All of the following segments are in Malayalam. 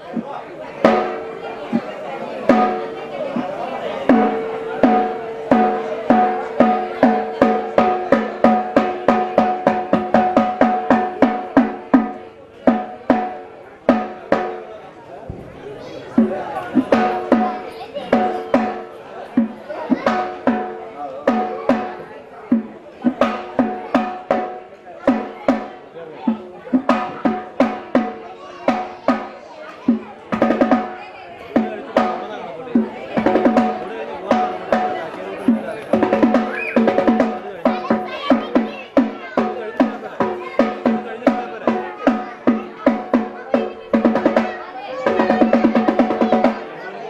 ആ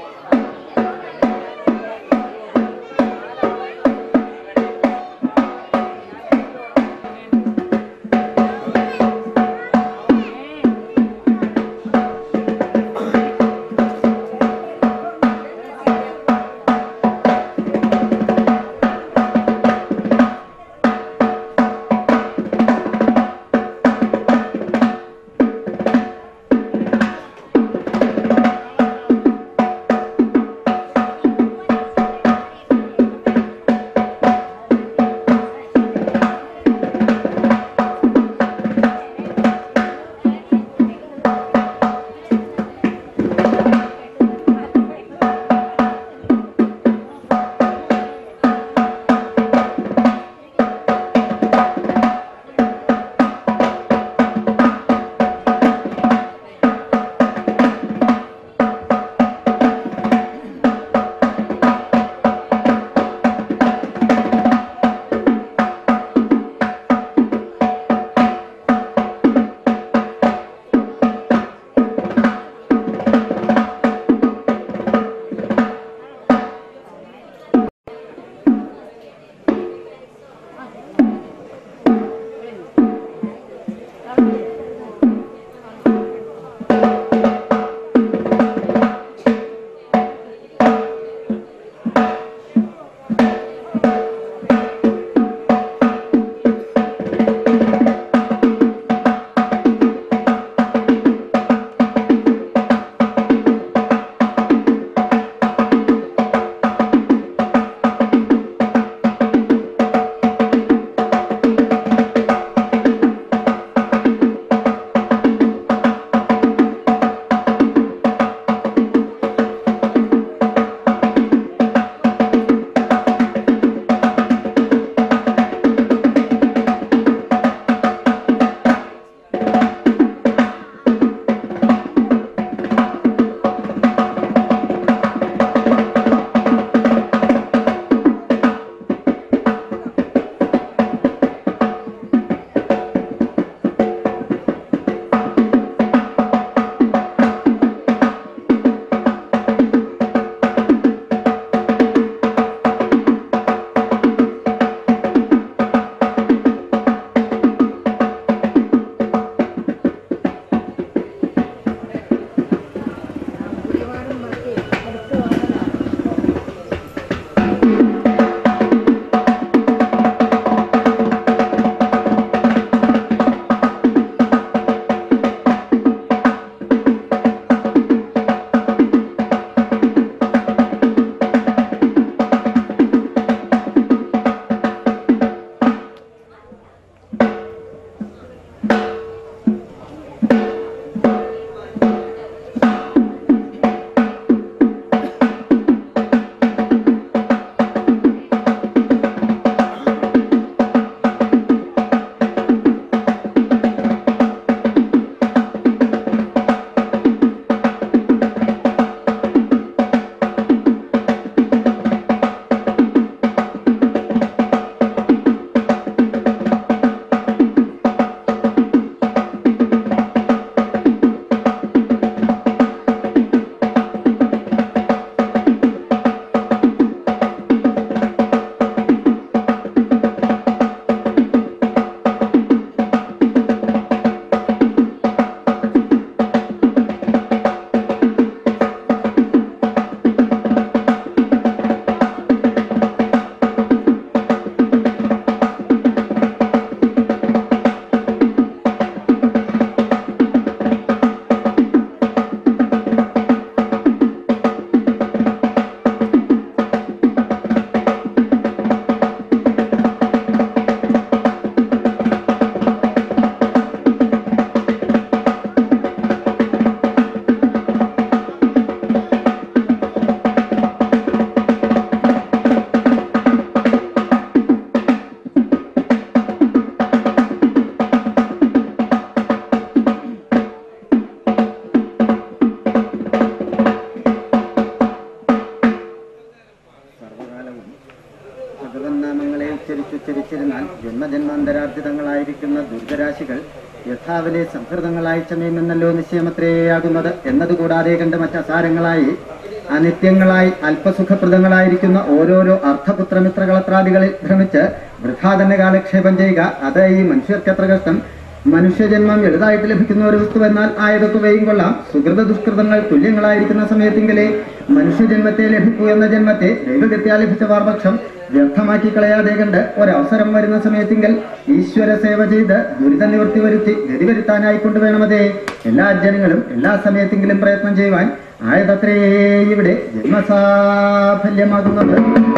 ജന്മജന്മാന്തരാർജിതങ്ങളായിരിക്കുന്ന ദുർഗരാശികൾ യഥാവിലെ സംഹൃതങ്ങളായി ചമയുമെന്നല്ലോ നിശ്ചയമത്രേയാകുന്നത് എന്നതുകൂടാതെ കണ്ട് മറ്റസാരങ്ങളായി അനിത്യങ്ങളായി അല്പസുഖപ്രദങ്ങളായിരിക്കുന്ന ഓരോരോ അർത്ഥപുത്രമിത്രകളത്രാദികളിൽ ഭ്രമിച്ച് വൃഥാ തന്നെ കാലക്ഷേപം ചെയ്യുക അത് ഈ മനുഷ്യർക്കെത്ര കഷ്ടം മനുഷ്യജന്മം എളുതായിട്ട് ലഭിക്കുന്ന ഒരു വസ്തു എന്നാൽ ആയതൊക്കെ വയും കൊള്ളാം സുഹൃത ദുഷ്കൃതങ്ങൾ തുല്യങ്ങളായിരിക്കുന്ന സമയത്തെങ്കിലേ മനുഷ്യജന്മത്തെ ലഭിക്കൂ എന്ന ജന്മത്തെ ദൈവഗത്യാ ലഭിച്ച വാർപക്ഷം വ്യർത്ഥമാക്കി കളയാതെ കണ്ട് ഒരവസരം വരുന്ന സമയത്തെങ്കിൽ ഈശ്വര സേവ ചെയ്ത് ദുരിത നിവൃത്തി വരുത്തി ഗതി വരുത്താനായി കൊണ്ടുവേണമതേ എല്ലാ ജനങ്ങളും എല്ലാ സമയത്തെങ്കിലും പ്രയത്നം ചെയ്യുവാൻ ആയതത്രേ ഇവിടെ ജന്മസാഫല്യമാകുന്നത്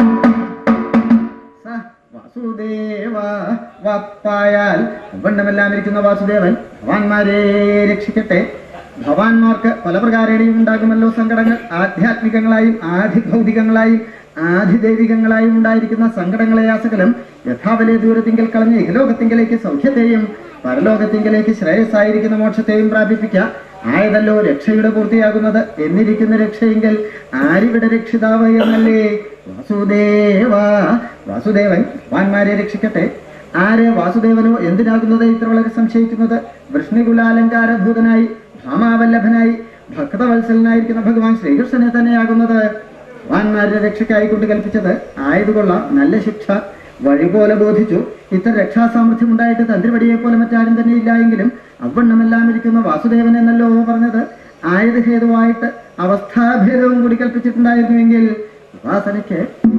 സ വാസുദേവ വപ്പായാൽ വണ്ണമെല്ലാം ഇരിക്കുന്ന വാസുദേവൻ ഭവാന്മാരെ രക്ഷിക്കട്ടെ ഭവാന്മാർക്ക് പല പ്രകാരേണയും ഉണ്ടാകുമല്ലോ സങ്കടങ്ങൾ ആധ്യാത്മികങ്ങളായും ആധിഭൗതികങ്ങളായും ആധിദൈവികങ്ങളായും ഉണ്ടായിരിക്കുന്ന സങ്കടങ്ങളെ ആസകലം യഥാവലെ ദൂരത്തിങ്കൽ കളഞ്ഞ് ഇഹലോകത്തിങ്കലേക്ക് സൗഖ്യത്തെയും പരലോകത്തിങ്കലേക്ക് ശ്രേയസ്സായിരിക്കുന്ന മോക്ഷത്തെയും പ്രാപിപ്പിക്കുക ആയതല്ലോ രക്ഷയുടെ പൂർത്തിയാകുന്നത് എന്നിരിക്കുന്ന രക്ഷയെങ്കിൽ ആരിവിടെ രക്ഷിതാവ് എന്നല്ലേ വാസുദേവ വാസുദേവൻ ഭഗവാന്മാരെ രക്ഷിക്കട്ടെ ആര് വാസുദേവനോ എന്തിനാകുന്നത് ഇത്ര വളരെ സംശയിക്കുന്നത് വൃഷ്ണികുലാലങ്കാരഭൂതനായി ഭാമാവല്ലഭനായി ഭക്തവത്സലനായിരിക്കുന്ന ഭഗവാൻ ശ്രീകൃഷ്ണനെ തന്നെയാകുന്നത് ഭഗവാന്മാരുടെ രക്ഷയ്ക്കായി കൊണ്ട് കൽപ്പിച്ചത് ആയതുകൊള്ളാം നല്ല ശിക്ഷ വഴി പോലെ ബോധിച്ചു ഇത്ര രക്ഷാസാമർഥ്യം ഉണ്ടായിട്ട് തന്ത്രിപടിയെ പോലെ മറ്റാരും തന്നെ ഇല്ല എങ്കിലും അവണ്ണമെല്ലാം ഇരിക്കുന്ന വാസുദേവൻ എന്നല്ലോ പറഞ്ഞത് ആയത് ഹേതുവായിട്ട് അവസ്ഥാഭേദവും കൂടി കൽപ്പിച്ചിട്ടുണ്ടായിരുന്നുവെങ്കിൽ ഉപാസനയ്ക്ക്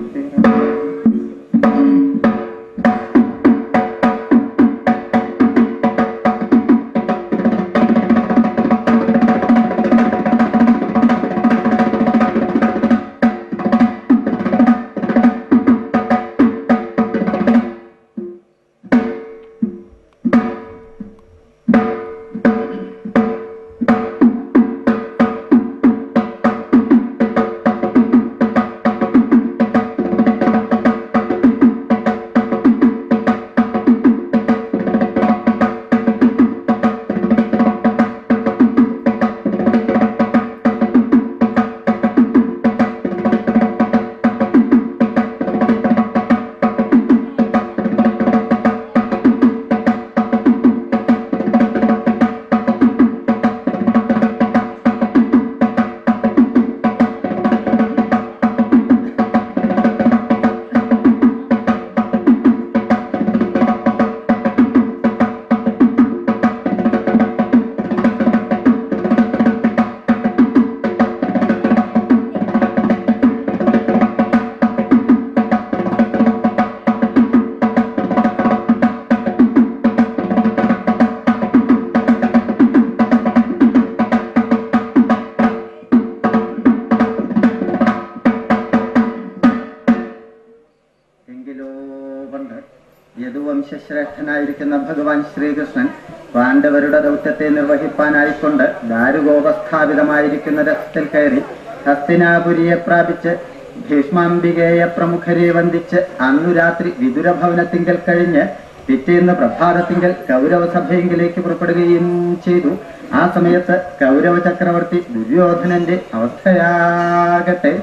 എങ്കിലോ പണ്ട് യദുവംശശ്രേഷ്ഠനായിരിക്കുന്ന ഭഗവാൻ ശ്രീകൃഷ്ണൻ പാണ്ഡവരുടെ ദൗത്യത്തെ നിർവഹിപ്പാനായിക്കൊണ്ട് ദാരുഗോപസ്ഥാപിതമായിരിക്കുന്ന രഥത്തിൽ കയറി ഹസ്തിനാപുരിയെ പ്രാപിച്ച് ഭീഷ്മാംബികയെ പ്രമുഖരെ വന്ദിച്ച് അന്നു രാത്രി വിദുരഭവനത്തിങ്കൽ കഴിഞ്ഞ് പിറ്റേന്ന് പ്രഭാതത്തിങ്കൽ കൗരവസഭയെങ്കിലേക്ക് പുറപ്പെടുകയും ചെയ്തു ആ സമയത്ത് കൗരവ ചക്രവർത്തി ദുര്യോധനന്റെ അവസ്ഥയാകട്ടെ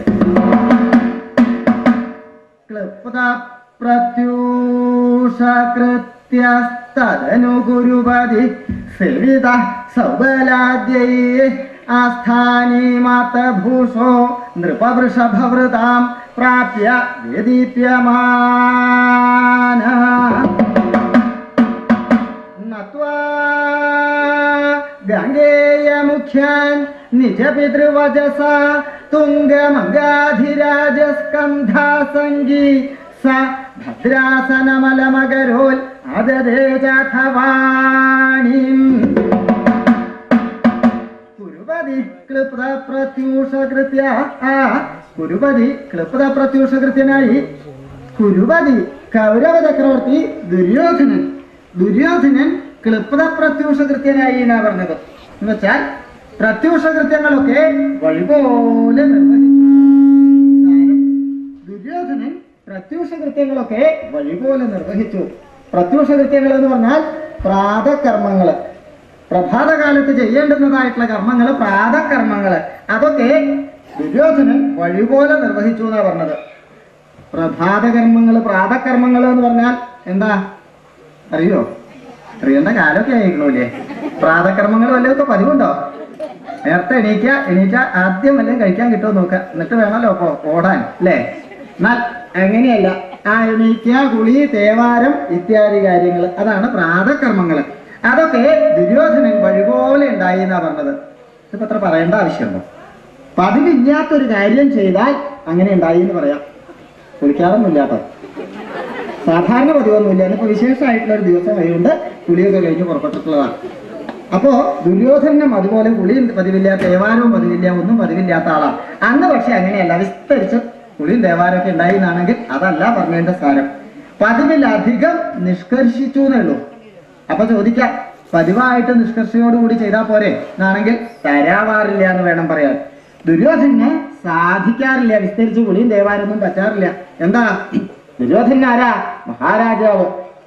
ക്ലപ്തപ്രത്യൂഷകൃത്യസ്തദനു ഗുരുപതി സേവിത സൗബലാദ്യൈ ആസ്ഥാനീമാതഭൂഷോ നൃപവൃഷഭവൃതാം പ്രാപ്യ വേദീപ്യമാന നത്വാ ഗംഗേയമുഖ്യാൻ നിജപിതൃവചസ തുംഗമംഗാധിരാജസ്കന്ധാസംഗീ സ ഭദ്രാസനമലമകരോൽ അതദേജാഥവാണീം കുരുപതി ക്ലിപ്ത പ്രത്യൂഷകൃത്യ ആ കുരുപതി ക്ലിപ്ത പ്രത്യൂഷകൃത്യനായി കുരുപതി കൗരവ ചക്രവർത്തി ദുര്യോധനൻ ദുര്യോധനൻ ക്ലിപ്ത പ്രത്യൂഷകൃത്യനായി എന്നാ പറഞ്ഞത് എന്ന് വെച്ചാൽ പ്രത്യൂഷകൃത്യങ്ങളൊക്കെ വഴിപോലെ നിർവഹിച്ചു സാരം. ദുര്യോധനൻ പ്രത്യൂഷകൃത്യങ്ങളൊക്കെ വഴിപോലെ നിർവഹിച്ചു പ്രത്യൂഷകൃത്യങ്ങൾ എന്ന് പറഞ്ഞാൽ പ്രാതകർമ്മങ്ങള് പ്രഭാതകാലത്ത് ചെയ്യേണ്ടുന്നതായിട്ടുള്ള കർമ്മങ്ങള് പ്രാതകർമ്മങ്ങള് അതൊക്കെ ദുര്യോധനൻ വഴിപോലെ നിർവഹിച്ചു എന്നാ പറഞ്ഞത് പ്രഭാതകർമ്മങ്ങള് പ്രാതകർമ്മങ്ങൾ എന്ന് പറഞ്ഞാൽ എന്താ അറിയോ അറിയേണ്ട കാലമൊക്കെ ആയിരിക്കണല്ലേ പ്രാതകർമ്മങ്ങൾ വല്ലതൊക്കെ പതിവുണ്ടോ നേരത്തെ എണീക്ക എണീക്ക ആദ്യം വല്ലതും കഴിക്കാൻ കിട്ടുമോ നോക്ക എന്നിട്ട് വേണമല്ലോ അപ്പൊ ഓടാൻ അല്ലേ എന്നാൽ അങ്ങനെയല്ല ആ എണീക്ക കുളി തേവാരം ഇത്യാദി കാര്യങ്ങൾ അതാണ് പ്രാതകർമ്മങ്ങൾ അതൊക്കെ ദുര്യോധനൻ വഴിപോലെ ഉണ്ടായി എന്നാ പറഞ്ഞത് ഇതിപ്പോ അത്ര പറയേണ്ട ആവശ്യമുണ്ടോ പതിവില്ലാത്തൊരു കാര്യം ചെയ്താൽ അങ്ങനെ ഉണ്ടായി എന്ന് പറയാം കുളിക്കാറൊന്നുമില്ലാട്ടോ സാധാരണ പതിവൊന്നുമില്ല ഇന്നിപ്പോ വിശേഷമായിട്ടുള്ള ഒരു ദിവസം ആയതുകൊണ്ട് കുളിയൊക്കെ കഴിഞ്ഞ് പുറപ്പെട്ടിട്ടുള്ളതാണ് അപ്പോ ദുര്യോധനം അതുപോലെ കുളിയും പതിവില്ല തേവാരവും പതിവില്ല ഒന്നും പതിവില്ലാത്ത ആളാണ് അന്ന് പക്ഷെ അങ്ങനെയല്ല വിസ്തരിച്ച് കുളിയും തേവാരമൊക്കെ ഉണ്ടായി എന്നാണെങ്കിൽ അതല്ല പറഞ്ഞതിന്റെ സാരം പതിവിലധികം നിഷ്കർഷിച്ചു എന്നേ ഉള്ളൂ അപ്പൊ ചോദിക്കാം പതിവായിട്ട് നിഷ്കർഷയോടുകൂടി ചെയ്താൽ പോരെ എന്നാണെങ്കിൽ തരാവാറില്ല എന്ന് വേണം പറയാൻ ദുര്യോധനെ സാധിക്കാറില്ല വിസ്തരിച്ച് കുളിയും ദേവാനൊന്നും പറ്റാറില്ല എന്താ ദുര്യോധന ആരാ മഹാരാജാവ്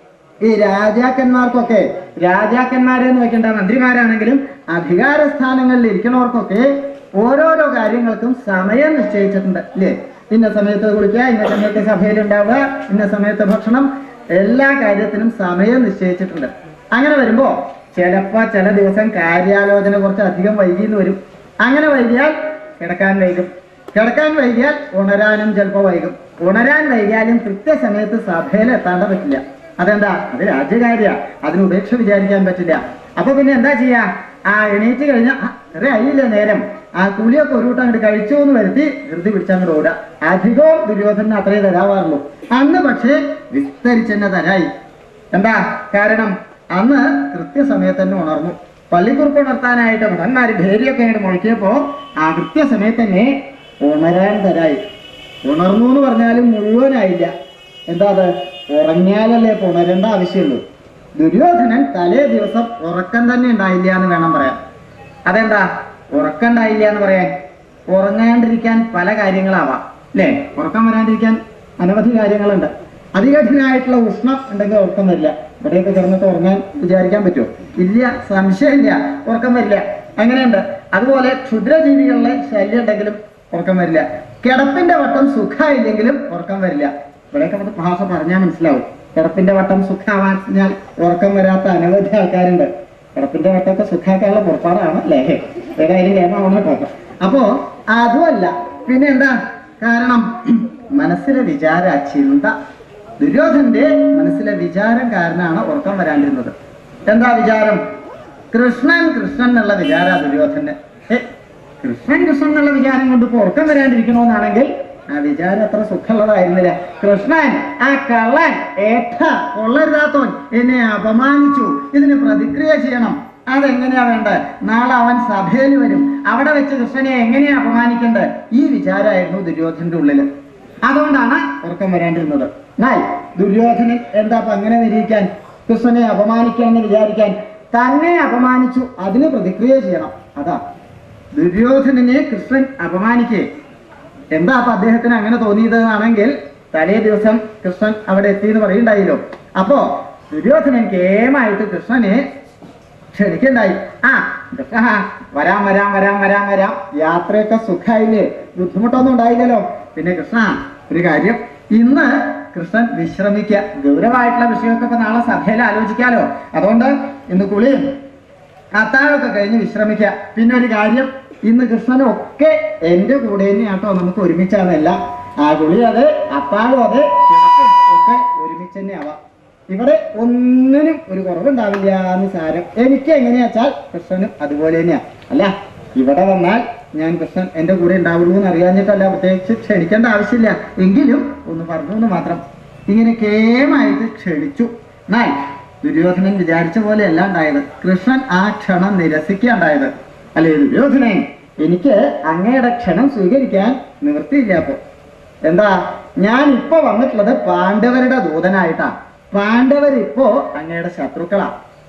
ഈ രാജാക്കന്മാർക്കൊക്കെ രാജാക്കന്മാരെന്ന് വെക്കേണ്ട മന്ത്രിമാരാണെങ്കിലും അധികാര സ്ഥാനങ്ങളിൽ ഇരിക്കുന്നവർക്കൊക്കെ ഓരോരോ കാര്യങ്ങൾക്കും സമയം നിശ്ചയിച്ചിട്ടുണ്ട് ഇല്ലേ ഇന്ന സമയത്ത് കുളിക്കുക ഇന്ന സമയത്ത് സഭയിൽ ഉണ്ടാവുക ഇന്ന സമയത്ത് ഭക്ഷണം എല്ലാ കാര്യത്തിനും സമയം നിശ്ചയിച്ചിട്ടുണ്ട് അങ്ങനെ വരുമ്പോ ചിലപ്പോ ചില ദിവസം കാര്യാലോചന കുറച്ച് അധികം വൈകിന്ന് വരും അങ്ങനെ വൈകിയാൽ കിടക്കാൻ വൈകും കിടക്കാൻ വൈകിയാൽ ഉണരാനും ചിലപ്പോൾ വൈകും ഉണരാൻ വൈകിയാലും കൃത്യസമയത്ത് സഭയിൽ എത്താണ്ട പറ്റില്ല അതെന്താ അത് രാജ്യകാര്യ അതിന് ഉപേക്ഷ വിചാരിക്കാൻ പറ്റില്ല അപ്പൊ പിന്നെ എന്താ ചെയ്യാ ആ എണീറ്റ് കഴിഞ്ഞാൽ അത്രേ ആയില്ലേ നേരം ആ കുളിയൊക്കെ ഒരു കൂട്ടം അങ്ങോട്ട് കഴിച്ചു എന്ന് വരുത്തി ധൃതി പിടിച്ചങ്ങോട്ട് ഓടുക അധികവും ദുര്യോധന അത്രേ തരാവാറുള്ളൂ അന്ന് പക്ഷേ വിസ്തരിച്ചെന്നെ തരായി എന്താ കാരണം അന്ന് കൃത്യസമയത്ത് തന്നെ ഉണർന്നു പള്ളിക്കുറുപ്പ് ഉണർത്താനായിട്ട് ഭടന്മാര് ഭേരിയൊക്കെ അങ്ങോട്ട് മുഴക്കിയപ്പോ ആ കൃത്യസമയത്ത് തന്നെ ഉണരാൻ തരായി ഉണർന്നു എന്ന് പറഞ്ഞാലും മുഴുവനായില്ല എന്താ അത് ഉറങ്ങിയാലല്ലേ ഇപ്പൊ ഉണരേണ്ട ആവശ്യമുള്ളൂ ദുര്യോധനൻ തലേ ദിവസം ഉറക്കം തന്നെ ഉണ്ടായില്ല എന്ന് വേണം പറയാൻ അതെന്താ ഉറക്കം ഉണ്ടായില്ല എന്ന് പറയാൻ ഉറങ്ങാണ്ടിരിക്കാൻ പല കാര്യങ്ങളാവാം അല്ലേ ഉറക്കം വരാണ്ടിരിക്കാൻ അനവധി കാര്യങ്ങളുണ്ട് അതികഠിനായിട്ടുള്ള ഉഷ്ണം ഉണ്ടെങ്കിൽ ഉറക്കം വരില്ല ഇവിടെയൊക്കെ കിടന്നിട്ട് ഉറങ്ങാൻ വിചാരിക്കാൻ പറ്റുമോ ഇല്ല സംശയമില്ല ഉറക്കം വരില്ല അങ്ങനെയുണ്ട് അതുപോലെ ക്ഷുദ്രജീവികളിലെ ശല്യം ഉണ്ടെങ്കിലും ഉറക്കം വരില്ല കിടപ്പിന്റെ വട്ടം സുഖമായില്ലെങ്കിലും ഉറക്കം വരില്ല ഇവിടെയൊക്കെ നമുക്ക് ഭാഷ പറഞ്ഞാൽ മനസ്സിലാവും കിടപ്പിന്റെ വട്ടം സുഖമാവാഞ്ഞാൽ ഉറക്കം വരാത്ത അനവധി ആൾക്കാരുണ്ട് കിടപ്പിന്റെ വട്ടമൊക്കെ സുഖാക്കാനുള്ള പുറപ്പാടാണ് അല്ലേ വേറെ അതിന് നിയമമാണ് കേട്ടോ അപ്പോ അതുമല്ല പിന്നെ എന്താ കാരണം മനസ്സിലെ വിചാര ചിന്ത ദുര്യോധന്റെ മനസ്സിലെ വിചാരം കാരണമാണ് ഉറക്കം വരാണ്ടിരുന്നത് എന്താ വിചാരം കൃഷ്ണൻ കൃഷ്ണൻ എന്നുള്ള വിചാര ദുര്യോധന് ഏ, കൃഷ്ണൻ കൃഷ്ണൻ എന്നുള്ള വിചാരം കൊണ്ട് ഇപ്പൊ ഉറക്കം വരാണ്ടിരിക്കണമെന്നാണെങ്കിൽ ആ വിചാരം അത്ര സുഖമുള്ളതായിരുന്നില്ല കൃഷ്ണൻ ആ കള്ളൻ ഏട്ട കൊള്ളരുതാത്തോൻ എന്നെ അപമാനിച്ചു ഇതിന് പ്രതിക്രിയ ചെയ്യണം അതെങ്ങനെയാ വേണ്ടത് നാളെ അവൻ സഭയിൽ വരും അവിടെ വെച്ച് കൃഷ്ണനെ എങ്ങനെയാ അപമാനിക്കേണ്ടത് ഈ വിചാരമായിരുന്നു ദുര്യോധന്റെ ഉള്ളില് അതുകൊണ്ടാണ് ഉറക്കം വരാണ്ടിരുന്നത് എന്നാൽ ദുര്യോധനൻ എന്താ അപ്പൊ അങ്ങനെ നിരീക്കാൻ കൃഷ്ണനെ അപമാനിക്കണമെന്ന് വിചാരിക്കാൻ തന്നെ അപമാനിച്ചു അതിന് പ്രതിക്രിയ ചെയ്യണം അതാ ദുര്യോധനനെ കൃഷ്ണൻ അപമാനിക്കേ എന്താ അപ്പൊ അദ്ദേഹത്തിന് അങ്ങനെ തോന്നിയത് എന്നാണെങ്കിൽ തലേ ദിവസം കൃഷ്ണൻ അവിടെ എത്തി എന്ന് പറയുണ്ടായില്ലോ അപ്പോ ദുര്യോധനൻ കേമായിട്ട് കൃഷ്ണനെ ക്ഷണിക്കണ്ടായി ആ കൃഷ്ണ വരാം വരാം വരാം വരാം വരാം യാത്രയൊക്കെ സുഖമായില്ലേ ബുദ്ധിമുട്ടൊന്നും ഉണ്ടായില്ലല്ലോ പിന്നെ കൃഷ്ണ ഒരു കാര്യം ഇന്ന് കൃഷ്ണൻ വിശ്രമിക്കുക ഗൗരവമായിട്ടുള്ള വിഷയമൊക്കെ ഇപ്പൊ നാളെ സഭയിൽ ആലോചിക്കാലോ അതുകൊണ്ട് ഇന്ന് കുളിയും അത്താഴമൊക്കെ കഴിഞ്ഞ് വിശ്രമിക്കുക പിന്നെ ഒരു കാര്യം ഇന്ന് കൃഷ്ണനും ഒക്കെ എന്റെ കൂടെ തന്നെയാട്ടോ നമുക്ക് ഒരുമിച്ചാണല്ല ആ കുളി അത് അത്താഴം അത് കിടക്കും ഒക്കെ ഒരുമിച്ച് തന്നെ ആവാം ഇവിടെ ഒന്നിനും ഒരു കുറവുണ്ടാവില്ല എന്ന് സാരം എനിക്ക് എങ്ങനെയാ വെച്ചാൽ കൃഷ്ണനും അതുപോലെ തന്നെയാ അല്ല ഇവിടെ വന്നാൽ ഞാൻ കൃഷ്ണൻ എന്റെ കൂടെ ഉണ്ടാവുള്ളൂ എന്ന് അറിയാഞ്ഞിട്ടല്ല പ്രത്യേകിച്ച് ക്ഷണിക്കേണ്ട ആവശ്യമില്ല എങ്കിലും ഒന്ന് പറഞ്ഞു എന്ന് മാത്രം ഇങ്ങനെ കേമായിട്ട് ക്ഷണിച്ചു എന്നാൽ ദുര്യോധനൻ വിചാരിച്ച പോലെയല്ല ഉണ്ടായത് കൃഷ്ണൻ ആ ക്ഷണം നിരസിക്കുകയുണ്ടായത് അല്ലേ ദുര്യോധനൻ എനിക്ക് അങ്ങയുടെ ക്ഷണം സ്വീകരിക്കാൻ നിവൃത്തിയില്ല അപ്പോ എന്താ ഞാൻ ഇപ്പൊ വന്നിട്ടുള്ളത് പാണ്ഡവരുടെ ദൂതനായിട്ടാ പാണ്ഡവർ ഇപ്പോ അങ്ങയുടെ ശത്രുക്കളാ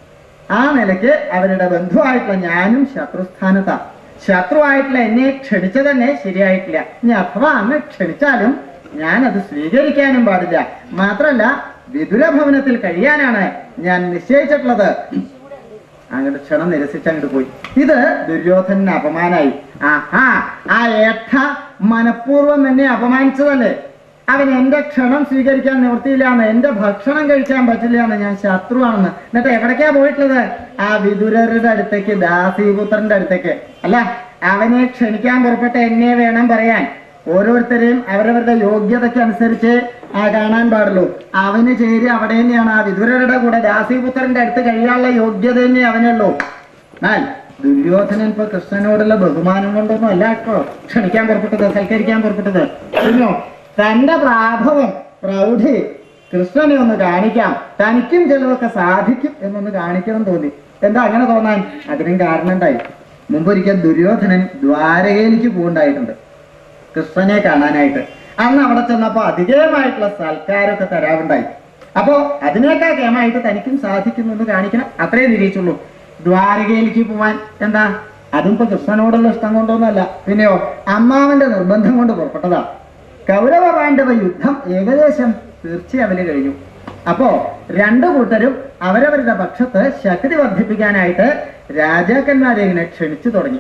ആ നിലയ്ക്ക് അവരുടെ ബന്ധുവായിട്ടുള്ള ഞാനും ശത്രുസ്ഥാനത്താ ശത്രുവായിട്ടുള്ള എന്നെ ക്ഷണിച്ച തന്നെ ശരിയായിട്ടില്ല ഇനി അഥവാ അങ്ങ് ക്ഷണിച്ചാലും ഞാൻ അത് സ്വീകരിക്കാനും പാടില്ല മാത്രല്ല വിദുരഭവനത്തിൽ കഴിയാനാണ് ഞാൻ നിശ്ചയിച്ചിട്ടുള്ളത് അങ്ങോട്ട് ക്ഷണം നിരസിച്ച് അങ്ങോട്ട് പോയി ഇത് ദുര്യോധനന് അപമാനായി ആഹാ ആ ഏട്ട മനഃപൂർവ്വം എന്നെ അപമാനിച്ചതല്ലേ അവൻ എന്റെ ക്ഷണം സ്വീകരിക്കാൻ നിവൃത്തിയില്ലാന്ന് എന്റെ ഭക്ഷണം കഴിക്കാൻ പറ്റില്ലാന്ന് ഞാൻ ശത്രുവാണെന്ന് എന്നിട്ട് എവിടേക്കാ പോയിട്ടുള്ളത് ആ വിതുരരുടെ അടുത്തേക്ക് ദാസീപുത്രന്റെ അടുത്തേക്ക് അല്ല അവനെ ക്ഷണിക്കാൻ പുറപ്പെട്ട എന്നെ വേണം പറയാൻ ഓരോരുത്തരെയും അവരവരുടെ യോഗ്യതയ്ക്ക് അനുസരിച്ച് ആ കാണാൻ പാടുള്ളൂ അവന് ചേരി അവിടെ തന്നെയാണ് ആ വിതുരരുടെ കൂടെ ദാസീപുത്രന്റെ അടുത്ത് കഴിയാനുള്ള യോഗ്യത തന്നെ അവനുള്ളൂ എന്നാൽ ദുര്യോധനൻ ഇപ്പൊ കൃഷ്ണനോടുള്ള ബഹുമാനം കൊണ്ടൊന്നും അല്ല കേട്ടോ ക്ഷണിക്കാൻ പുറപ്പെട്ടത് സൽക്കരിക്കാൻ പുറപ്പെട്ടത് പിന്നോ തന്റെ പ്രാഭവം പ്രൗഢി കൃഷ്ണനെ ഒന്ന് കാണിക്കാം തനിക്കും ചിലതൊക്കെ സാധിക്കും എന്നൊന്ന് കാണിക്കണം തോന്നി എന്താ അങ്ങനെ തോന്നാൻ അതിനും കാരണം ഉണ്ടായി മുമ്പൊരിക്കൽ ദുര്യോധനൻ ദ്വാരകയിലേക്ക് പോകുണ്ടായിട്ടുണ്ട് കൃഷ്ണനെ കാണാനായിട്ട് അന്ന് അവിടെ ചെന്നപ്പോ അധികമായിട്ടുള്ള സൽക്കാരമൊക്കെ തരാറുണ്ടായി അപ്പോ അതിനേക്കാൾ കേമായിട്ട് തനിക്കും സാധിക്കുന്നു എന്ന് കാണിക്കണം അത്രേ നിരീച്ചുള്ളൂ ദ്വാരകയിലേക്ക് പോവാൻ എന്താ അതും ഇപ്പൊ കൃഷ്ണനോടുള്ള ഇഷ്ടം കൊണ്ടൊന്നുമല്ല പിന്നെയോ അമ്മാവന്റെ നിർബന്ധം കൊണ്ട് പുറപ്പെട്ടതാ കൗരവ പാണ്ഡവ യുദ്ധം ഏകദേശം തീർച്ചയാവല് കഴിഞ്ഞു അപ്പോ രണ്ടു കൂട്ടരും അവരവരുടെ പക്ഷത്ത് ശക്തി വർദ്ധിപ്പിക്കാനായിട്ട് രാജാക്കന്മാരെ ഇങ്ങനെ ക്ഷണിച്ചു തുടങ്ങി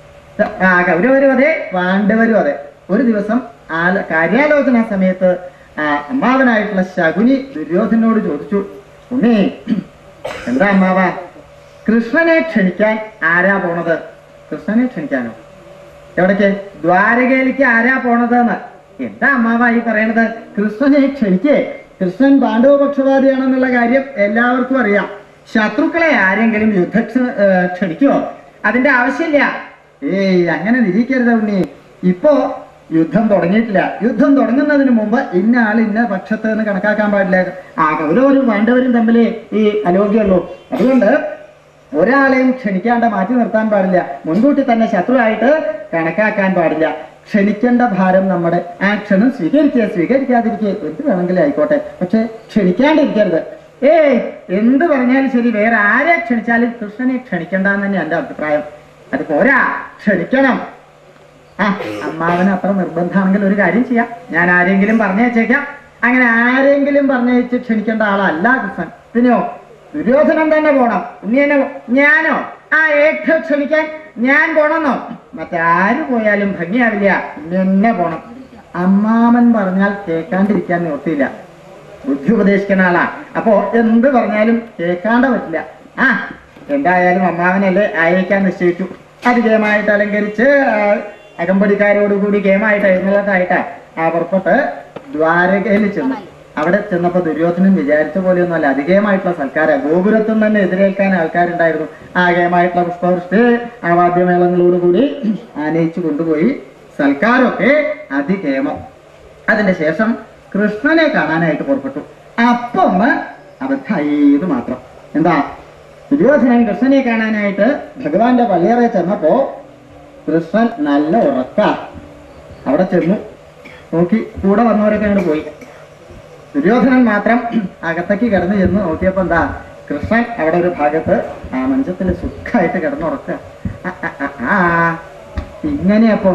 ആ കൗരവരും അതെ പാണ്ഡവരും അതെ ഒരു ദിവസം ആല കാര്യാലോചന സമയത്ത് ആ അമ്മാവനായിട്ടുള്ള ശകുനി ദുര്യോധനോട് ചോദിച്ചു ഉണ്ണി എന്താ അമ്മാവ കൃഷ്ണനെ ക്ഷണിക്കാൻ ആരാ പോണത് കൃഷ്ണനെ ക്ഷണിക്കാനോ എവിടേക്ക് ദ്വാരകയിലേക്ക് ആരാ പോണത് എന്ന് എന്താ അമ്മാവ ഈ പറയണത് കൃഷ്ണനെ ക്ഷണിക്കേ കൃഷ്ണൻ പാണ്ഡവപക്ഷപാതിയാണെന്നുള്ള കാര്യം എല്ലാവർക്കും അറിയാം ശത്രുക്കളെ ആരെങ്കിലും യുദ്ധ ക്ഷണിക്കുമോ അതിന്റെ ആവശ്യമില്ല ഏയ് അങ്ങനെ നിരീക്കരുത് ഉണ്ണി ഇപ്പോ യുദ്ധം തുടങ്ങിയിട്ടില്ല യുദ്ധം തുടങ്ങുന്നതിന് മുമ്പ് ഇന്ന ആൾ ഇന്ന പക്ഷത്ത് എന്ന് കണക്കാക്കാൻ പാടില്ല ആ കൗരവരും പാണ്ഡവരും തമ്മിൽ ഈ അലോഗ്യമുള്ളൂ അതുകൊണ്ട് ഒരാളെയും ക്ഷണിക്കാണ്ട് മാറ്റി നിർത്താൻ പാടില്ല മുൻകൂട്ടി തന്നെ ശത്രുവായിട്ട് കണക്കാക്കാൻ പാടില്ല ക്ഷണിക്കേണ്ട ഭാരം നമ്മുടെ ആ ക്ഷണം സ്വീകരിക്കുക സ്വീകരിക്കാതിരിക്കുക എന്ത് വേണമെങ്കിലും ആയിക്കോട്ടെ പക്ഷെ ക്ഷണിക്കാണ്ടിരിക്കരുത് ഏയ് എന്ത് പറഞ്ഞാലും ശരി വേറെ ആരെ ക്ഷണിച്ചാലും കൃഷ്ണനെ ക്ഷണിക്കണ്ടെന്ന് തന്നെ എന്റെ അഭിപ്രായം അത് പോരാ ക്ഷണിക്കണം ആ അമ്മാവന് അത്ര നിർബന്ധമാണെങ്കിൽ ഒരു കാര്യം ചെയ്യാം ഞാൻ ആരെങ്കിലും പറഞ്ഞയച്ചേക്കാം അങ്ങനെ ആരെങ്കിലും പറഞ്ഞയച്ച് ക്ഷണിക്കേണ്ട ആളല്ല കൃഷ്ണൻ പിന്നെയോ ദുര്യോധനൻ തന്നെ പോണം ഉണ്ണി തന്നെ പോ- ഞാനോ ആ ഏക ക്ഷണിക്കാൻ ഞാൻ പോണമെന്നോ മറ്റാര് പോയാലും ഭംഗിയാവില്ല ഉണ്ണി തന്നെ പോണം അമ്മാമൻ പറഞ്ഞാൽ കേൾക്കാണ്ടിരിക്കാൻ നിവർത്തിയില്ല ബുദ്ധി ഉപദേശിക്കുന്ന ആളാ അപ്പോ എന്ത് പറഞ്ഞാലും കേൾക്കാണ്ട പറ്റില്ല ആ എന്തായാലും അമ്മാവനല്ലേ അയക്കാൻ നിശ്ചയിച്ചു അത് ഗെയിമായിട്ട് അലങ്കരിച്ച് ആ, അകമ്പടിക്കാരോടുകൂടി ഗെയിമായിട്ട് എഴുന്നള്ളതായിട്ട് ആ പുറപ്പെട്ട് ദ്വാരകയിൽ ചെന്നു അവിടെ ചെന്നപ്പോ ദുര്യോധനൻ വിചാരിച്ച പോലെയൊന്നുമല്ല അധികമായിട്ടുള്ള സൽക്കാര ഗോപുരത്തും തന്നെ എതിരേൽക്കാൻ ആൾക്കാരുണ്ടായിരുന്നു ആകെമായിട്ടുള്ള പുഷ്പവൃഷ്ടി ആ വാദ്യമേളങ്ങളോടുകൂടി ആനയിച്ചു കൊണ്ടുപോയി സൽക്കാരമൊക്കെ അതികേമം അതിന്റെ ശേഷം കൃഷ്ണനെ കാണാനായിട്ട് പുറപ്പെട്ടു അപ്പം അബദ്ധായത് മാത്രം എന്താ ദുര്യോധനൻ കൃഷ്ണനെ കാണാനായിട്ട് ഭഗവാന്റെ പള്ളിയറെ ചെന്നപ്പോ കൃഷ്ണൻ നല്ല ഉറക്ക അവിടെ ചെന്നു നോക്കി കൂടെ വന്നവരൊക്കെ അങ്ങോട്ട് പോയി ദുര്യോധനൻ മാത്രം അകത്തേക്ക് കിടന്ന് ചെന്ന് നോക്കിയപ്പോ എന്താ കൃഷ്ണൻ അവിടെ ഒരു ഭാഗത്ത് ആ മഞ്ചത്തിൽ സുഖമായിട്ട് കിടന്നുറക്കുക ആ, ആ, ആ, ആ. ഇങ്ങനെയപ്പോ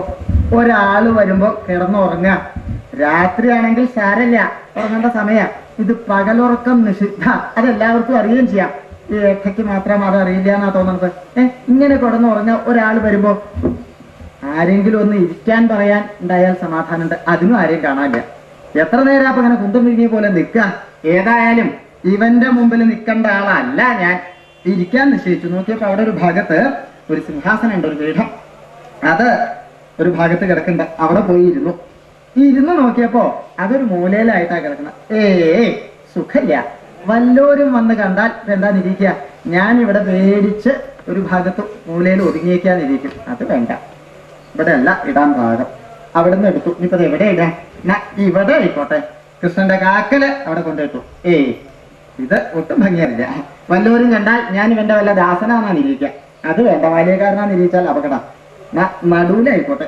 ഒരാള് വരുമ്പോ കിടന്നുറങ്ങുക രാത്രിയാണെങ്കിൽ സാരല്ല ഉറങ്ങേണ്ട സമയ ഇത് പകലുറക്കം നിഷിദ്ധ അതെല്ലാവർക്കും അറിയുകയും ചെയ്യാം ഈ ഏട്ടയ്ക്ക് മാത്രം അത് അറിയില്ല എന്നാ തോന്നുന്നത് ഏ ഇങ്ങനെ കിടന്നുറങ്ങ ഒരാൾ വരുമ്പോ ആരെങ്കിലും ഒന്ന് ഇരിക്കാൻ പറയാൻ ഉണ്ടായാൽ സമാധാനമുണ്ട് അതിനും ആരെയും കാണാനില്ല എത്ര നേരം അപ്പൊ ഇങ്ങനെ കുന്തം വിഴുങ്ങിയ പോലെ നിൽക്കുക ഏതായാലും ഇവന്റെ മുമ്പിൽ നിൽക്കേണ്ട ആളല്ല ഞാൻ ഇരിക്കാൻ നിശ്ചയിച്ചു നോക്കിയപ്പോ അവിടെ ഒരു ഭാഗത്ത് ഒരു സിംഹാസനം ഉണ്ട് ഒരു പീഠം അത് ഒരു ഭാഗത്ത് കിടക്കണ്ട അവിടെ പോയി ഇരുന്നു ഈ ഇരുന്ന് നോക്കിയപ്പോ അതൊരു മൂലയിലായിട്ടാ കിടക്കണം ഏ സുഖമില്ല വല്ലോരും വന്ന് കണ്ടാൽ ഇപ്പൊ എന്താ നിരീക്കുക ഞാൻ ഇവിടെ പേടിച്ച് ഒരു ഭാഗത്ത് മൂലയിൽ ഒതുങ്ങിയേക്കാന്നിരിക്കും അത് വേണ്ട ഇവിടെ അല്ല ഇടാൻ പാകം അവിടെ നിന്ന് എടുത്തു ഇനിയിപ്പോ ഇത് എവിടെ ഇടാൻ എന്നാ ഇവിടെ ആയിക്കോട്ടെ കൃഷ്ണന്റെ കാക്കല് അവിടെ കൊണ്ടിട്ടു ഏയ് ഇത് ഒട്ടും ഭംഗിയല്ല വല്ലവരും കണ്ടാൽ ഞാൻ ഇവന്റെ വല്ല ദാസനാന്നാ നിരീക്കുക അത് വേണ്ട ബാല്യക്കാരനാ നിരീച്ചാൽ അപകടം എന്നാ നടുവിലായിക്കോട്ടെ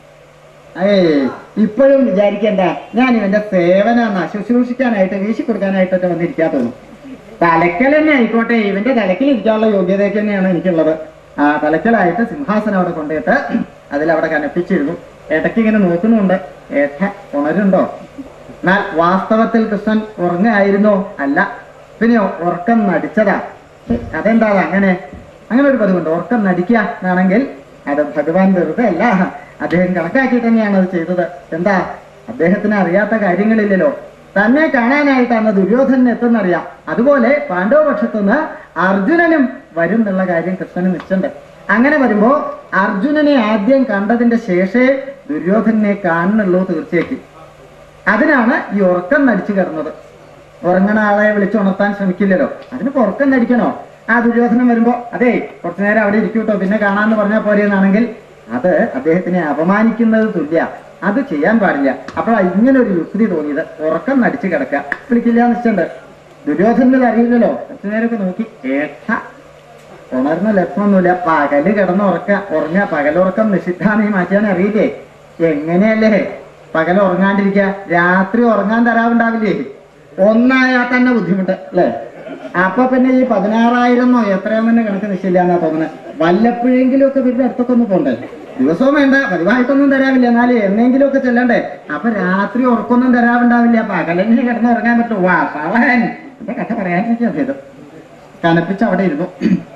ഏയ് ഇപ്പോഴും വിചാരിക്കണ്ട ഞാൻ ഇവന്റെ സേവനാന്നാ ശുശ്രൂഷിക്കാനായിട്ട് വീശി കൊടുക്കാനായിട്ടൊക്കെ വന്നിരിക്കാ തോന്നും തലക്കൽ തന്നെ ആയിക്കോട്ടെ ഇവന്റെ തലക്കിൽ ഇരിക്കാനുള്ള യോഗ്യതയൊക്കെ തന്നെയാണ് എനിക്കുള്ളത് ആ തലക്കലായിട്ട് സിംഹാസനം അവിടെ കൊണ്ടുപോയിട്ട് അതിലവിടെ കനപ്പിച്ചിരുന്നു ഏട്ടയ്ക്ക് ഇങ്ങനെ നോക്കുന്നുണ്ട് ഏട്ട ഉണരുണ്ടോ എന്നാൽ വാസ്തവത്തിൽ കൃഷ്ണൻ ഉറങ്ങായിരുന്നോ അല്ല പിന്നെയോ ഉറക്കം നടിച്ചതാ ഹ്, അതെന്താ അത് അങ്ങനെ അങ്ങനെ ഒരു പതിവുണ്ട് ഉറക്കം നടിക്കുക എന്നാണെങ്കിൽ അത് ഭഗവാൻ വെറുതെ അല്ല അദ്ദേഹം കണക്കാക്കി തന്നെയാണ് അത് ചെയ്തത് എന്താ അദ്ദേഹത്തിന് അറിയാത്ത കാര്യങ്ങളില്ലല്ലോ തന്നെ കാണാനായിട്ടാണ് ദുര്യോധനൻ എത്തുന്നറിയാം അതുപോലെ പാണ്ഡവ പക്ഷത്തുനിന്ന് അർജുനനും വരും എന്നുള്ള കാര്യം കൃഷ്ണന് നിശ്ചണ്ട് അങ്ങനെ വരുമ്പോ അർജുനനെ ആദ്യം കണ്ടതിന്റെ ശേഷേ ദുര്യോധനെ കാണുന്നുള്ളൂ തീർച്ചയായിട്ടും അതിനാണ് ഈ ഉറക്കം നടിച്ചു കിടന്നത് ഉറങ്ങണ ആളെ വിളിച്ചുണർത്താൻ ശ്രമിക്കില്ലല്ലോ അതിന് ഇപ്പൊ ഉറക്കം നടിക്കണോ ആ ദുര്യോധനം വരുമ്പോ അതെ കുറച്ചു നേരം അവിടെ ഇരിക്കൂട്ടോ പിന്നെ കാണാന്ന് പറഞ്ഞാൽ പോരെന്നാണെങ്കിൽ അത് അദ്ദേഹത്തിനെ അപമാനിക്കുന്നത് തുല്യ അത് ചെയ്യാൻ പാടില്ല അപ്പോഴാ ഇങ്ങനെ ഒരു യുക്തി തോന്നിയത് ഉറക്കം നടിച്ചു കിടക്കുക വിളിക്കില്ല നിശ്ചണ്ട് ദുര്യോധനത് അറിയില്ലല്ലോ കുറച്ചു നേരമൊക്കെ നോക്കി ഏട്ട ഉണർന്ന ലക്ഷണമൊന്നുമില്ല പകല് കിടന്ന് ഉറക്ക ഉറങ്ങ പകലുറക്കം നിഷിദ്ധാന്ന് മാറ്റാൻ അറിയില്ലേ എങ്ങനെയല്ലേ പകൽ ഉറങ്ങാണ്ടിരിക്കുക രാത്രി ഉറങ്ങാൻ തരാവുണ്ടാവില്ലേ ഒന്നായാൽ തന്നെ ബുദ്ധിമുട്ട് അല്ലേ അപ്പൊ പിന്നെ ഈ പതിനാറായിരമോ എത്രയാന്ന് തന്നെ കണക്ക് നിശ്ചയില്ല എന്നാ തോന്നുന്നത് വല്ലപ്പോഴെങ്കിലും ഒക്കെ വീടിന്റെ അടുത്തൊക്കെ ഒന്ന് പോണ്ടേ ദിവസവും വേണ്ട പതിവായിട്ടൊന്നും തരാവില്ല എന്നാലും എന്നെങ്കിലും ഒക്കെ ചെല്ലണ്ടേ അപ്പൊ രാത്രി ഉറക്കൊന്നും തരാവുണ്ടാവില്ല പകലെന്നെ കിടന്ന് ഉറങ്ങാൻ പറ്റും വാ പളഹൻ എന്റെ കഥ പറയാനിരിക്കുക ചെയ്തു കനപ്പിച്ച് അവിടെ ഇരുന്നു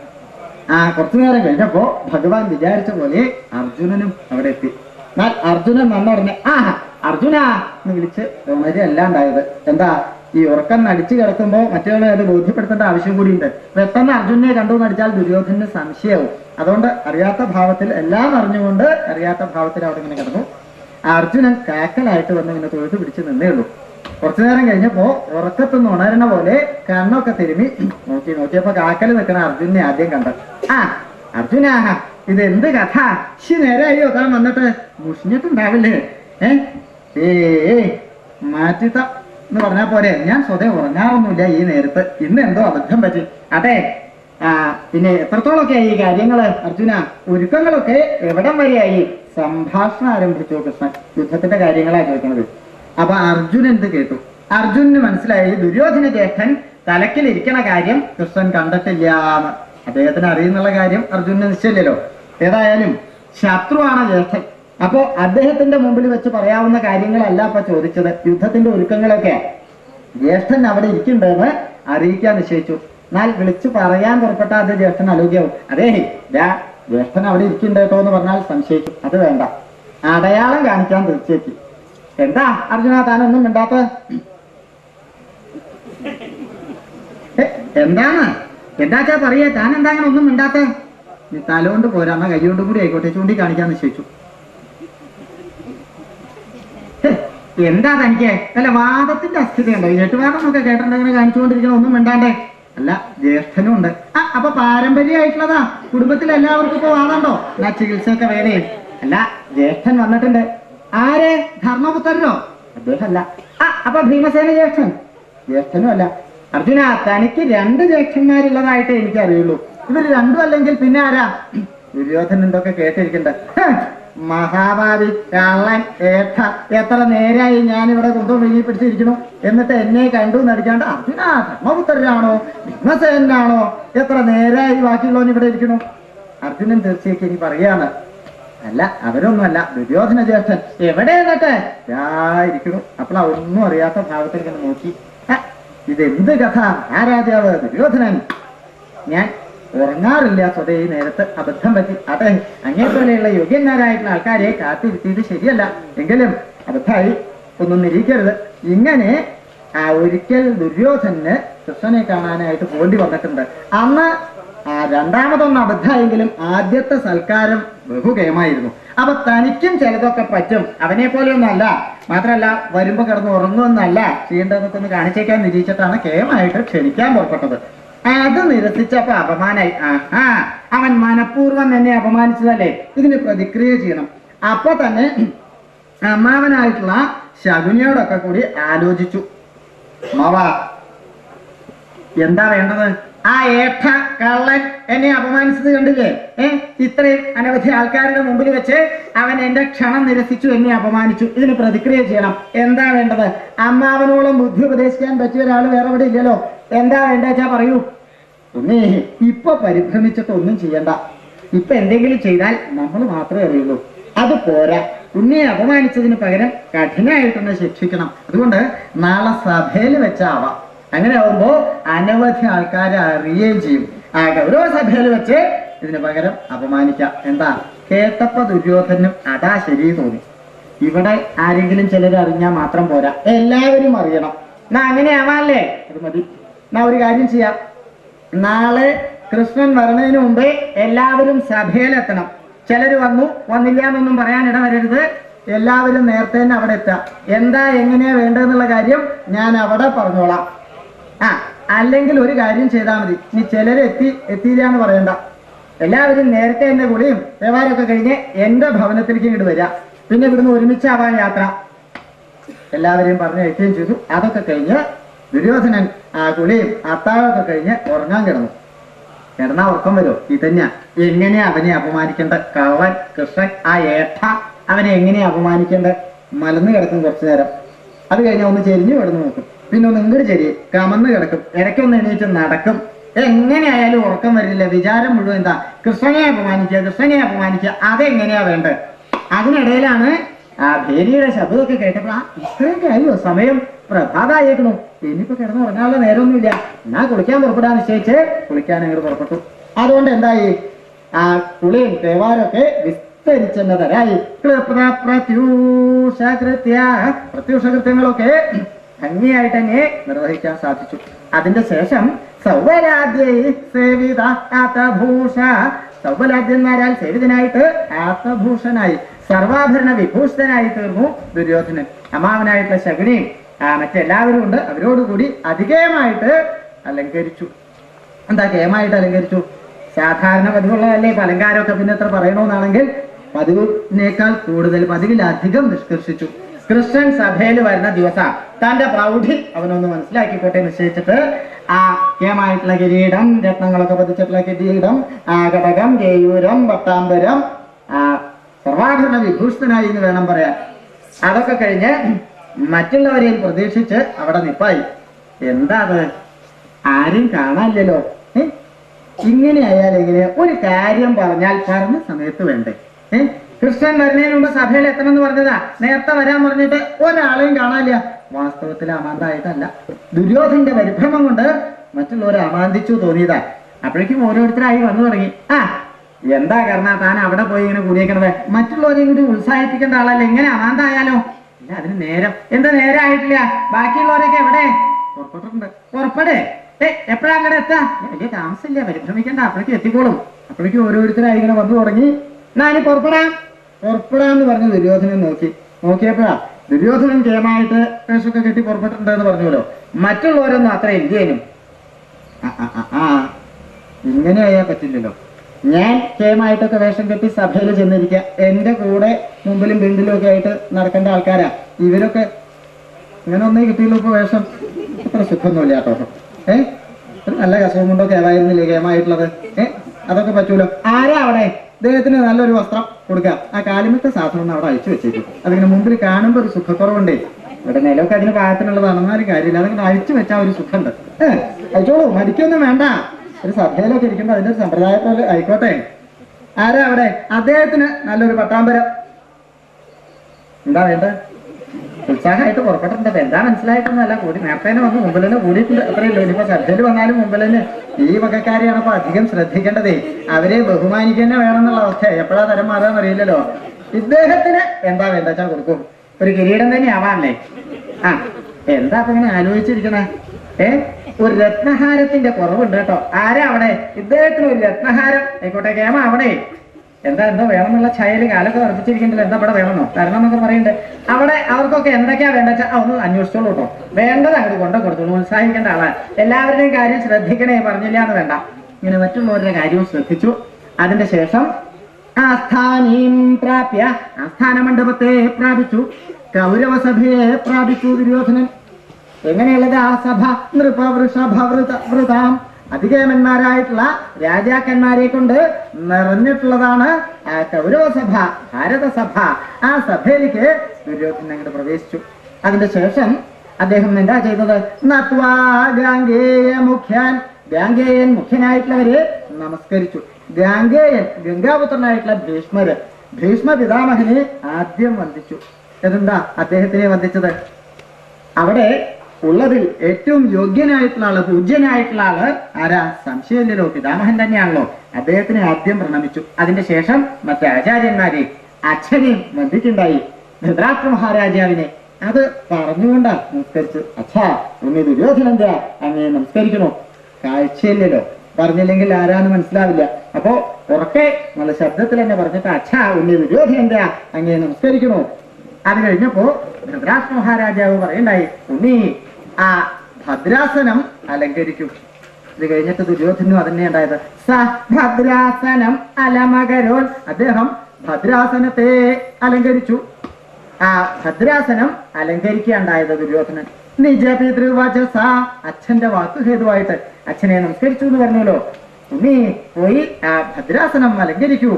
ആ കുറച്ചു നേരം കഴിഞ്ഞപ്പോ ഭഗവാൻ വിചാരിച്ച പോലെ അർജുനനും അവിടെ എത്തി എന്നാൽ അർജുനൻ വന്ന ഉടനെ ആ അർജുന എന്ന് വിളിച്ച് ഉണരല്ല ഉണ്ടായത് എന്താ ഈ ഉറക്കം നടിച്ചു കിടക്കുമ്പോ മറ്റുള്ളവരെ അത് ബോധ്യപ്പെടുത്തേണ്ട ആവശ്യം കൂടിയുണ്ട് പെട്ടെന്ന് അർജുനെ കണ്ടു നടിച്ചാൽ ദുര്യോധനന് സംശയവും അതുകൊണ്ട് അറിയാത്ത ഭാവത്തിൽ എല്ലാം അറിഞ്ഞുകൊണ്ട് അറിയാത്ത ഭാവത്തിൽ അവിടെ ഇങ്ങനെ കിടന്നു ആ അർജുനൻ കാക്കലായിട്ട് വന്ന് ഇങ്ങനെ തൊഴുത്ത് പിടിച്ച് നിന്നേ ഉള്ളൂ കുറച്ചു നേരം കഴിഞ്ഞപ്പോ ഉറക്കത്തുനിന്ന് ഉണരണ പോലെ കണ്ണൊക്കെ തിരുമി നോക്കി നോക്കിയപ്പോ കാക്കൽ നിൽക്കണ അർജുനെ ആദ്യം കണ്ട ആ അർജുന ഇത് എന്ത് കഥ ശി നേരായോ താൻ വന്നിട്ട് മുഷിഞ്ഞിട്ടുണ്ടാവില്ലേ ഏ ഏ മാറ്റിത്ത എന്ന് പറഞ്ഞാ പോരെ ഞാൻ സ്വതേ ഉറങ്ങാറൊന്നുമില്ല ഈ നേരത്ത് ഇന്ന് എന്തോ അബദ്ധം പറ്റി അതെ ആ പിന്നെ എത്രത്തോളൊക്കെ ഈ കാര്യങ്ങള് അർജുന ഒരുക്കങ്ങളൊക്കെ എവിടം വരെയായി സംഭാഷണം ആരംഭിച്ചു കൃഷ്ണൻ യുദ്ധത്തിന്റെ കാര്യങ്ങളാ ചോദിക്കുന്നത് അപ്പൊ അർജുനൻ ഇത് കേട്ടു അർജുനന് മനസ്സിലായി ദുര്യോധന ജ്യേഷ്ഠൻ തലക്കിലിരിക്കണ കാര്യം കൃഷ്ണൻ കണ്ടിട്ടില്ല എന്ന് അദ്ദേഹത്തിന് അറിയുന്നുള്ള കാര്യം അർജുനന് നിശ്ചയില്ലല്ലോ ഏതായാലും ശത്രുവാണ് ജ്യേഷ്ഠൻ അപ്പോ അദ്ദേഹത്തിന്റെ മുമ്പിൽ വെച്ച് പറയാവുന്ന കാര്യങ്ങളല്ല അപ്പൊ ചോദിച്ചത് യുദ്ധത്തിന്റെ ഒരുക്കങ്ങളൊക്കെ ജ്യേഷ്ഠൻ അവിടെ ഇരിക്കുന്നുണ്ടെന്ന് അറിയിക്കാൻ നിശ്ചയിച്ചു എന്നാൽ വിളിച്ചു പറയാൻ പുറപ്പെട്ട അത് ജ്യേഷ്ഠൻ അലോഗ്യവും അതേ ദാ ജ്യേഷ്ഠൻ അവിടെ ഇരിക്കുന്നുണ്ട് കേട്ടോ എന്ന് പറഞ്ഞാൽ സംശയിച്ചു അത് വേണ്ട അടയാളം കാണിക്കാൻ തീർച്ചയായിട്ടും എന്താ അർജുന താനൊന്നും മിണ്ടാത്ത ഏ, എന്താണ് എന്താച്ചാ പറയാ താൻ എന്താ അങ്ങനെ ഒന്നും മിണ്ടാത്ത നീ തലകൊണ്ട് പോരാ എന്നാ കൈ കൊണ്ടും കൂടി ആയിക്കോട്ടെ ചൂണ്ടി കാണിക്കാൻ നിശ്ചയിച്ചു ഹേ, എന്താ തനിക്ക് അല്ല വാദത്തിന്റെ അസ്ഥിതയുണ്ടോ ഈ എട്ടുവാദം ഒക്കെ കേട്ടിട്ട് അങ്ങനെ കാണിച്ചുകൊണ്ടിരിക്കണം ഒന്നും മിണ്ടാണ്ടേ അല്ല ജ്യേഷ്ഠനും ഉണ്ട് ആ അപ്പൊ പാരമ്പര്യമായിട്ടുള്ളതാ കുടുംബത്തിൽ എല്ലാവർക്കും ഇപ്പൊ വാദമുണ്ടോ എന്നാ ചികിത്സയൊക്കെ വേണേ അല്ല ജ്യേഷ്ഠൻ വന്നിട്ടുണ്ട് ആര് ധർമ്മപുത്രനോ അദ്ദേഹമല്ല ആ അപ്പൊ ഭീമസേന ജ്യേഷ്ഠൻ ജ്യേഷ്ഠനും അല്ല അർജുന തനിക്ക് രണ്ട് ജ്യേഷ്ഠന്മാരുള്ളതായിട്ടേ എനിക്ക് അറിയുള്ളൂ ഇവർ രണ്ടും അല്ലെങ്കിൽ പിന്നെ ആരാ ദുര്യോധനൻ എന്തൊക്കെ കേട്ടിരിക്കണ്ട ഹ്, മഹാഭാവി കള്ളൻ ഏട്ട എത്ര നേരായി ഞാൻ ഇവിടെ കൊണ്ടുപോയി വിഴുങ്ങി പിടിച്ചിരിക്കുന്നു എന്നിട്ട് എന്നെ കണ്ടു നടിക്കാണ്ട് അർജുന ധർമ്മപുത്രനാണോ ഭീമസേനാണോ എത്ര നേരായി ബാക്കിയുള്ളവൻ ഇവിടെ ഇരിക്കുന്നു അർജുനൻ തീർച്ചയായിട്ടും ഇനി പറയാണ് അല്ല അവരൊന്നുമല്ല ദുര്യോധന ജ്യേഷ്ഠൻ എവിടെ എന്നിട്ട് ഇരിക്കുന്നു അപ്പോൾ ഒന്നും അറിയാത്ത ഭാവത്തിൽ ഇങ്ങനെ നോക്കി "ഹ, ഇതെന്ത് കഥ ആ രാജാവ് ദുര്യോധനൻ ഞാൻ ഉറങ്ങാറില്ല സ്വതേ ഈ നേരത്ത് അബദ്ധം പറ്റി അതെ അങ്ങേപോലെയുള്ള യോഗ്യന്മാരായിട്ടുള്ള ആൾക്കാരെ കാത്തിരുത്തിയത് ശരിയല്ല എങ്കിലും അബദ്ധമായി ഒന്നും നിരീക്കരുത് ഇങ്ങനെ ആ ഒരിക്കൽ ദുര്യോധനന് കൃഷ്ണനെ കാണാനായിട്ട് പോണ്ടി വന്നിട്ടുണ്ട് അന്ന് ആ രണ്ടാമതൊന്ന് അബദ്ധമായെങ്കിലും ആദ്യത്തെ സൽക്കാരം ബഹുകയമായിരുന്നു അപ്പൊ തനിക്കും ചിലതൊക്കെ പറ്റും അവനെ പോലെയൊന്നല്ല മാത്രല്ല വരുമ്പോ കിടന്ന് ഉറങ്ങുമെന്നല്ല ചെയ്യേണ്ടതൊക്കെ ഒന്ന് കാണിച്ചേക്കാൻ നിരീക്ഷിച്ചിട്ടാണ് കേമായിട്ട് ക്ഷണിക്കാൻ പുറപ്പെട്ടത് അത് നിരസിച്ചപ്പോ അപമാനായി ആഹാ അവൻ മനഃപൂർവ്വം എന്നെ അപമാനിച്ചതല്ലേ ഇതിന് പ്രതിക്രിയ ചെയ്യണം അപ്പൊ തന്നെ അമ്മാവനായിട്ടുള്ള ശകുനിയോടൊക്കെ കൂടി ആലോചിച്ചു മാവാ എന്താ വേണ്ടത് ആ ഏട്ട കള്ളൻ എന്നെ അപമാനിച്ചത് കണ്ടില്ലേ ഏ ഇത്രയും അനവധി ആൾക്കാരുടെ മുമ്പിൽ വെച്ച് അവൻ എന്റെ ക്ഷണം നിരസിച്ചു എന്നെ അപമാനിച്ചു ഇതിന് പ്രതിക്രിയ ചെയ്യണം എന്താ വേണ്ടത് അമ്മാവനോളം ബുദ്ധി ഉപദേശിക്കാൻ പറ്റിയ ഒരാൾ വേറെ ഇവിടെ ഇല്ലല്ലോ എന്താ വേണ്ടേച്ചാ പറയൂ ഉണ്ണി ഇപ്പൊ പരിഭ്രമിച്ചിട്ട് ഒന്നും ചെയ്യണ്ട ഇപ്പൊ എന്തെങ്കിലും ചെയ്താൽ നമ്മൾ മാത്രമേ അറിയുള്ളൂ അത് പോരാ ഉണ്ണിയെ അപമാനിച്ചതിന് പകരം കഠിനമായിട്ടൊന്ന് ശിക്ഷിക്കണം അതുകൊണ്ട് നാളെ സഭയിൽ വെച്ചാവാം അങ്ങനെ ആവുമ്പോ അനവധി ആൾക്കാരെ അറിയുകയും ചെയ്യും ആ ഗൗരവ സഭയിൽ വെച്ച് ഇതിന് പകരം അപമാനിക്കാം എന്താ കേട്ടപ്പോ ദുര്യോധനും അതാ ശരി തോന്നി ഇവിടെ ആരെങ്കിലും ചിലർ അറിഞ്ഞാൽ മാത്രം പോരാ എല്ലാവരും അറിയണം എന്നാ അങ്ങനെ ആവാല്ലേ അത് മതി എന്നാ ഒരു കാര്യം ചെയ്യാം നാളെ കൃഷ്ണൻ വരണതിന് മുമ്പേ എല്ലാവരും സഭയിലെത്തണം ചിലർ വന്നു വന്നില്ല എന്നൊന്നും പറയാൻ ഇടവരരുത് എല്ലാവരും നേരത്തെ തന്നെ അവിടെ എത്താം എന്താ എങ്ങനെയാ വേണ്ടതെന്നുള്ള കാര്യം ഞാൻ അവിടെ പറഞ്ഞോളാം ആ അല്ലെങ്കിൽ ഒരു കാര്യം ചെയ്താൽ മതി ഇനി ചിലര് എത്തി എത്തിയില്ല എന്ന് പറയണ്ട എല്ലാവരും നേരത്തെ എന്റെ കുളിയും വ്യവഹാരമൊക്കെ കഴിഞ്ഞ് എന്റെ ഭവനത്തിലേക്ക് ഇങ്ങോട്ട് വരാം പിന്നെ ഇവിടുന്ന് ഒരുമിച്ചാവാൻ യാത്ര എല്ലാവരെയും പറഞ്ഞ് എത്തുകയും ചെയ്തു അതൊക്കെ കഴിഞ്ഞ് ദുര്യോധനൻ ആ കുളിയും അത്താഴമൊക്കെ കഴിഞ്ഞ് ഉറങ്ങാൻ കിടന്നു കിടന്നാ ഉറക്കം വരുമോ ഇതന്നെയാ എങ്ങനെയാ അവനെ അപമാനിക്കേണ്ട കള്ളൻ കൃഷ്ണൻ ആ ഏട്ട അവനെ എങ്ങനെയാ അപമാനിക്കേണ്ട മലന്ന് കിടക്കും കുറച്ചു നേരം അത് കഴിഞ്ഞാൽ ഒന്ന് ചെരിഞ്ഞു കിടന്നു നോക്കും പിന്നെ ഒന്ന് ഇങ്ങോട്ട് ചെരി കമന്ന് കിടക്കും ഇടയ്ക്കൊന്ന് എണീറ്റ് നടക്കും എങ്ങനെയായാലും ഉറക്കം വരില്ല വിചാരം മുഴുവൻ എന്താ കൃഷ്ണനെ അപമാനിക്കുക കൃഷ്ണനെ അപമാനിക്കുക അതെങ്ങനെയാ വേണ്ടത് അതിനിടയിലാണ് ആ ഭേരിയുടെ ശബ്ദമൊക്കെ കേട്ടപ്പോൾ ആ ഇത്രയൊക്കെ ആയോ സമയം പ്രഭാതായേക്കണു ഇനിയിപ്പോ കിടന്ന് ഉറങ്ങാനുള്ള നേരമൊന്നുമില്ല എന്നാ കുളിക്കാൻ പുറപ്പെടാൻ നിശ്ചയിച്ച് കുളിക്കാൻ അങ്ങോട്ട് പുറപ്പെട്ടു അതുകൊണ്ട് എന്തായി ആ കുളിയും തേവാരൊക്കെ വിസ്തരിച്ചെന്നതരായി പ്രത്യൂഷകൃത്യ പ്രത്യൂഷകൃത്യങ്ങളൊക്കെ ഭംഗിയായിട്ട് തന്നെ നിർവഹിക്കാൻ സാധിച്ചു അതിന്റെ ശേഷം സൗവരാദ്യ സേവിത ആതഭൂഷ സൗവലാദ്യന്മാരാൽ സേവിതനായിട്ട് ആത്തഭൂഷനായി സർവാഭരണ വിഭൂഷിതനായി തീർന്നു ദുര്യോധനൻ അമ്മാവനായിട്ടുള്ള ശകുനിയും ആ, മറ്റെല്ലാവരും ഉണ്ട് അവരോടുകൂടി അധികമായിട്ട് അലങ്കരിച്ചു എന്താ കേമായിട്ട് അലങ്കരിച്ചു സാധാരണ പതിവുള്ളതല്ലേ ഇപ്പൊ അലങ്കാരമൊക്കെ പിന്നെ എത്ര പറയണമെന്നാണെങ്കിൽ പതിവിനേക്കാൾ കൂടുതൽ പതിവിലധികം നിഷ്കർഷിച്ചു കൃഷ്ണൻ സഭയിൽ വരുന്ന ദിവസം തന്റെ പ്രൗഢി അവനൊന്ന് മനസ്സിലാക്കിക്കോട്ടെ നിശ്ചയിച്ചിട്ട് ആ കേമായിട്ടുള്ള കിരീടം രത്നങ്ങളൊക്കെ പതിച്ചിട്ടുള്ള കിരീടം ആ ഘടകം കേയൂരം പട്ടാമ്പരം ആ സർവാഭരണ വിഭൂഷിതനായി എന്ന് വേണം പറയാൻ അതൊക്കെ കഴിഞ്ഞ് മറ്റുള്ളവരെയും പ്രതീക്ഷിച്ച് അവിടെ നിപ്പായി എന്താ അത് ആരും കാണാനില്ലല്ലോ ഏ? ഇങ്ങനെ ആയാൽ എങ്ങനെ ഒരു കാര്യം പറഞ്ഞാൽ പറഞ്ഞ സമയത്ത് വേണ്ടേ ഏ കൃഷ്ണൻ വരുന്നതിന് മുമ്പ് സഭയിൽ എത്തണം എന്ന് പറഞ്ഞതാ നേരത്തെ വരാൻ പറഞ്ഞിട്ട് ഒരാളെയും കാണാനില്ല വാസ്തവത്തിൽ അമാന്തായിട്ടല്ല ദുര്യോധന്റെ പരിഭ്രമം കൊണ്ട് മറ്റുള്ളവരെ അമാന്തിച്ചു തോന്നിയതാ അപ്പോഴേക്കും ഓരോരുത്തരായി വന്നു തുടങ്ങി ആ എന്താ കാരണം താൻ അവിടെ പോയി ഇങ്ങനെ കൂടിയേക്കണത് മറ്റുള്ളവരെയും കൂടി ഉത്സാഹിപ്പിക്കേണ്ട ആളല്ലേ എങ്ങനെ അമാന്തായാലോ ഇല്ല അതിന് നേരം എന്താ നേരം ആയിട്ടില്ല ബാക്കിയുള്ളവരൊക്കെ എവിടെ പുറപ്പെട്ടിട്ടുണ്ട് പുറപ്പെടേ ഏ എപ്പോഴാ അങ്ങടെ എത്താ ഏ, വലിയ താമസമില്ല പരിഭ്രമിക്കണ്ട അപ്പോഴേക്കും എത്തിക്കോളും അപ്പോഴേക്കും ഓരോരുത്തരായി ഇങ്ങനെ വന്നു തുടങ്ങി ഞാനി പുറപ്പെടാം പുറപ്പെടാന്ന് പറഞ്ഞ് ദുര്യോധനൻ നോക്കി നോക്കിയപ്പോഴാ ദുര്യോധനൻ കേമായിട്ട് വേഷമൊക്കെ കെട്ടി പുറപ്പെട്ടിട്ടുണ്ട് എന്ന് പറഞ്ഞല്ലോ മറ്റുള്ളവരൊന്നും അത്ര ഇല്ലേനും ആ, ആ, ആ, ആ ഇങ്ങനെ ആയാൽ പറ്റില്ലല്ലോ ഞാൻ കേമായിട്ടൊക്കെ വേഷം കെട്ടി സഭയിൽ ചെന്നിരിക്കുക എന്റെ കൂടെ മുമ്പിലും പിണ്ടിലും ഒക്കെ ആയിട്ട് നടക്കേണ്ട ആൾക്കാരാ ഇവരൊക്കെ ഇങ്ങനെ ഒന്നേ കിട്ടിയുള്ളൂ ഇപ്പൊ വേഷം അത്ര സുഖമൊന്നുമില്ല കേട്ടോ ഏ ഒരു നല്ല കസവും കൊണ്ടൊക്കെ ഏതായിരുന്നില്ലേ കേമായിട്ടുള്ളത് ഏ അതൊക്കെ പറ്റൂലോ ആരാ അവിടെ ഇദ്ദേഹത്തിന് നല്ലൊരു വസ്ത്രം കൊടുക്കുക ആ കാലിമത്തെ സാധനം ഒന്ന് അവിടെ അഴിച്ചു വെച്ചേക്കും അതിങ്ങനെ മുമ്പിൽ കാണുമ്പോൾ ഒരു സുഖക്കുറവുണ്ടേ ഇവിടെ നിലമൊക്കെ അതിന് പാകത്തിനുള്ളതാണ് എന്നാലും കാര്യമില്ല അതിങ്ങനെ അഴിച്ചു വെച്ചാൽ ഒരു സുഖമുണ്ട് ഏ അയച്ചോളൂ മടിക്കൊന്നും വേണ്ട ഒരു സഭയിലൊക്കെ ഇരിക്കുമ്പോൾ അതിന്റെ ഒരു സമ്പ്രദായം പോലെ ആയിക്കോട്ടെ ആരാ അവിടെ അദ്ദേഹത്തിന് നല്ലൊരു പട്ടാമ്പരം എന്താ വേണ്ടത് ഉത്സാഹമായിട്ട് പുറപ്പെട്ടിട്ടുണ്ട് അപ്പൊ എന്താ മനസ്സിലായിട്ടൊന്നുമല്ല കൂടി നേരത്തെ തന്നെ വന്ന് മുമ്പിൽ തന്നെ കൂടിയിട്ടുണ്ട് അത്രയല്ലോ ഇനിയിപ്പോ ശ്രദ്ധയിൽ വന്നാലും മുമ്പിൽ തന്നെ ഈ വകക്കാരെയാണ് അപ്പൊ അധികം ശ്രദ്ധിക്കേണ്ടതേ അവരെ ബഹുമാനിക്കുക വേണം എന്നുള്ള അവസ്ഥ എപ്പോഴാ തരം മാറാന്ന് അറിയില്ലല്ലോ ഇദ്ദേഹത്തിന് എന്താ വേണ്ട വെച്ചാൽ കൊടുക്കും ഒരു കിരീടം തന്നെ ആവാനല്ലേ ആ എന്താ അപ്പൊ ഇങ്ങനെ ആലോചിച്ചിരിക്കണേ ഏ ഒരു രത്നഹാരത്തിന്റെ കുറവുണ്ട് കേട്ടോ ആരാ അവിടെ ഇദ്ദേഹത്തിന് ഒരു രത്നഹാരം ആയിക്കോട്ടെ കേമ അവിടെ എന്താ എന്തോ വേണമെന്നുള്ള ഛായയിൽ കാലൊക്കെ വർദ്ധിച്ചിരിക്കണ്ടല്ലോ എന്താ ഇവിടെ വേണമെന്നോ തരണം എന്നൊക്കെ പറയുന്നുണ്ട് അവിടെ അവർക്കൊക്കെ എന്തൊക്കെയാ വേണ്ട വെച്ചാൽ ഒന്ന് അന്വേഷിച്ചോളൂ കേട്ടോ വേണ്ടത് അങ്ങോട്ട് കൊണ്ടു കൊടുത്തോളൂ ഉത്സാഹിക്കേണ്ട ആളാണ് എല്ലാവരുടെയും കാര്യം ശ്രദ്ധിക്കണേ പറഞ്ഞില്ല എന്ന് വേണ്ട ഇങ്ങനെ മറ്റുള്ളവരുടെ കാര്യവും ശ്രദ്ധിച്ചു അതിന്റെ ശേഷം ആസ്ഥാനീം പ്രാപ്യ ആസ്ഥാന മണ്ഡപത്തെ പ്രാപിച്ചു കൗരവസഭയെ പ്രാപിച്ചു ദുര്യോധനൻ എങ്ങനെയുള്ളത് ആ സഭ നൃപ വൃഷഭ വൃത വൃതാം അധികേമന്മാരായിട്ടുള്ള രാജാക്കന്മാരെ കൊണ്ട് നിറഞ്ഞിട്ടുള്ളതാണ് ആ കൗരവസഭ ഭാരതസഭ ആ സഭയിലേക്ക് ദുര്യോധനൻ അങ്ങോട്ട് പ്രവേശിച്ചു അതിന്റെ ശേഷം അദ്ദേഹം എന്താ ചെയ്തത് നത്വാ ഗാംഗേയ മുഖ്യാൻ ഗാംഗേയൻ മുഖ്യനായിട്ടുള്ളവര് നമസ്കരിച്ചു ഗാംഗേയൻ ഗംഗാപുത്രനായിട്ടുള്ള ഭീഷ്മര് ഭീഷ്മ പിതാമഹനെ ആദ്യം വന്ദിച്ചു എന്താ അദ്ദേഹത്തിനെ വന്ദിച്ചത് അവിടെ ഉള്ളതിൽ ഏറ്റവും യോഗ്യനായിട്ടുള്ള ആള് പൂജ്യനായിട്ടുള്ള ആള് ആരാ സംശയമില്ലല്ലോ പിതാമഹൻ തന്നെയാണല്ലോ അദ്ദേഹത്തിനെ ആദ്യം പ്രണമിച്ചു അതിന്റെ ശേഷം മറ്റേ ആചാര്യന്മാരെ അച്ഛനെയും വന്ദിക്കുണ്ടായി ധൃതരാഷ്ട്ര മഹാരാജാവിനെ അത് പറഞ്ഞുകൊണ്ടാ നമസ്കരിച്ചു അച്ഛാ ഉണ്ണി ദുര്യോധനന്താ അങ്ങേ നമസ്കരിക്കണോ കാഴ്ചയില്ലല്ലോ പറഞ്ഞില്ലെങ്കിൽ ആരാന്ന് മനസ്സിലാവില്ല അപ്പോ ഉറക്കെ നല്ല ശബ്ദത്തിൽ തന്നെ പറഞ്ഞിട്ട് അച്ഛാ ഉണ്ണി ദുര്യോധനന്താ അങ്ങേ നമസ്കരിക്കണോ അത് കഴിഞ്ഞപ്പോ ധൃതരാഷ്ട്ര മഹാരാജാവ് പറയണ്ടായി ഉണ്ണി ആ ഭദ്രാസനം അലങ്കരിക്കും ഇത് കഴിഞ്ഞിട്ട് ദുര്യോധനും അതന്നെ ഉണ്ടായത് സ ഭദ്രാസനം അലമകരോൽ അദ്ദേഹം ഭദ്രാസനത്തെ അലങ്കരിച്ചു ആ ഭദ്രാസനം അലങ്കരിക്കുകയുണ്ടായത് ദുര്യോധനൻ നിജ പിതൃവചസ അച്ഛന്റെ വാക്കുഹേതുവായിട്ട് അച്ഛനെ നമസ്കരിച്ചു എന്ന് പറഞ്ഞല്ലോ ഉണ്ണി പോയി ആ ഭദ്രാസനം അലങ്കരിക്കൂ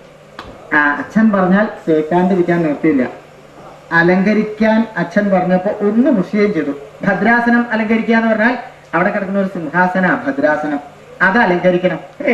ആ അച്ഛൻ പറഞ്ഞാൽ കേൾക്കാണ്ടിരിക്കാൻ നിർത്തിയില്ല അലങ്കരിക്കാൻ അച്ഛൻ പറഞ്ഞപ്പോ ഒന്ന് മുഷിയുകയും ചെയ്തു ഭദ്രാസനം അലങ്കരിക്കുക എന്ന് പറഞ്ഞാൽ അവിടെ കിടക്കുന്ന ഒരു സിംഹാസന ഭദ്രാസനം അത് അലങ്കരിക്കണം ഏ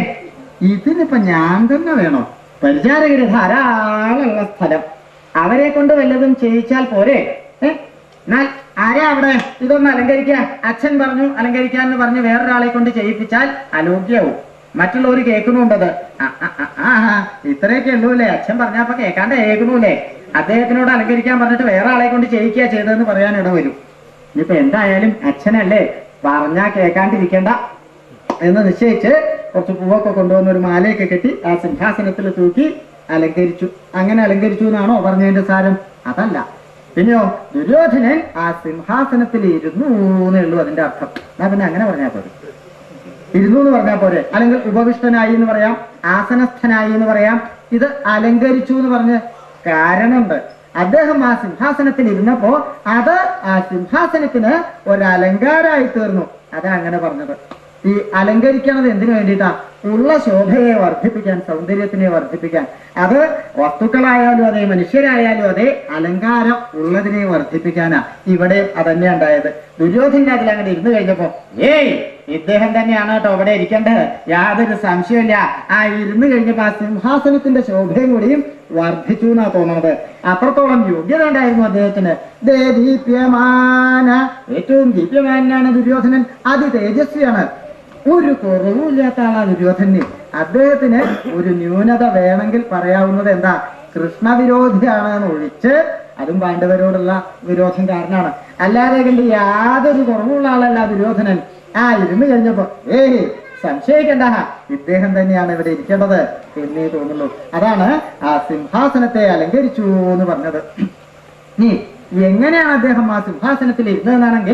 ഇതിനിപ്പോ ഞാൻ തന്നെ വേണോ പരിചാരകര് ധാരാളമുള്ള സ്ഥലം അവരെ കൊണ്ട് വല്ലതും ചെയ്യിച്ചാൽ പോരെ ഏ എന്നാൽ ആരാ അവിടെ ഇതൊന്ന് അലങ്കരിക്കുക അച്ഛൻ പറഞ്ഞു അലങ്കരിക്കാൻ എന്ന് പറഞ്ഞ് വേറൊരാളെ കൊണ്ട് ചെയ്യിപ്പിച്ചാൽ അലോഗ്യവും മറ്റുള്ളവർ കേൾക്കുന്നുണ്ടത് ആ, ആ, ആ, ആ, ആ, ഇത്രയൊക്കെ ഉള്ളൂല്ലേ അച്ഛൻ പറഞ്ഞപ്പോ കേൾക്കാണ്ട് കേൾക്കണൂല്ലേ അദ്ദേഹത്തിനോട് അലങ്കരിക്കാൻ പറഞ്ഞിട്ട് വേറെ ആളെ കൊണ്ട് ചെയ്യിക്കുക ചെയ്തതെന്ന് പറയാൻ ഇട വരും ഇനിയിപ്പോ എന്തായാലും അച്ഛനല്ലേ പറഞ്ഞാ കേൾക്കാണ്ടിരിക്കേണ്ട എന്ന് നിശ്ചയിച്ച് കുറച്ച് പൂവൊക്കെ കൊണ്ടുവന്ന് ഒരു മാലയൊക്കെ കെട്ടി ആ സിംഹാസനത്തിൽ തൂക്കി അലങ്കരിച്ചു അങ്ങനെ അലങ്കരിച്ചു എന്നാണോ പറഞ്ഞതിന്റെ സാരം അതല്ല പിന്നെയോ ദുര്യോധനൻ ആ സിംഹാസനത്തിൽ ഇരുന്നു എന്നേ ഉള്ളൂ അതിന്റെ അർത്ഥം എന്നാ പിന്നെ അങ്ങനെ പറഞ്ഞാൽ പോരെ ഇരുന്നു എന്ന് പറഞ്ഞാൽ പോരെ അല്ലെങ്കിൽ ഉപവിഷ്ടനായി എന്ന് പറയാം ആസനസ്ഥനായി എന്ന് പറയാം ഇത് അലങ്കരിച്ചു എന്ന് പറഞ്ഞ് കാരണമുണ്ട് അദ്ദേഹം ആ സിംഹാസനത്തിൽ ഇരുന്നപ്പോ അത് ആ സിംഹാസനത്തിന് ഒരു അലങ്കാരമായി തീർന്നു അതാ അങ്ങനെ പറഞ്ഞത് ഈ അലങ്കരിക്കണത് എന്തിനു വേണ്ടിയിട്ടാ ഉള്ള ശോഭയെ വർദ്ധിപ്പിക്കാൻ സൗന്ദര്യത്തിനെ വർദ്ധിപ്പിക്കാൻ അത് വസ്തുക്കളായാലും അതെ മനുഷ്യരായാലും അതെ അലങ്കാരം ഉള്ളതിനെ വർദ്ധിപ്പിക്കാനാ ഇവിടെ അതന്നെ ഉണ്ടായത് ദുര്യോധന അതിൽ അങ്ങനെ ഇരുന്ന് കഴിഞ്ഞപ്പോ ഏയ് ഇദ്ദേഹം തന്നെയാണ് കേട്ടോ അവിടെ ഇരിക്കേണ്ടത് യാതൊരു സംശയമില്ല ആ ഇരുന്ന് കഴിഞ്ഞപ്പോ ആ സിംഹാസനത്തിന്റെ ശോഭയും കൂടിയും വർദ്ധിച്ചു എന്നാ തോന്നുന്നത് അത്രത്തോളം യോഗ്യത ഉണ്ടായിരുന്നു അദ്ദേഹത്തിന് ദേ ദീപ്യമാന ഏറ്റവും ദീപ്യമാനാണ് ദുര്യോധനൻ അതി തേജസ്വിയാണ് ഒരു കുറവുമില്ലാത്ത ആളാ ദുര്യോധന് അദ്ദേഹത്തിന് ഒരു ന്യൂനത വേണമെങ്കിൽ പറയാവുന്നത് എന്താ കൃഷ്ണവിരോധിയാണെന്ന് ഒഴിച്ച് അതും പാണ്ഡവരോടുള്ള വിരോധം കാരണമാണ് അല്ലാതെ കണ്ട് യാതൊരു കുറവുള്ള ആളല്ല ദുര്യോധനൻ ആ ഇരുന്ന് കഴിഞ്ഞപ്പോ ഏയ് സംശയിക്കണ്ട ഇദ്ദേഹം തന്നെയാണ് ഇവിടെ ഇരിക്കേണ്ടത് എന്നേ തോന്നുള്ളൂ അതാണ് ആ സിംഹാസനത്തെ അലങ്കരിച്ചു എന്ന് പറഞ്ഞത് ഇനി എങ്ങനെയാണ് അദ്ദേഹം ആ സിംഹാസനത്തിൽ ഇരുന്നതെന്നാണെങ്കിൽ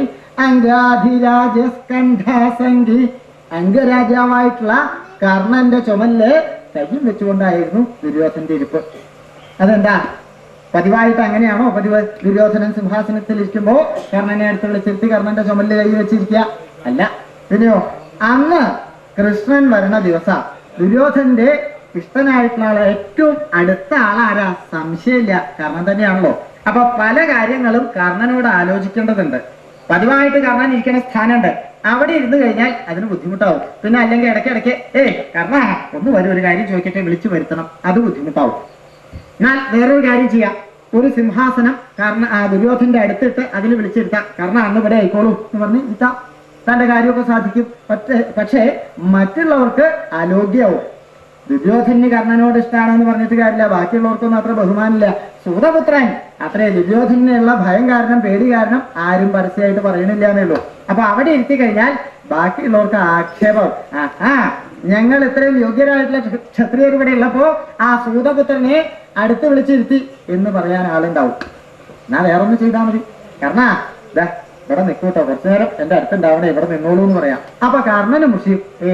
അംഗാധിരാജസ്കണ്ഠാസംഗി അംഗരാജാവായിട്ടുള്ള കർണന്റെ ചുമലില് കയ്യും വെച്ചുകൊണ്ടായിരുന്നു ദുര്യോധന്റെ ഇരിപ്പ് അതെന്താ പതിവായിട്ട് അങ്ങനെയാണോ പതിവ് ദുര്യോധനൻ സിംഹാസനത്തിൽ ഇരിക്കുമ്പോ കർണനെ അടുത്ത് വിളിച്ചിരുത്തി കർണന്റെ ചുമലിൽ കൈ വെച്ചിരിക്കുക അല്ല പിന്നെയോ അന്ന് കൃഷ്ണൻ വരണ ദിവസ ദുര്യോധനന്റെ ഇഷ്ടനായിട്ടുള്ള ആള് ഏറ്റവും അടുത്ത ആളാരാ സംശയമില്ല കർണൻ തന്നെയാണല്ലോ അപ്പൊ പല കാര്യങ്ങളും കർണനോട് ആലോചിക്കേണ്ടതുണ്ട് പതിവായിട്ട് കർണൻ ഇരിക്കുന്ന സ്ഥാനമുണ്ട് അവിടെ ഇരുന്ന് കഴിഞ്ഞാൽ അതിന് ബുദ്ധിമുട്ടാവും പിന്നെ അല്ലെങ്കിൽ ഇടയ്ക്കിടയ്ക്ക് ഏയ് കർണ ഒന്ന് വരും ഒരു കാര്യം ചോദിക്കട്ടെ വിളിച്ചു വരുത്തണം അത് ബുദ്ധിമുട്ടാവും എന്നാൽ വേറൊരു കാര്യം ചെയ്യാം ഒരു സിംഹാസനം കർണ ആ ദുര്യോധന്റെ അടുത്തിട്ട് അതിൽ വിളിച്ചിരുത്താം കർണ അന്ന് ഇവിടെ ആയിക്കോളൂ എന്ന് പറഞ്ഞ് ഇരുത്താം തന്റെ കാര്യമൊക്കെ സാധിക്കും പക്ഷേ പക്ഷേ മറ്റുള്ളവർക്ക് അലോഗ്യവും ദുര്യോധന് കർണനോട് ഇഷ്ടമാണെന്ന് പറഞ്ഞിട്ട് കാര്യമില്ല ബാക്കിയുള്ളവർക്കൊന്നും അത്ര ബഹുമാനില്ല സൂതപുത്രൻ അത്രേ ദുര്യോധനുള്ള ഭയം കാരണം പേടി കാരണം ആരും പരസ്യമായിട്ട് പറയണില്ല എന്നേ ഉള്ളൂ അപ്പൊ അവിടെ ഇരുത്തി കഴിഞ്ഞാൽ ബാക്കിയുള്ളവർക്ക് ആക്ഷേപം ആ ഞങ്ങൾ ഇത്രയും യോഗ്യരായിട്ടുള്ള ക്ഷ- ക്ഷത്രിയർ ഇവിടെ ഉള്ളപ്പോ ആ സൂതപുത്രനെ അടുത്ത് വിളിച്ചിരുത്തി എന്ന് പറയാൻ ആളുണ്ടാവും എന്നാ വേറൊന്ന് ചെയ്താൽ മതി കർണ ദാ ഇവിടെ നിൽക്കൂട്ടോ കുറച്ചു നേരം എന്റെ അടുത്തുണ്ടാവണേ ഇവിടെ നിന്നോളൂ എന്ന് പറയാം അപ്പൊ കർണന് മുഷിയും ഏ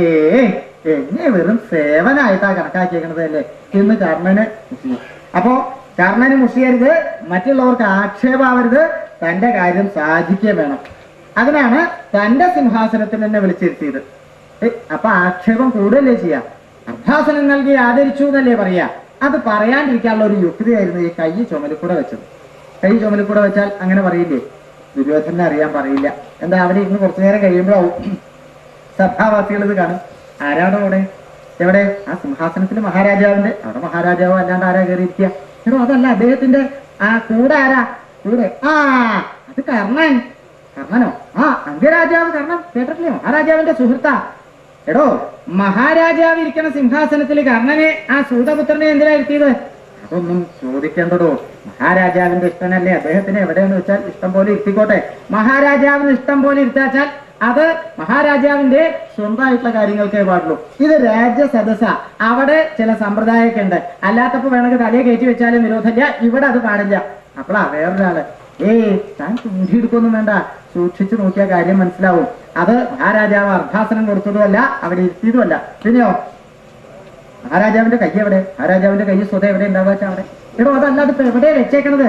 എന്നെ വെറും സേവനായിട്ടാ കണക്കാക്കിയേക്കണത് അല്ലേ എന്ന് കർണന് മുഷിയും അപ്പോ കർണന് മുഷിയരുത് മറ്റുള്ളവർക്ക് ആക്ഷേപാവരുത് തന്റെ കാര്യം സാധിക്കുകയും വേണം അതിനാണ് തന്റെ സിംഹാസനത്തിൽ തന്നെ വിളിച്ചിരുത്തിയത് ഏ, അപ്പൊ ആക്ഷേപം കൂടുതലേ ചെയ്യാം അർഭാസനം നൽകി ആദരിച്ചു എന്നല്ലേ പറയാ അത് പറയാണ്ടിരിക്കാനുള്ള ഒരു യുക്തിയായിരുന്നു ഈ കൈ ചുമലിൽ കൂടെ വെച്ചത് കൈ ചുമലിൽ കൂടെ വെച്ചാൽ അങ്ങനെ പറയില്ലേ ദുര്യോധനെ അറിയാൻ പറയില്ല എന്താ അവിടെ ഇരുന്ന് കുറച്ചു നേരം കഴിയുമ്പോഴാവും സഭാവാസികൾ ഇത് കാണും ആരാണോ അവിടെ എവിടെ ആ സിംഹാസനത്തിൽ മഹാരാജാവിന്റെ അവിടെ മഹാരാജാവോ അല്ലാണ്ട് ആരാ കയറിയിരിക്കുക എടോ അതല്ല അദ്ദേഹത്തിന്റെ ആ കൂടെ ആരാ കൂടെ ആ അത് കർണൻ കർണനോ ആ അംഗരാജാവ് കർണൻ കേട്ടിട്ടില്ലേ മഹാരാജാവിന്റെ സുഹൃത്താ എടോ മഹാരാജാവ് ഇരിക്കുന്ന സിംഹാസനത്തിൽ കർണനെ ആ സൂതപുത്രനെ എന്തിനാ ഇരുത്തിയത് അതൊന്നും ചോദിക്കേണ്ടതോ മഹാരാജാവിന്റെ ഇഷ്ടനല്ലേ അദ്ദേഹത്തിന് എവിടെയെന്ന് വെച്ചാൽ ഇഷ്ടം പോലെ ഇരുത്തിക്കോട്ടെ മഹാരാജാവിന് ഇഷ്ടം പോലെ ഇരുത്താച്ചാൽ അത് മഹാരാജാവിന്റെ സ്വന്തമായിട്ടുള്ള കാര്യങ്ങൾക്കേ പാടുള്ളൂ ഇത് രാജ്യസദസ്സ അവിടെ ചില സമ്പ്രദായമൊക്കെ ഉണ്ട് അല്ലാത്തപ്പോ വേണമെങ്കിൽ തലയെ കയറ്റി വെച്ചാലും വിരോധമില്ല ഇവിടെ അത് പാടില്ല അപ്പോഴാ വേറൊരാള് ഏയ് താൻ ചൂണ്ടിയെടുക്കൊന്നും വേണ്ട സൂക്ഷിച്ചു നോക്കിയ കാര്യം മനസ്സിലാവും അത് മഹാരാജാവ് അർദ്ധാസനം കൊടുത്തതുമല്ല അവിടെ ഇരുത്തിയതുമല്ല പിന്നെയോ മഹാരാജാവിന്റെ കൈ എവിടെ മഹാരാജാവിന്റെ കൈ സ്വതം എവിടെ ഉണ്ടാവുക വെച്ചാ അവിടെ എടോ അതല്ലാതെ ഇപ്പൊ എവിടെയാ വെച്ചേക്കണത്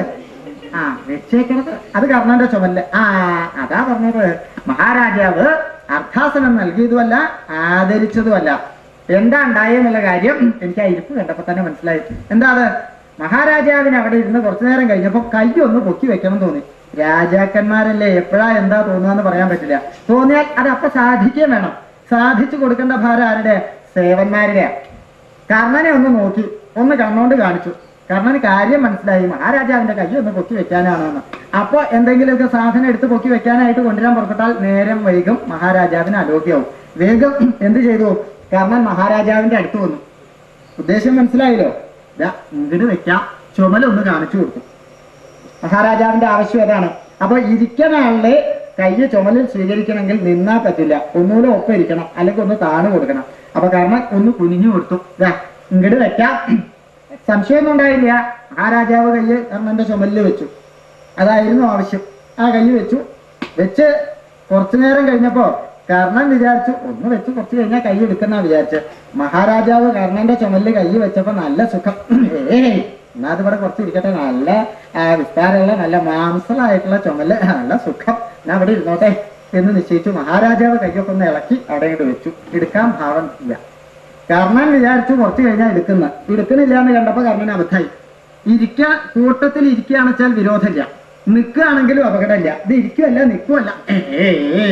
ആ വെച്ചേക്കണത് അത് കർണന്റെ ചുമല് ആ അതാ പറഞ്ഞത് മഹാരാജാവ് അർത്ഥാസനം നൽകിയതുമല്ല ആദരിച്ചതുമല്ല എന്താ ഉണ്ടായെന്നുള്ള കാര്യം എനിക്ക് ആ ഇരിപ്പ് കണ്ടപ്പോ തന്നെ മനസ്സിലായി എന്താ അത് മഹാരാജാവിന് അവിടെ ഇരുന്ന് കുറച്ചു നേരം കഴിഞ്ഞപ്പോ കൈ ഒന്ന് പൊക്കി വെക്കണം തോന്നി രാജാക്കന്മാരല്ലേ എപ്പോഴാ എന്താ തോന്നുക പറയാൻ പറ്റില്ല തോന്നിയാൽ അത് അപ്പൊ സാധിക്കുകയും വേണം സാധിച്ചു കൊടുക്കേണ്ട ഭാരം ആരുടെ സേവന്മാരുടെ കർണനെ ഒന്ന് നോക്കി ഒന്ന് കണ്ണോണ്ട് കാണിച്ചു കർണന് കാര്യം മനസ്സിലായി മഹാരാജാവിന്റെ കൈ ഒന്ന് പൊക്കി വെക്കാനാണെന്ന് അപ്പൊ എന്തെങ്കിലുമൊക്കെ സാധനം എടുത്ത് പൊക്കി വെക്കാനായിട്ട് കൊണ്ടുവരാൻ പുറപ്പെട്ടാൽ നേരം വൈകും മഹാരാജാവിന് അലോഗ്യവും വേഗം എന്ത് ചെയ്തു കർണൻ മഹാരാജാവിന്റെ അടുത്ത് വന്നു ഉദ്ദേശം മനസ്സിലായല്ലോ ദാ ഇങ്ങോട്ട് വെക്കാം ചുമലൊന്ന് കാണിച്ചു കൊടുത്തു മഹാരാജാവിന്റെ ആവശ്യം അതാണ് അപ്പൊ ഇരിക്കുന്ന ആളുടെ കൈ ചുമലിൽ സ്വീകരിക്കണമെങ്കിൽ നിന്നാ പറ്റില്ല ഒന്നുകൂടെ ഒപ്പം ഇരിക്കണം അല്ലെങ്കിൽ ഒന്ന് താണു കൊടുക്കണം അപ്പൊ കാരണം ഒന്ന് കുനിഞ്ഞു കൊടുത്തു ദാ ഇങ്ങോട്ട് വെക്കാം സംശയമൊന്നും ഉണ്ടായില്ല മഹാരാജാവ് കൈ കർണന്റെ ചുമലിൽ വെച്ചു അതായിരുന്നു ആവശ്യം ആ കൈ വെച്ചു വെച്ച് കുറച്ചു നേരം കഴിഞ്ഞപ്പോ കർണൻ വിചാരിച്ചു ഒന്ന് വെച്ച് കുറച്ച് കഴിഞ്ഞാൽ കൈ എടുക്കുന്ന വിചാരിച്ച് മഹാരാജാവ് കർണന്റെ ചുമലിൽ കൈ വെച്ചപ്പോ നല്ല സുഖം ഏയ് എന്നാ അത് ഇവിടെ കുറച്ച് ഇരിക്കട്ടെ നല്ല ആ, വിസ്താരമുള്ള നല്ല മാംസളായിട്ടുള്ള ചുമല് നല്ല സുഖം ഞാൻ അവിടെ ഇരുന്നോട്ടെ എന്ന് നിശ്ചയിച്ചു മഹാരാജാവ് കൈയൊക്കെ ഒന്ന് ഇളക്കി അവിടെ ഇങ്ങോട്ട് വെച്ചു എടുക്കാൻ ഭാവം ഇല്ല കർണൻ വിചാരിച്ചു കുറച്ച് കഴിഞ്ഞാൽ എടുക്കുന്ന എടുക്കുന്നില്ല എന്ന് കണ്ടപ്പോ കർണൻ അബദ്ധായി ഇരിക്ക കൂട്ടത്തിൽ ഇരിക്കുകയാണെന്ന് വെച്ചാൽ വിരോധമില്ല നിൽക്കുകയാണെങ്കിലും അപകടമില്ല ഇത് ഇരിക്കുമല്ല നിൽക്കുമല്ല ഏ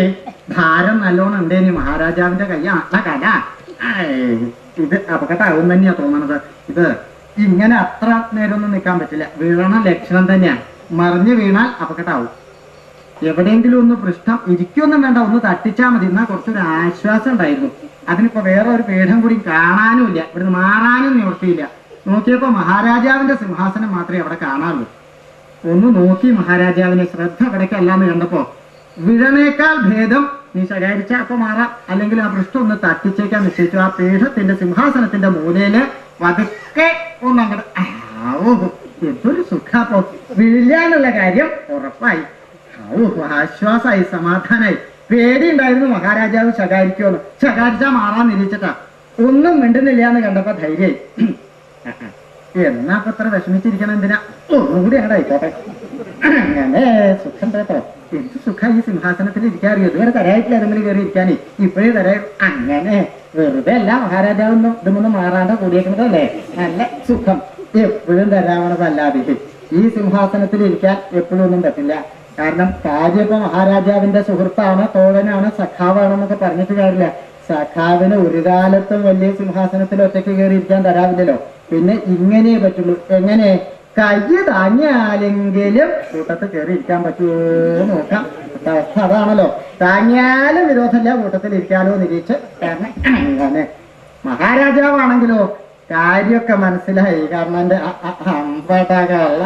ഭാരം നല്ലോണം ഉണ്ടേനി മഹാരാജാവിന്റെ കയ്യാണ് കല ഏയ്, ഇത് അപകടമാവും തന്നെയാ തോന്നണത് ഇത് ഇങ്ങനെ അത്ര നേരമൊന്നും നിൽക്കാൻ പറ്റില്ല വീഴണ ലക്ഷണം തന്നെയാണ് മറിഞ്ഞു വീണാൽ അപകടമാവും എവിടെയെങ്കിലും ഒന്ന് പൃഷ്ഠം ഇരിക്കൊന്നും വേണ്ട ഒന്ന് തട്ടിച്ചാൽ മതി എന്നാൽ കുറച്ചൊരു ആശ്വാസം ഉണ്ടായിരുന്നു അതിനിപ്പോ വേറെ ഒരു പീഠം കൂടി കാണാനും ഇല്ല ഇവിടുന്ന് മാറാനും നിവർത്തിയില്ല നോക്കിയപ്പോ മഹാരാജാവിന്റെ സിംഹാസനം മാത്രമേ അവിടെ കാണാറുള്ളൂ ഒന്ന് നോക്കി മഹാരാജാവിനെ ശ്രദ്ധ അവിടേക്കല്ലാന്ന് കണ്ടപ്പോ വിഴനേക്കാൾ ഭേദം നീ ശകാരിച്ച അപ്പൊ മാറാം അല്ലെങ്കിൽ ആ പൃഷ്ഠം ഒന്ന് തട്ടിച്ചേക്കാൻ നിശ്ചയിച്ചു ആ പീഠത്തിന്റെ സിംഹാസനത്തിന്റെ മൂലയില് പതുക്കെ ഒന്ന് അങ്ങോട്ട് ആവൂ എന്തൊരു സുഖാപ്പോ വീഴില്ല എന്നുള്ള കാര്യം ഉറപ്പായി ഔ, ആശ്വാസായി സമാധാനായി പേടിയുണ്ടായിരുന്നു മഹാരാജാവ് ശകാരിക്കുമെന്ന് ശകാരിച്ചാ മാറാൻ നിരീച്ചിട്ടാ ഒന്നും മിണ്ടുന്നില്ല എന്ന് കണ്ടപ്പോ ധൈര്യമായി എന്നാ ഇപ്പൊ ഇത്ര വിഷമിച്ചിരിക്കണം എന്തിനാ ഒന്നുകൂടി അങ്ങോട്ട് ആയിക്കോട്ടെ അങ്ങനെ സുഖം കേട്ടോ എന്ത് സുഖ ഈ സിംഹാസനത്തിൽ ഇരിക്കാറിയോ ഇതുവരെ തരായിട്ടില്ല ഏതെങ്കിലും കയറി ഇരിക്കാനേ ഇപ്പോഴേ തരാ അങ്ങനെ വെറുതെ അല്ല മഹാരാജാവൊന്നും ഇതൊന്നും മാറാണ്ട് കൂടിയേക്കുന്നതല്ലേ നല്ല സുഖം എപ്പോഴും തരാവണതല്ലാതെ ഈ സിംഹാസനത്തിൽ ഇരിക്കാൻ എപ്പോഴും ഒന്നും പറ്റില്ല കാരണം കാര്യം ഇപ്പൊ മഹാരാജാവിന്റെ സുഹൃത്താണ് തോഴനാണ് സഖാവാണെന്നൊക്കെ പറഞ്ഞിട്ട് കാര്യമില്ല സഖാവിന് ഒരു കാലത്തും വലിയ സിംഹാസനത്തിൽ ഒറ്റയ്ക്ക് കയറി ഇരിക്കാൻ തരാവില്ലല്ലോ പിന്നെ ഇങ്ങനെ പറ്റുള്ളൂ എങ്ങനെ കൈ താങ്ങിയാലെങ്കിലും കൂട്ടത്തിൽ കയറി ഇരിക്കാൻ പറ്റുമോ നോക്കാം ഇപ്പോഴത്തെ അവസ്ഥ അതാണല്ലോ താങ്ങിയാലും വിരോധമില്ല കൂട്ടത്തിൽ ഇരിക്കാലോ നിരീക്ഷിച്ച് കാരണം അങ്ങനെ മഹാരാജാവാണെങ്കിലോ കാര്യമൊക്കെ മനസ്സിലായി കാരണം എന്റെ അമ്പടകള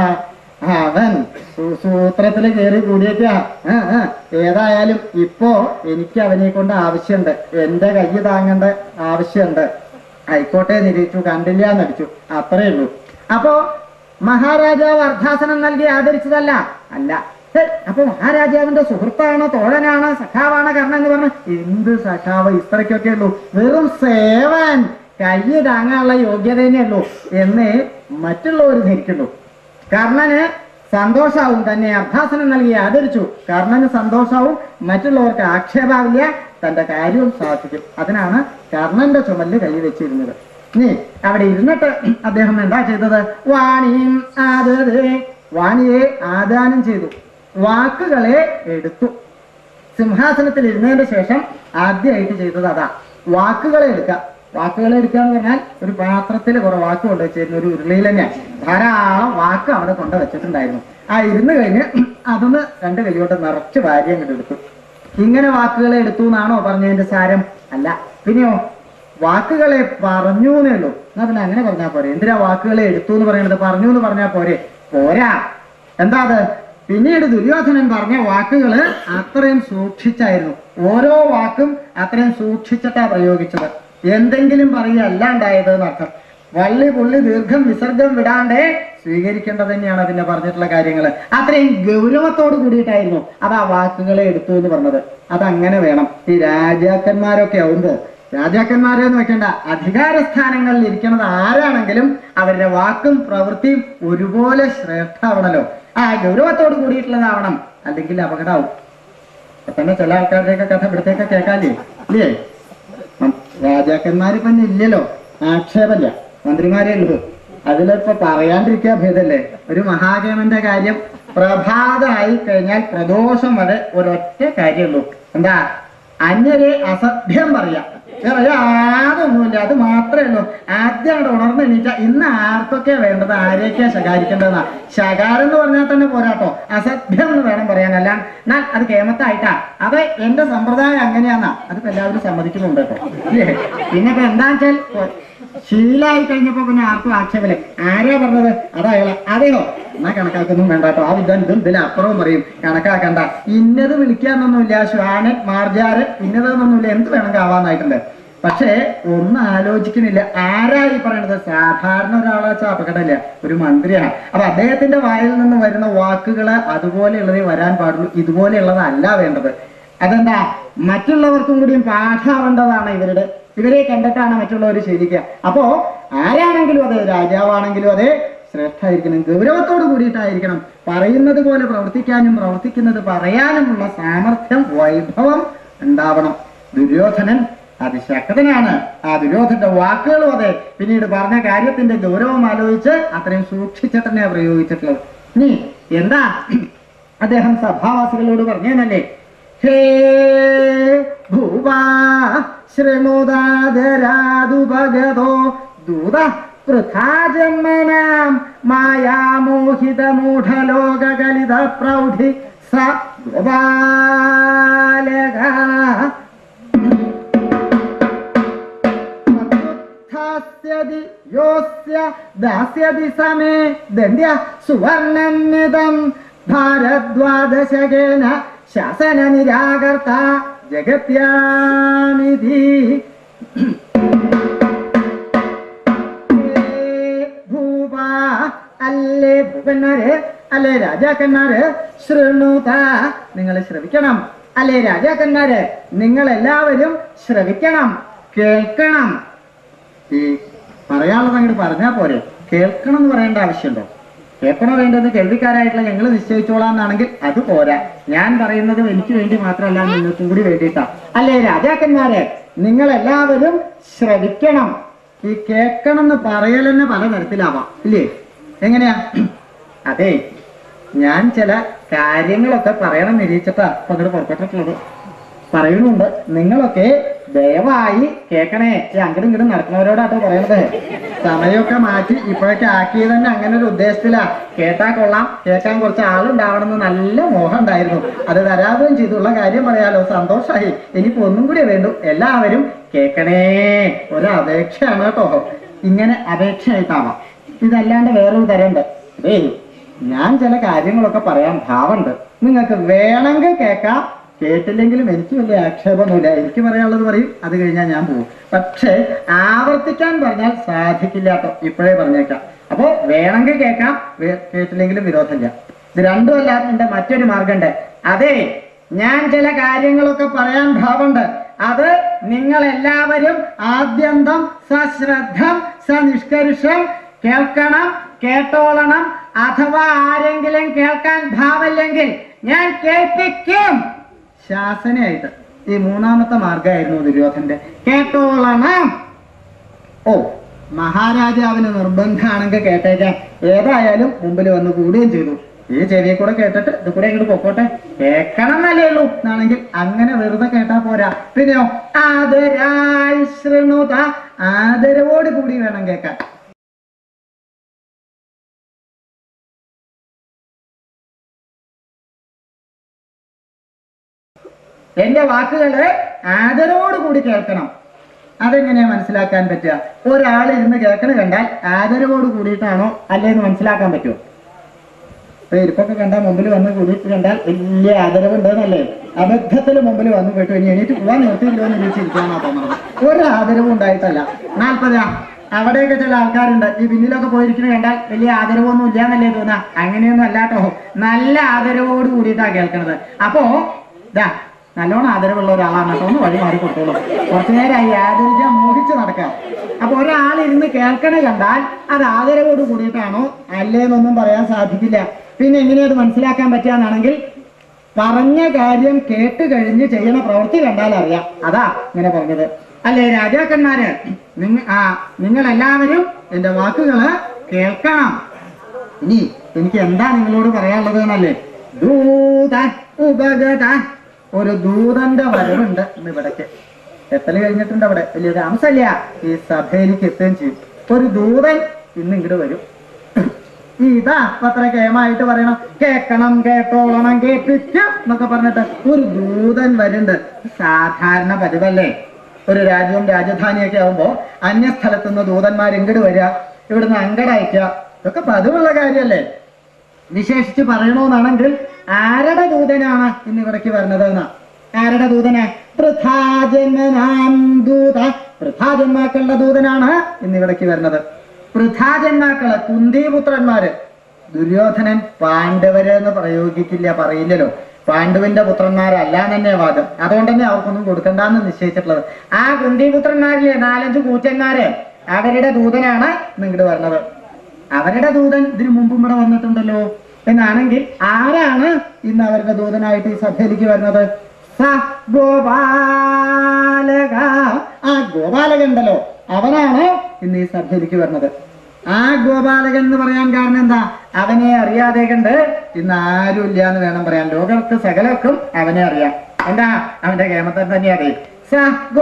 അവൻ സൂ- സൂത്രത്തിൽ കയറി കൂടിയേക്കാ ആ, ആ. ഏതായാലും ഇപ്പോ എനിക്ക് അവനെ കൊണ്ട് ആവശ്യമുണ്ട് എന്റെ കൈ താങ്ങേണ്ട ആവശ്യമുണ്ട് ആയിക്കോട്ടെ നിരീക്ഷു കണ്ടില്ല എന്നടിച്ചു അത്രേ ഉള്ളൂ അപ്പോ മഹാരാജാവ് അർദ്ധാസനം നൽകി ആദരിച്ചതല്ല അല്ല ഹേ, അപ്പൊ മഹാരാജാവിന്റെ സുഹൃത്താണോ തോഴനാണോ സഖാവാണോ കർണൻ എന്ന് പറഞ്ഞു എന്ത് സഖാവ് ഇത്രയ്ക്കൊക്കെ ഉള്ളൂ വെറും സേവൻ കൈ താങ്ങാനുള്ള യോഗ്യത തന്നെയുള്ളൂ എന്ന് മറ്റുള്ളവർ ധരിക്കുന്നു കർണന് സന്തോഷാവും തന്നെ അർദ്ധാസനം നൽകി ആദരിച്ചു കർണന് സന്തോഷാവും മറ്റുള്ളവർക്ക് ആക്ഷേപാവില്ല തന്റെ കാര്യവും സാധിക്കും അതിനാണ് കർണന്റെ ചുമലിൽ കൈ വെച്ചിരുന്നത് നീ അവിടെ ഇരുന്നിട്ട് അദ്ദേഹം എന്താ ചെയ്തത് വാണിയും ആദരേ വാണിയെ ആദാനം ചെയ്തു വാക്കുകളെ എടുത്തു സിംഹാസനത്തിൽ ഇരുന്നതിന് ശേഷം ആദ്യമായിട്ട് ചെയ്തത് അതാ വാക്കുകളെ എടുക്കുക വാക്കുകളെ എടുക്കുക എന്ന് പറഞ്ഞാൽ ഒരു പാത്രത്തിൽ കുറെ വാക്ക് കൊണ്ട് വെച്ചിരുന്നു ഒരു ഉരുളിയിൽ തന്നെ ധാരാളം വാക്ക് അവിടെ കൊണ്ട് വെച്ചിട്ടുണ്ടായിരുന്നു ആ ഇരുന്ന് കഴിഞ്ഞ് അതൊന്ന് രണ്ട് കൈയോട്ട് നിറച്ച് വാരി അങ്ങോട്ട് എടുത്തു ഇങ്ങനെ വാക്കുകളെ എടുത്തു എന്നാണോ പറഞ്ഞതിന്റെ സാരം അല്ല പിന്നെയോ വാക്കുകളെ പറഞ്ഞു എന്നേ ഉള്ളൂ എന്നാ പിന്നെ അങ്ങനെ പറഞ്ഞാൽ പോരെ എന്തിനാ വാക്കുകളെ എടുത്തു എന്ന് പറയുന്നത് പറഞ്ഞു എന്ന് പറഞ്ഞാൽ പോരെ പോരാ എന്താ അത് പിന്നീട് ദുര്യോധനൻ പറഞ്ഞ വാക്കുകള് അത്രയും സൂക്ഷിച്ചായിരുന്നു ഓരോ വാക്കും അത്രയും സൂക്ഷിച്ചിട്ടാ പ്രയോഗിച്ചത് എന്തെങ്കിലും പറയുകയല്ല ഉണ്ടായത് എന്നർത്ഥം വള്ളി പുള്ളി ദീർഘം വിസർഗം വിടാണ്ടേ സ്വീകരിക്കേണ്ടത് തന്നെയാണ് പിന്നെ പറഞ്ഞിട്ടുള്ള കാര്യങ്ങൾ അത്രയും ഗൗരവത്തോട് കൂടിയിട്ടായിരുന്നു അത് ആ വാക്കുകളെ എടുത്തു എന്ന് പറഞ്ഞത് അതങ്ങനെ വേണം ഈ രാജാക്കന്മാരൊക്കെ ആവുമ്പോ രാജാക്കന്മാരെന്ന് വെക്കേണ്ട അധികാര സ്ഥാനങ്ങളിൽ ഇരിക്കുന്നത് ആരാണെങ്കിലും അവരുടെ വാക്കും പ്രവൃത്തിയും ഒരുപോലെ ശ്രേഷ്ഠാവണല്ലോ ആ ഗൗരവത്തോട് കൂടിയിട്ടുള്ളതാവണം അല്ലെങ്കിൽ അപകടമാവും അപ്പൊ തന്നെ ചില ആൾക്കാരുടെയൊക്കെ കഥ ഇവിടത്തേക്ക് കേൾക്കാല്ലേ ഇല്ലേ മ- രാജാക്കന്മാര് ഇപ്പൊ ഇല്ലല്ലോ ആക്ഷേപല്ല മന്ത്രിമാരേ ഉള്ളൂ അതിലിപ്പോ പറയാണ്ടിരിക്കുക ഭേദല്ലേ ഒരു മഹാകേമന്റെ കാര്യം പ്രഭാതമായി കഴിഞ്ഞാൽ പ്രദോഷം വരെ ഒരൊറ്റ കാര്യമുള്ളൂ എന്താ അന്യരെ അസഭ്യം പറയാം വേറെ യാതൊന്നുമില്ല അത് മാത്രമേ ഉള്ളൂ ആദ്യം അവിടെ ഉണർന്ന് എണീറ്റ ഇന്ന് ആർക്കൊക്കെയാ വേണ്ടത് ആരെയൊക്കെയാ ശകാരിക്കേണ്ടതെന്നാ ശകാരം എന്ന് പറഞ്ഞാൽ തന്നെ പോരാട്ടോ അസഭ്യം എന്ന് വേണം പറയാനല്ല എന്നാൽ അത് കേമത്തായിട്ടാ അത് എന്റെ സമ്പ്രദായം അങ്ങനെയാന്നാ അതിപ്പോ എല്ലാവരും സമ്മതിക്കുന്നുണ്ട് കേട്ടോ ഇല്ലേ പിന്നെ ഇപ്പൊ എന്താന്ന് വെച്ചാൽ ശീലായി കഴിഞ്ഞപ്പോ പിന്നെ ആർക്കും ആക്ഷേപല്ലേ ആരാ പറഞ്ഞത് അതയാളെ അതെയോ എന്നാ കണക്കാക്കൊന്നും വേണ്ട കേട്ടോ ആ വിദ്വാൻ ഇതും ഇതിൽ അപ്പുറവും പറയും കണക്കാക്കണ്ട ഇന്നത് വിളിക്കാന്നൊന്നുമില്ല ശ്വാനൻ മാർജാര് ഇന്നതെന്നൊന്നുമില്ല എന്ത് വേണമെങ്കിൽ ആവാന്നായിട്ടുണ്ട് പക്ഷേ ഒന്നും ആലോചിക്കുന്നില്ല ആരാ ഈ പറയണത് സാധാരണ ഒരാളെ വെച്ചാൽ അപകടമില്ല ഒരു മന്ത്രിയാണ് അപ്പൊ അദ്ദേഹത്തിന്റെ വായിൽ നിന്ന് വരുന്ന വാക്കുകള് അതുപോലെയുള്ളതേ വരാൻ പാടുള്ളൂ ഇതുപോലെയുള്ളതല്ല വേണ്ടത് അതെന്താ മറ്റുള്ളവർക്കും കൂടിയും പാഠാവേണ്ടതാണ് ഇവരുടെ ഇവരെ കണ്ടിട്ടാണ് മറ്റുള്ളവർ ശീലിക്കുക അപ്പോ ആരാണെങ്കിലും അതെ രാജാവാണെങ്കിലും അതെ ശ്രേഷ്ഠായിരിക്കണം ഗൗരവത്തോട് കൂടിയിട്ടായിരിക്കണം പറയുന്നത് പോലെ പ്രവർത്തിക്കാനും പ്രവർത്തിക്കുന്നത് പറയാനുമുള്ള സാമർഥ്യം വൈഭവം ഉണ്ടാവണം ദുര്യോധനൻ അതിശക്തനാണ് ആ ദുര്യോധന്റെ വാക്കുകളും അതെ പിന്നീട് പറഞ്ഞ കാര്യത്തിന്റെ ഗൗരവം ആലോചിച്ച് അത്രയും സൂക്ഷിച്ചിട്ട് തന്നെയാണ് പ്രയോഗിച്ചിട്ടുള്ളത് ഇനി എന്താ അദ്ദേഹം സഭാവാസികളോട് പറഞ്ഞേനല്ലേ ഹേ ഭൂവാ ശൃണുദാദരാദുപഗതോ ദൂത പൃഥാജന്മനാം മായാമോഹിതമൂഢലോകകലിത പ്രൗഢി സ ഗോപാലക സ്ഥാസ്യതി യോസ്യ ദാസ്യതി സമേ ദണ്ഡ്യ സുവർണന്യതം ഭാരദ്വാദശകേന ശാസന നിരാകർത്ത ജഗത്യാനിധി ഭൂപ അല്ലേ ഭൂപന്മാര് അല്ലേ രാജാക്കന്മാര് ശൃണുത നിങ്ങൾ ശ്രവിക്കണം അല്ലേ രാജാക്കന്മാര് നിങ്ങൾ എല്ലാവരും ശ്രവിക്കണം കേൾക്കണം ഈ പറയാനുള്ളത് അങ്ങോട്ട് പറഞ്ഞാൽ പോരെ കേൾക്കണം എന്ന് പറയേണ്ട ആവശ്യമുണ്ടോ കേൾക്കണോ വേണ്ടത് കേൾവിക്കാരായിട്ടുള്ള ഞങ്ങൾ നിശ്ചയിച്ചോളാം എന്നാണെങ്കിൽ അത് പോരാ ഞാൻ പറയുന്നത് എനിക്ക് വേണ്ടി മാത്രമല്ല നിങ്ങൾക്കും കൂടി വേണ്ടിയിട്ടാ അല്ലേ രാജാക്കന്മാരെ നിങ്ങൾ എല്ലാവരും ശ്രവിക്കണം ഈ കേൾക്കണം എന്ന് പറയൽ തന്നെ പല തരത്തിലാവാം ഇല്ലേ എങ്ങനെയാ അതെ ഞാൻ ചില കാര്യങ്ങളൊക്കെ പറയണം നിരീക്ഷിച്ചിട്ടാ അപ്പൊ അങ്ങോട്ട് പുറപ്പെട്ടിട്ടുള്ളത് പറയുന്നുണ്ട് നിങ്ങളൊക്കെ ദയവായി കേൾക്കണേ ഈ അങ്ങടും ഇങ്ങടും നടക്കുന്നവരോടാട്ടോ പറയണത് സമയമൊക്കെ മാറ്റി ഇപ്പോഴൊക്കെ ആക്കിയത് തന്നെ അങ്ങനെ ഒരു ഉദ്ദേശത്തിലാ കേട്ടാ കൊള്ളാം കേൾക്കാൻ കുറച്ച് ആളുണ്ടാവണം എന്ന് നല്ല മോഹം ഉണ്ടായിരുന്നു അത് തരാവുകയും ചെയ്തുള്ള കാര്യം പറയാലോ സന്തോഷമായി ഇനിയിപ്പോ ഒന്നും കൂടി വേണ്ടു എല്ലാവരും കേൾക്കണേ ഒരു അപേക്ഷയാണ് കേട്ടോ ഇങ്ങനെ അപേക്ഷയായിട്ടാവാം ഇതല്ലാണ്ട് വേറൊരു തരമുണ്ട് അതേ ഞാൻ ചില കാര്യങ്ങളൊക്കെ പറയാൻ ഭാവമുണ്ട് നിങ്ങൾക്ക് വേണമെങ്കിൽ കേൾക്കാം കേട്ടില്ലെങ്കിലും എനിക്ക് വലിയ ആക്ഷേപമൊന്നുമില്ല എനിക്ക് പറയാനുള്ളത് പറയും അത് കഴിഞ്ഞാൽ ഞാൻ പോകും പക്ഷേ ആവർത്തിക്കാൻ പറഞ്ഞാൽ സാധിക്കില്ല കേട്ടോ ഇപ്പോഴേ പറഞ്ഞേക്കാം അപ്പോ വേണമെങ്കിൽ കേൾക്കാം വേ- കേട്ടില്ലെങ്കിലും വിരോധമില്ല ഇത് രണ്ടും അല്ലാതെ എന്റെ മറ്റൊരു മാർഗമുണ്ട് അതെ ഞാൻ ചില കാര്യങ്ങളൊക്കെ പറയാൻ ഭാവമുണ്ട് അത് നിങ്ങൾ എല്ലാവരും ആദ്യന്തം സശ്രദ്ധം സനിഷ്കർഷം കേൾക്കണം കേട്ടോളണം അഥവാ ആരെങ്കിലും കേൾക്കാൻ ഭാവമില്ലെങ്കിൽ ഞാൻ കേൾപ്പിക്കും ശാസനയായിട്ട് ഈ മൂന്നാമത്തെ മാർഗമായിരുന്നു ദുര്യോധന്റെ കേട്ടോളണം ഓ മഹാരാജാവിന് നിർബന്ധമാണെങ്കിൽ കേട്ടേക്കാം ഏതായാലും മുമ്പിൽ വന്ന് കൂടുകയും ചെയ്തു ഈ ചെവിയെ കൂടെ കേട്ടിട്ട് ഇത് കൂടെ ഇങ്ങോട്ട് പൊക്കോട്ടെ കേൾക്കണം എന്നല്ലേ ഉള്ളൂ എന്നാണെങ്കിൽ അങ്ങനെ വെറുതെ കേട്ടാ പോരാ പിന്നെയോ ആദരാൽ ശൃണുത ആദരവോട് കൂടി വേണം കേൾക്കാൻ എന്റെ വാക്കുകള് ആദരവോട് കൂടി കേൾക്കണം അതെങ്ങനെയാ മനസ്സിലാക്കാൻ പറ്റുക ഒരാൾ ഇരുന്ന് കേൾക്കണ കണ്ടാൽ ആദരവോട് കൂടിയിട്ടാണോ അല്ലേന്ന് മനസ്സിലാക്കാൻ പറ്റുമോ ഇപ്പൊ ഇരിപ്പൊക്കെ കണ്ടാൽ മുമ്പിൽ വന്ന് കൂടിയിട്ട് കണ്ടാൽ വലിയ ആദരവുണ്ടെന്നല്ലേ അബദ്ധത്തിൽ മുമ്പിൽ വന്ന് പോയിട്ട് ഇനി എണീറ്റ് പോവാൻ നിർത്തിയില്ലോ എന്ന് ചോദിച്ചിരിക്കാന്നാ തോന്നുന്നത് ഒരു ആദരവും ഉണ്ടായിട്ടല്ല നാൽപ്പതാ അവിടെയൊക്കെ ചില ആൾക്കാരുണ്ട് ഈ പിന്നിലൊക്കെ പോയിരിക്കുന്നത് കണ്ടാൽ വലിയ ആദരവൊന്നും ഇല്ലാന്നല്ലേ തോന്നാ അങ്ങനെയൊന്നും അല്ലാട്ടോ നല്ല ആദരവോട് കൂടിയിട്ടാ കേൾക്കണത് അപ്പോ ഇതാ നല്ലോണം ആദരവുള്ള ഒരാളാണ് കേട്ടോ ഒന്ന് വഴി മാറി കൊടുത്തോളൂ കുറച്ചു നേരമായി ആദരിക്കാൻ മോഹിച്ച് നടക്കാം അപ്പൊ ഒരാൾ ഇരുന്ന് കേൾക്കണ കണ്ടാൽ അത് ആദരവോട് കൂടിയിട്ടാണോ അല്ലേന്നൊന്നും പറയാൻ സാധിക്കില്ല പിന്നെ എങ്ങനെയത് മനസ്സിലാക്കാൻ പറ്റുകയാണെങ്കിൽ പറഞ്ഞ കാര്യം കേട്ട് കഴിഞ്ഞ് ചെയ്യണ പ്രവൃത്തി കണ്ടാൽ അറിയാം അതാ ഇങ്ങനെ പറഞ്ഞത് അല്ലേ രാജാക്കന്മാര് നിങ്ങ ആ നിങ്ങൾ എല്ലാവരും എന്റെ വാക്കുകള് കേൾക്കണം ഇനി എനിക്ക് എന്താ നിങ്ങളോട് പറയാനുള്ളത് എന്നല്ലേ ദൂത ഉപഗത ഒരു ദൂതന്റെ വരവുണ്ട് ഇന്ന് ഇവിടേക്ക് എത്തല് കഴിഞ്ഞിട്ടുണ്ട് അവിടെ വലിയ താമസമില്ല ഈ സഭയിലേക്ക് എത്തുകയും ചെയ്യും ഒരു ദൂതൻ ഇന്ന് ഇങ്ങോട്ട് വരും ഇതാ അത്ര കേമായിട്ട് പറയണം കേക്കണം കേട്ടോളണം കേൾപ്പിക്കാം എന്നൊക്കെ പറഞ്ഞിട്ട് ഒരു ദൂതൻ വരുന്നുണ്ട് സാധാരണ പതിവല്ലേ ഒരു രാജ്യവും രാജധാനിയൊക്കെ ആവുമ്പോ അന്യസ്ഥലത്തു നിന്ന് ദൂതന്മാർ ഇങ്ങോട്ട് വരിക ഇവിടുന്ന് അങ്ങട് അയക്കുക ഇതൊക്കെ പതിവുള്ള കാര്യല്ലേ വിശേഷിച്ച് പറയണമെന്നാണെങ്കിൽ ആരുടെ ദൂതനാണ് ഇന്ന് ഇവിടേക്ക് വരുന്നത് എന്നാ ആരുടെ ദൂതന പൃഥാജന്മനാം ദൂത പൃഥാജന്മാക്കളുടെ ദൂതനാണ് ഇന്ന് ഇവിടേക്ക് വരുന്നത് പൃഥാജന്മാക്കള് കുന്തിപുത്രന്മാര് ദുര്യോധനൻ പാണ്ഡവര് എന്ന് പ്രയോഗിക്കില്ല പറയില്ലല്ലോ പാണ്ഡുവിന്റെ പുത്രന്മാരല്ല തന്നെ വാദം അതുകൊണ്ട് തന്നെ അവർക്കൊന്നും കൊടുക്കണ്ടെന്ന് നിശ്ചയിച്ചിട്ടുള്ളത് ആ കുന്തിപുത്രന്മാരിലെ നാലഞ്ച് കൂറ്റന്മാര് അവരുടെ ദൂതനാണ് ഇങ്ങോട്ട് വരുന്നത് അവരുടെ ദൂതൻ ഇതിനു മുമ്പും ഇവിടെ വന്നിട്ടുണ്ടല്ലോ എന്നാണെങ്കിൽ ആരാണ് ഇന്ന് അവരുടെ ദൂതനായിട്ട് ഈ സഭയിലേക്ക് വരുന്നത് സ ഗോപാലക ആ ഗോപാലകൻ ഉണ്ടല്ലോ അവനാണ് ഇന്ന് ഈ സഭയിലേക്ക് വരുന്നത് ആ ഗോപാലകൻ എന്ന് പറയാൻ കാരണം എന്താ അവനെ അറിയാതെ കണ്ട് ഇന്ന് ആരും ഇല്ല എന്ന് വേണം പറയാൻ ലോകർക്ക് സകലർക്കും അവനെ അറിയാം എന്താ അവന്റെ കേമത്തെ തന്നെ അറിയാം സ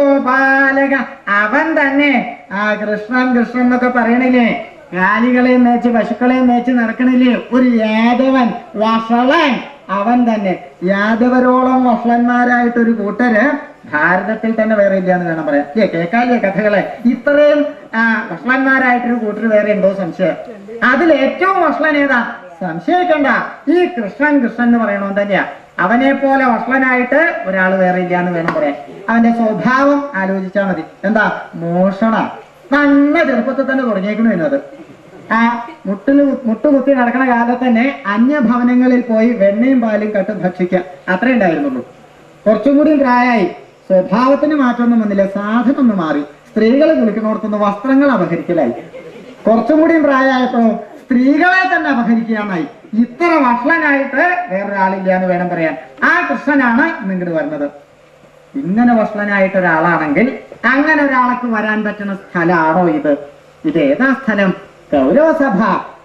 ഗോപാലക അവൻ തന്നെ ആ കൃഷ്ണൻ കൃഷ്ണൻ എന്നൊക്കെ പറയണില്ലേ കാലികളെയും മേച്ച് പശുക്കളെയും മേച്ച് നടക്കണില്ലേ ഒരു യാദവൻ വഷളൻ അവൻ തന്നെ യാദവരോളം വഷളന്മാരായിട്ട് ഒരു കൂട്ടര് ഭാരതത്തിൽ തന്നെ വേറെ ഇല്ല എന്ന് വേണം പറയാം ഇല്ലേ കേൾക്കാല്ലേ കഥകളെ ഇത്രയും ആ വഷളന്മാരായിട്ടൊരു കൂട്ടർ വേറെ ഉണ്ടോ സംശയം അതിൽ ഏറ്റവും വഷളൻ ഏതാ സംശയിക്കണ്ട ഈ കൃഷ്ണൻ കൃഷ്ണൻ എന്ന് പറയണോ തന്നെയാ അവനെ പോലെ വഷളനായിട്ട് ഒരാൾ വേറെ ഇല്ല എന്ന് വേണം പറയാൻ അവന്റെ സ്വഭാവം ആലോചിച്ചാൽ മതി എന്താ മോഷണ നല്ല ചെറുപ്പത്തിൽ തന്നെ തുടങ്ങിയേക്കണു അത് ആ മുട്ടില് മുട്ടുകുത്തി നടക്കുന്ന കാലത്ത് തന്നെ അന്യഭവനങ്ങളിൽ പോയി വെണ്ണയും പാലും കട്ട് ഭക്ഷിക്കാം അത്രേ ഉണ്ടായിരുന്നുള്ളൂ കുറച്ചും കൂടി പ്രായമായി സ്വഭാവത്തിന് മാറ്റമൊന്നും വന്നില്ല സാധനം ഒന്ന് മാറി സ്ത്രീകൾ കുളിക്കുന്നിടത്തുനിന്ന് വസ്ത്രങ്ങൾ അപഹരിക്കലായി കുറച്ചും കൂടി പ്രായമായപ്പോ സ്ത്രീകളെ തന്നെ അപഹരിക്കാനായി ഇത്ര വഷളനായിട്ട് വേറൊരാളില്ല എന്ന് വേണം പറയാൻ ആ കൃഷ്ണനാണ് ഇങ്ങോട്ട് വരുന്നത് ഇങ്ങനെ വഷളനായിട്ട് ഒരാളാണെങ്കിൽ അങ്ങനെ ഒരാൾക്ക് വരാൻ പറ്റുന്ന സ്ഥലമാണോ ഇത് ഇത് ഏതാ സ്ഥലം കൗരവസഭ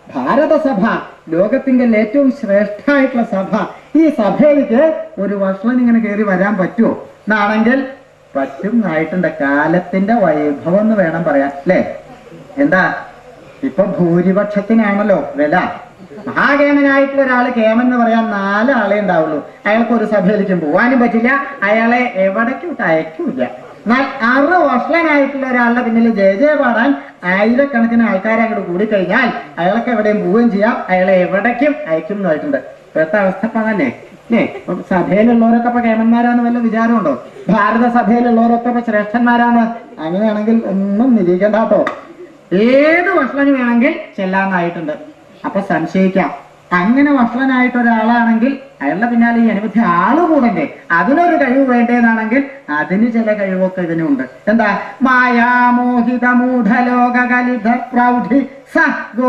ഭാരതസഭ ലോകത്തിന്റെ ഏറ്റവും ശ്രേഷ്ഠമായിട്ടുള്ള സഭ ഈ സഭയിലേക്ക് ഒരു വഷളൻ ഇങ്ങനെ കയറി വരാൻ പറ്റുമോ എന്നാണെങ്കിൽ പറ്റും ആയിട്ടുണ്ട് കാലത്തിന്റെ വൈഭവം എന്ന് വേണം പറയാൻ അല്ലേ എന്താ ഇപ്പൊ ഭൂരിപക്ഷത്തിനാണല്ലോ വില മഹാകേമനായിട്ടുള്ള ഒരാള് കേമൻ എന്ന് പറയാൻ നാല് ആളെ ഉണ്ടാവുള്ളൂ അയാൾക്ക് ഒരു സഭയിലേക്കും പോവാനും പറ്റില്ല അയാളെ എവിടേക്കും അയക്കൂല എന്നാൽ അറു വഷളനായിട്ടുള്ള ഒരാളുടെ പിന്നിൽ ജയ ജയ പാടാൻ ആയിരക്കണക്കിന് ആൾക്കാരെ അങ്ങോട്ട് കൂടിക്കഴിഞ്ഞാൽ അയാൾക്ക് എവിടെയും പോവുകയും ചെയ്യാം അയാളെ എവിടേക്കും അയക്കും എന്നായിട്ടുണ്ട് ഇപ്പോഴത്തെ അവസ്ഥ ഇപ്പൊ അതല്ലേ അല്ലേ ഇപ്പൊ സഭയിലുള്ളവരൊക്കെ ഇപ്പൊ കേമന്മാരാന്ന് വല്ല വിചാരമുണ്ടോ ഭാരത സഭയിലുള്ളവരൊക്കെ ഇപ്പൊ ശ്രേഷ്ഠന്മാരാണ് അങ്ങനെയാണെങ്കിൽ ഒന്നും നിരീക്കണ്ട കേട്ടോ ഏത് വഷളന് വേണമെങ്കിൽ ചെല്ലാന്നായിട്ടുണ്ട് അപ്പൊ സംശയിക്കാം അങ്ങനെ വഷളനായിട്ട് ഒരാളാണെങ്കിൽ അയാളുടെ പിന്നാലെ ഈ അനവധി ആള് കൂടണ്ടേ അതിനൊരു കഴിവ് വേണ്ടേന്നാണെങ്കിൽ അതിന് ചില കഴിവൊക്കെ ഇതിനുണ്ട് എന്താ മായാമോഹിത മൂഢലോക കലിത പ്രൗഢി സ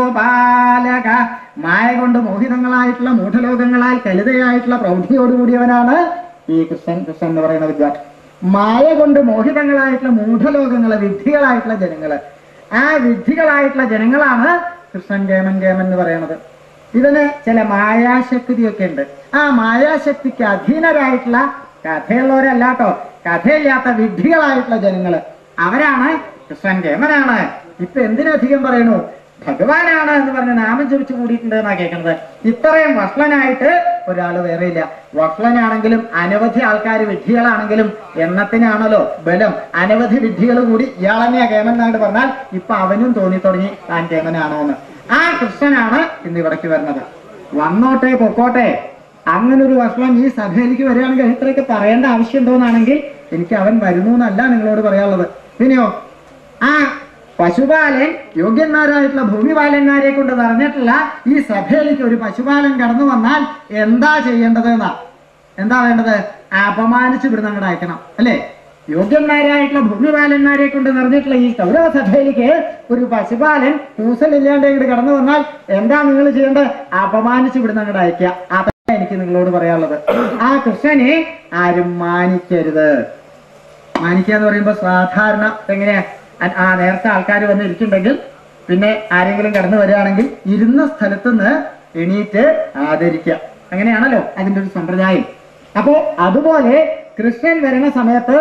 ഗോപാലക മായ കൊണ്ട് മോഹിതങ്ങളായിട്ടുള്ള മൂഢലോകങ്ങളാൽ കലിതയായിട്ടുള്ള പ്രൗഢിയോടുകൂടിയവനാണ് ഈ കൃഷ്ണൻ കൃഷ്ണൻ എന്ന് പറയുന്ന വിദ്യാർത്ഥി മായ കൊണ്ട് മോഹിതങ്ങളായിട്ടുള്ള മൂഢലോകങ്ങള് വിഡ്ഢികളായിട്ടുള്ള ജനങ്ങള് ആ വിഡ്ഢികളായിട്ടുള്ള ജനങ്ങളാണ് കൃഷ്ണൻ കേമൻ കേമൻ എന്ന് പറയുന്നത് ഇതിന് ചില മായാശക്തിയൊക്കെ ഉണ്ട് ആ മായാശക്തിക്ക് അധീനരായിട്ടുള്ള കഥയുള്ളവരല്ല കേട്ടോ കഥയില്ലാത്ത വിഡ്ഢികളായിട്ടുള്ള ജനങ്ങള് അവരാണ് കൃഷ്ണൻ കേമനാണ് ഇപ്പൊ എന്തിനധികം പറയണു ഭഗവാനാണ് എന്ന് പറഞ്ഞ് നാമം ജപിച്ചു കൂടിയിട്ടുണ്ട് എന്നാ കേൾക്കുന്നത് ഇത്രയും വഷളനായിട്ട് ഒരാൾ വേറെയില്ല വഷളനാണെങ്കിലും അനവധി ആൾക്കാർ വിഡ്ഢികളാണെങ്കിലും എണ്ണത്തിനാണല്ലോ ബലം അനവധി വിഡ്ഢികൾ കൂടി ഇയാളെന്നെയാ കേമൻ എന്നായിട്ട് പറഞ്ഞാൽ ഇപ്പൊ അവനും തോന്നി തുടങ്ങി താൻ കേമനാണോ എന്ന് ആ കൃഷ്ണനാണ് ഇന്ന് ഇവിടേക്ക് വരുന്നത് വന്നോട്ടെ പൊക്കോട്ടെ അങ്ങനെ ഒരു വർഷം ഈ സഭയിലേക്ക് വരികയാണെങ്കിൽ ഇത്രയൊക്കെ പറയേണ്ട ആവശ്യം ഉണ്ടോന്നാണെങ്കിൽ എനിക്ക് അവൻ വരുന്നു എന്നല്ല നിങ്ങളോട് പറയാനുള്ളത് പിന്നെയോ ആ പശുപാലൻ യോഗ്യന്മാരായിട്ടുള്ള ഭൂമിപാലന്മാരെ കൊണ്ട് നിറഞ്ഞിട്ടുള്ള ഈ സഭയിലേക്ക് ഒരു പശുപാലൻ കടന്നു വന്നാൽ എന്താ ചെയ്യേണ്ടത് എന്നാ എന്താ വേണ്ടത് അപമാനിച്ച് ഇവിടുന്ന് അങ്ങോട്ട് അയക്കണം അല്ലേ യോഗ്യന്മാരായിട്ടുള്ള ഭൂമിപാലന്മാരെ കൊണ്ട് നിറഞ്ഞിട്ടുള്ള ഈ കൗരവ സഭയിലേക്ക് ഒരു പശുപാലൻ കൂസലില്ലാണ്ട് ഇങ്ങോട്ട് കടന്നു വന്നാൽ എന്താ നിങ്ങൾ ചെയ്യേണ്ടത് അപമാനിച്ച് ഇവിടുന്ന് അങ്ങോട്ട് അയക്കുക അതാണ് എനിക്ക് നിങ്ങളോട് പറയാനുള്ളത് ആ കൃഷ്ണനെ ആരും മാനിക്കരുത് മാനിക്കുക എന്ന് പറയുമ്പോൾ സാധാരണ എങ്ങനെയാ അ- ആ നേരത്തെ ആൾക്കാർ വന്ന് ഇരിക്കുന്നുണ്ടെങ്കിൽ പിന്നെ ആരെങ്കിലും കടന്നു വരികയാണെങ്കിൽ ഇരുന്ന സ്ഥലത്തുനിന്ന് എണീറ്റ് ആദരിക്കുക അങ്ങനെയാണല്ലോ അതിന്റെ ഒരു സമ്പ്രദായം അപ്പോ അതുപോലെ കൃഷ്ണൻ വരുന്ന സമയത്ത്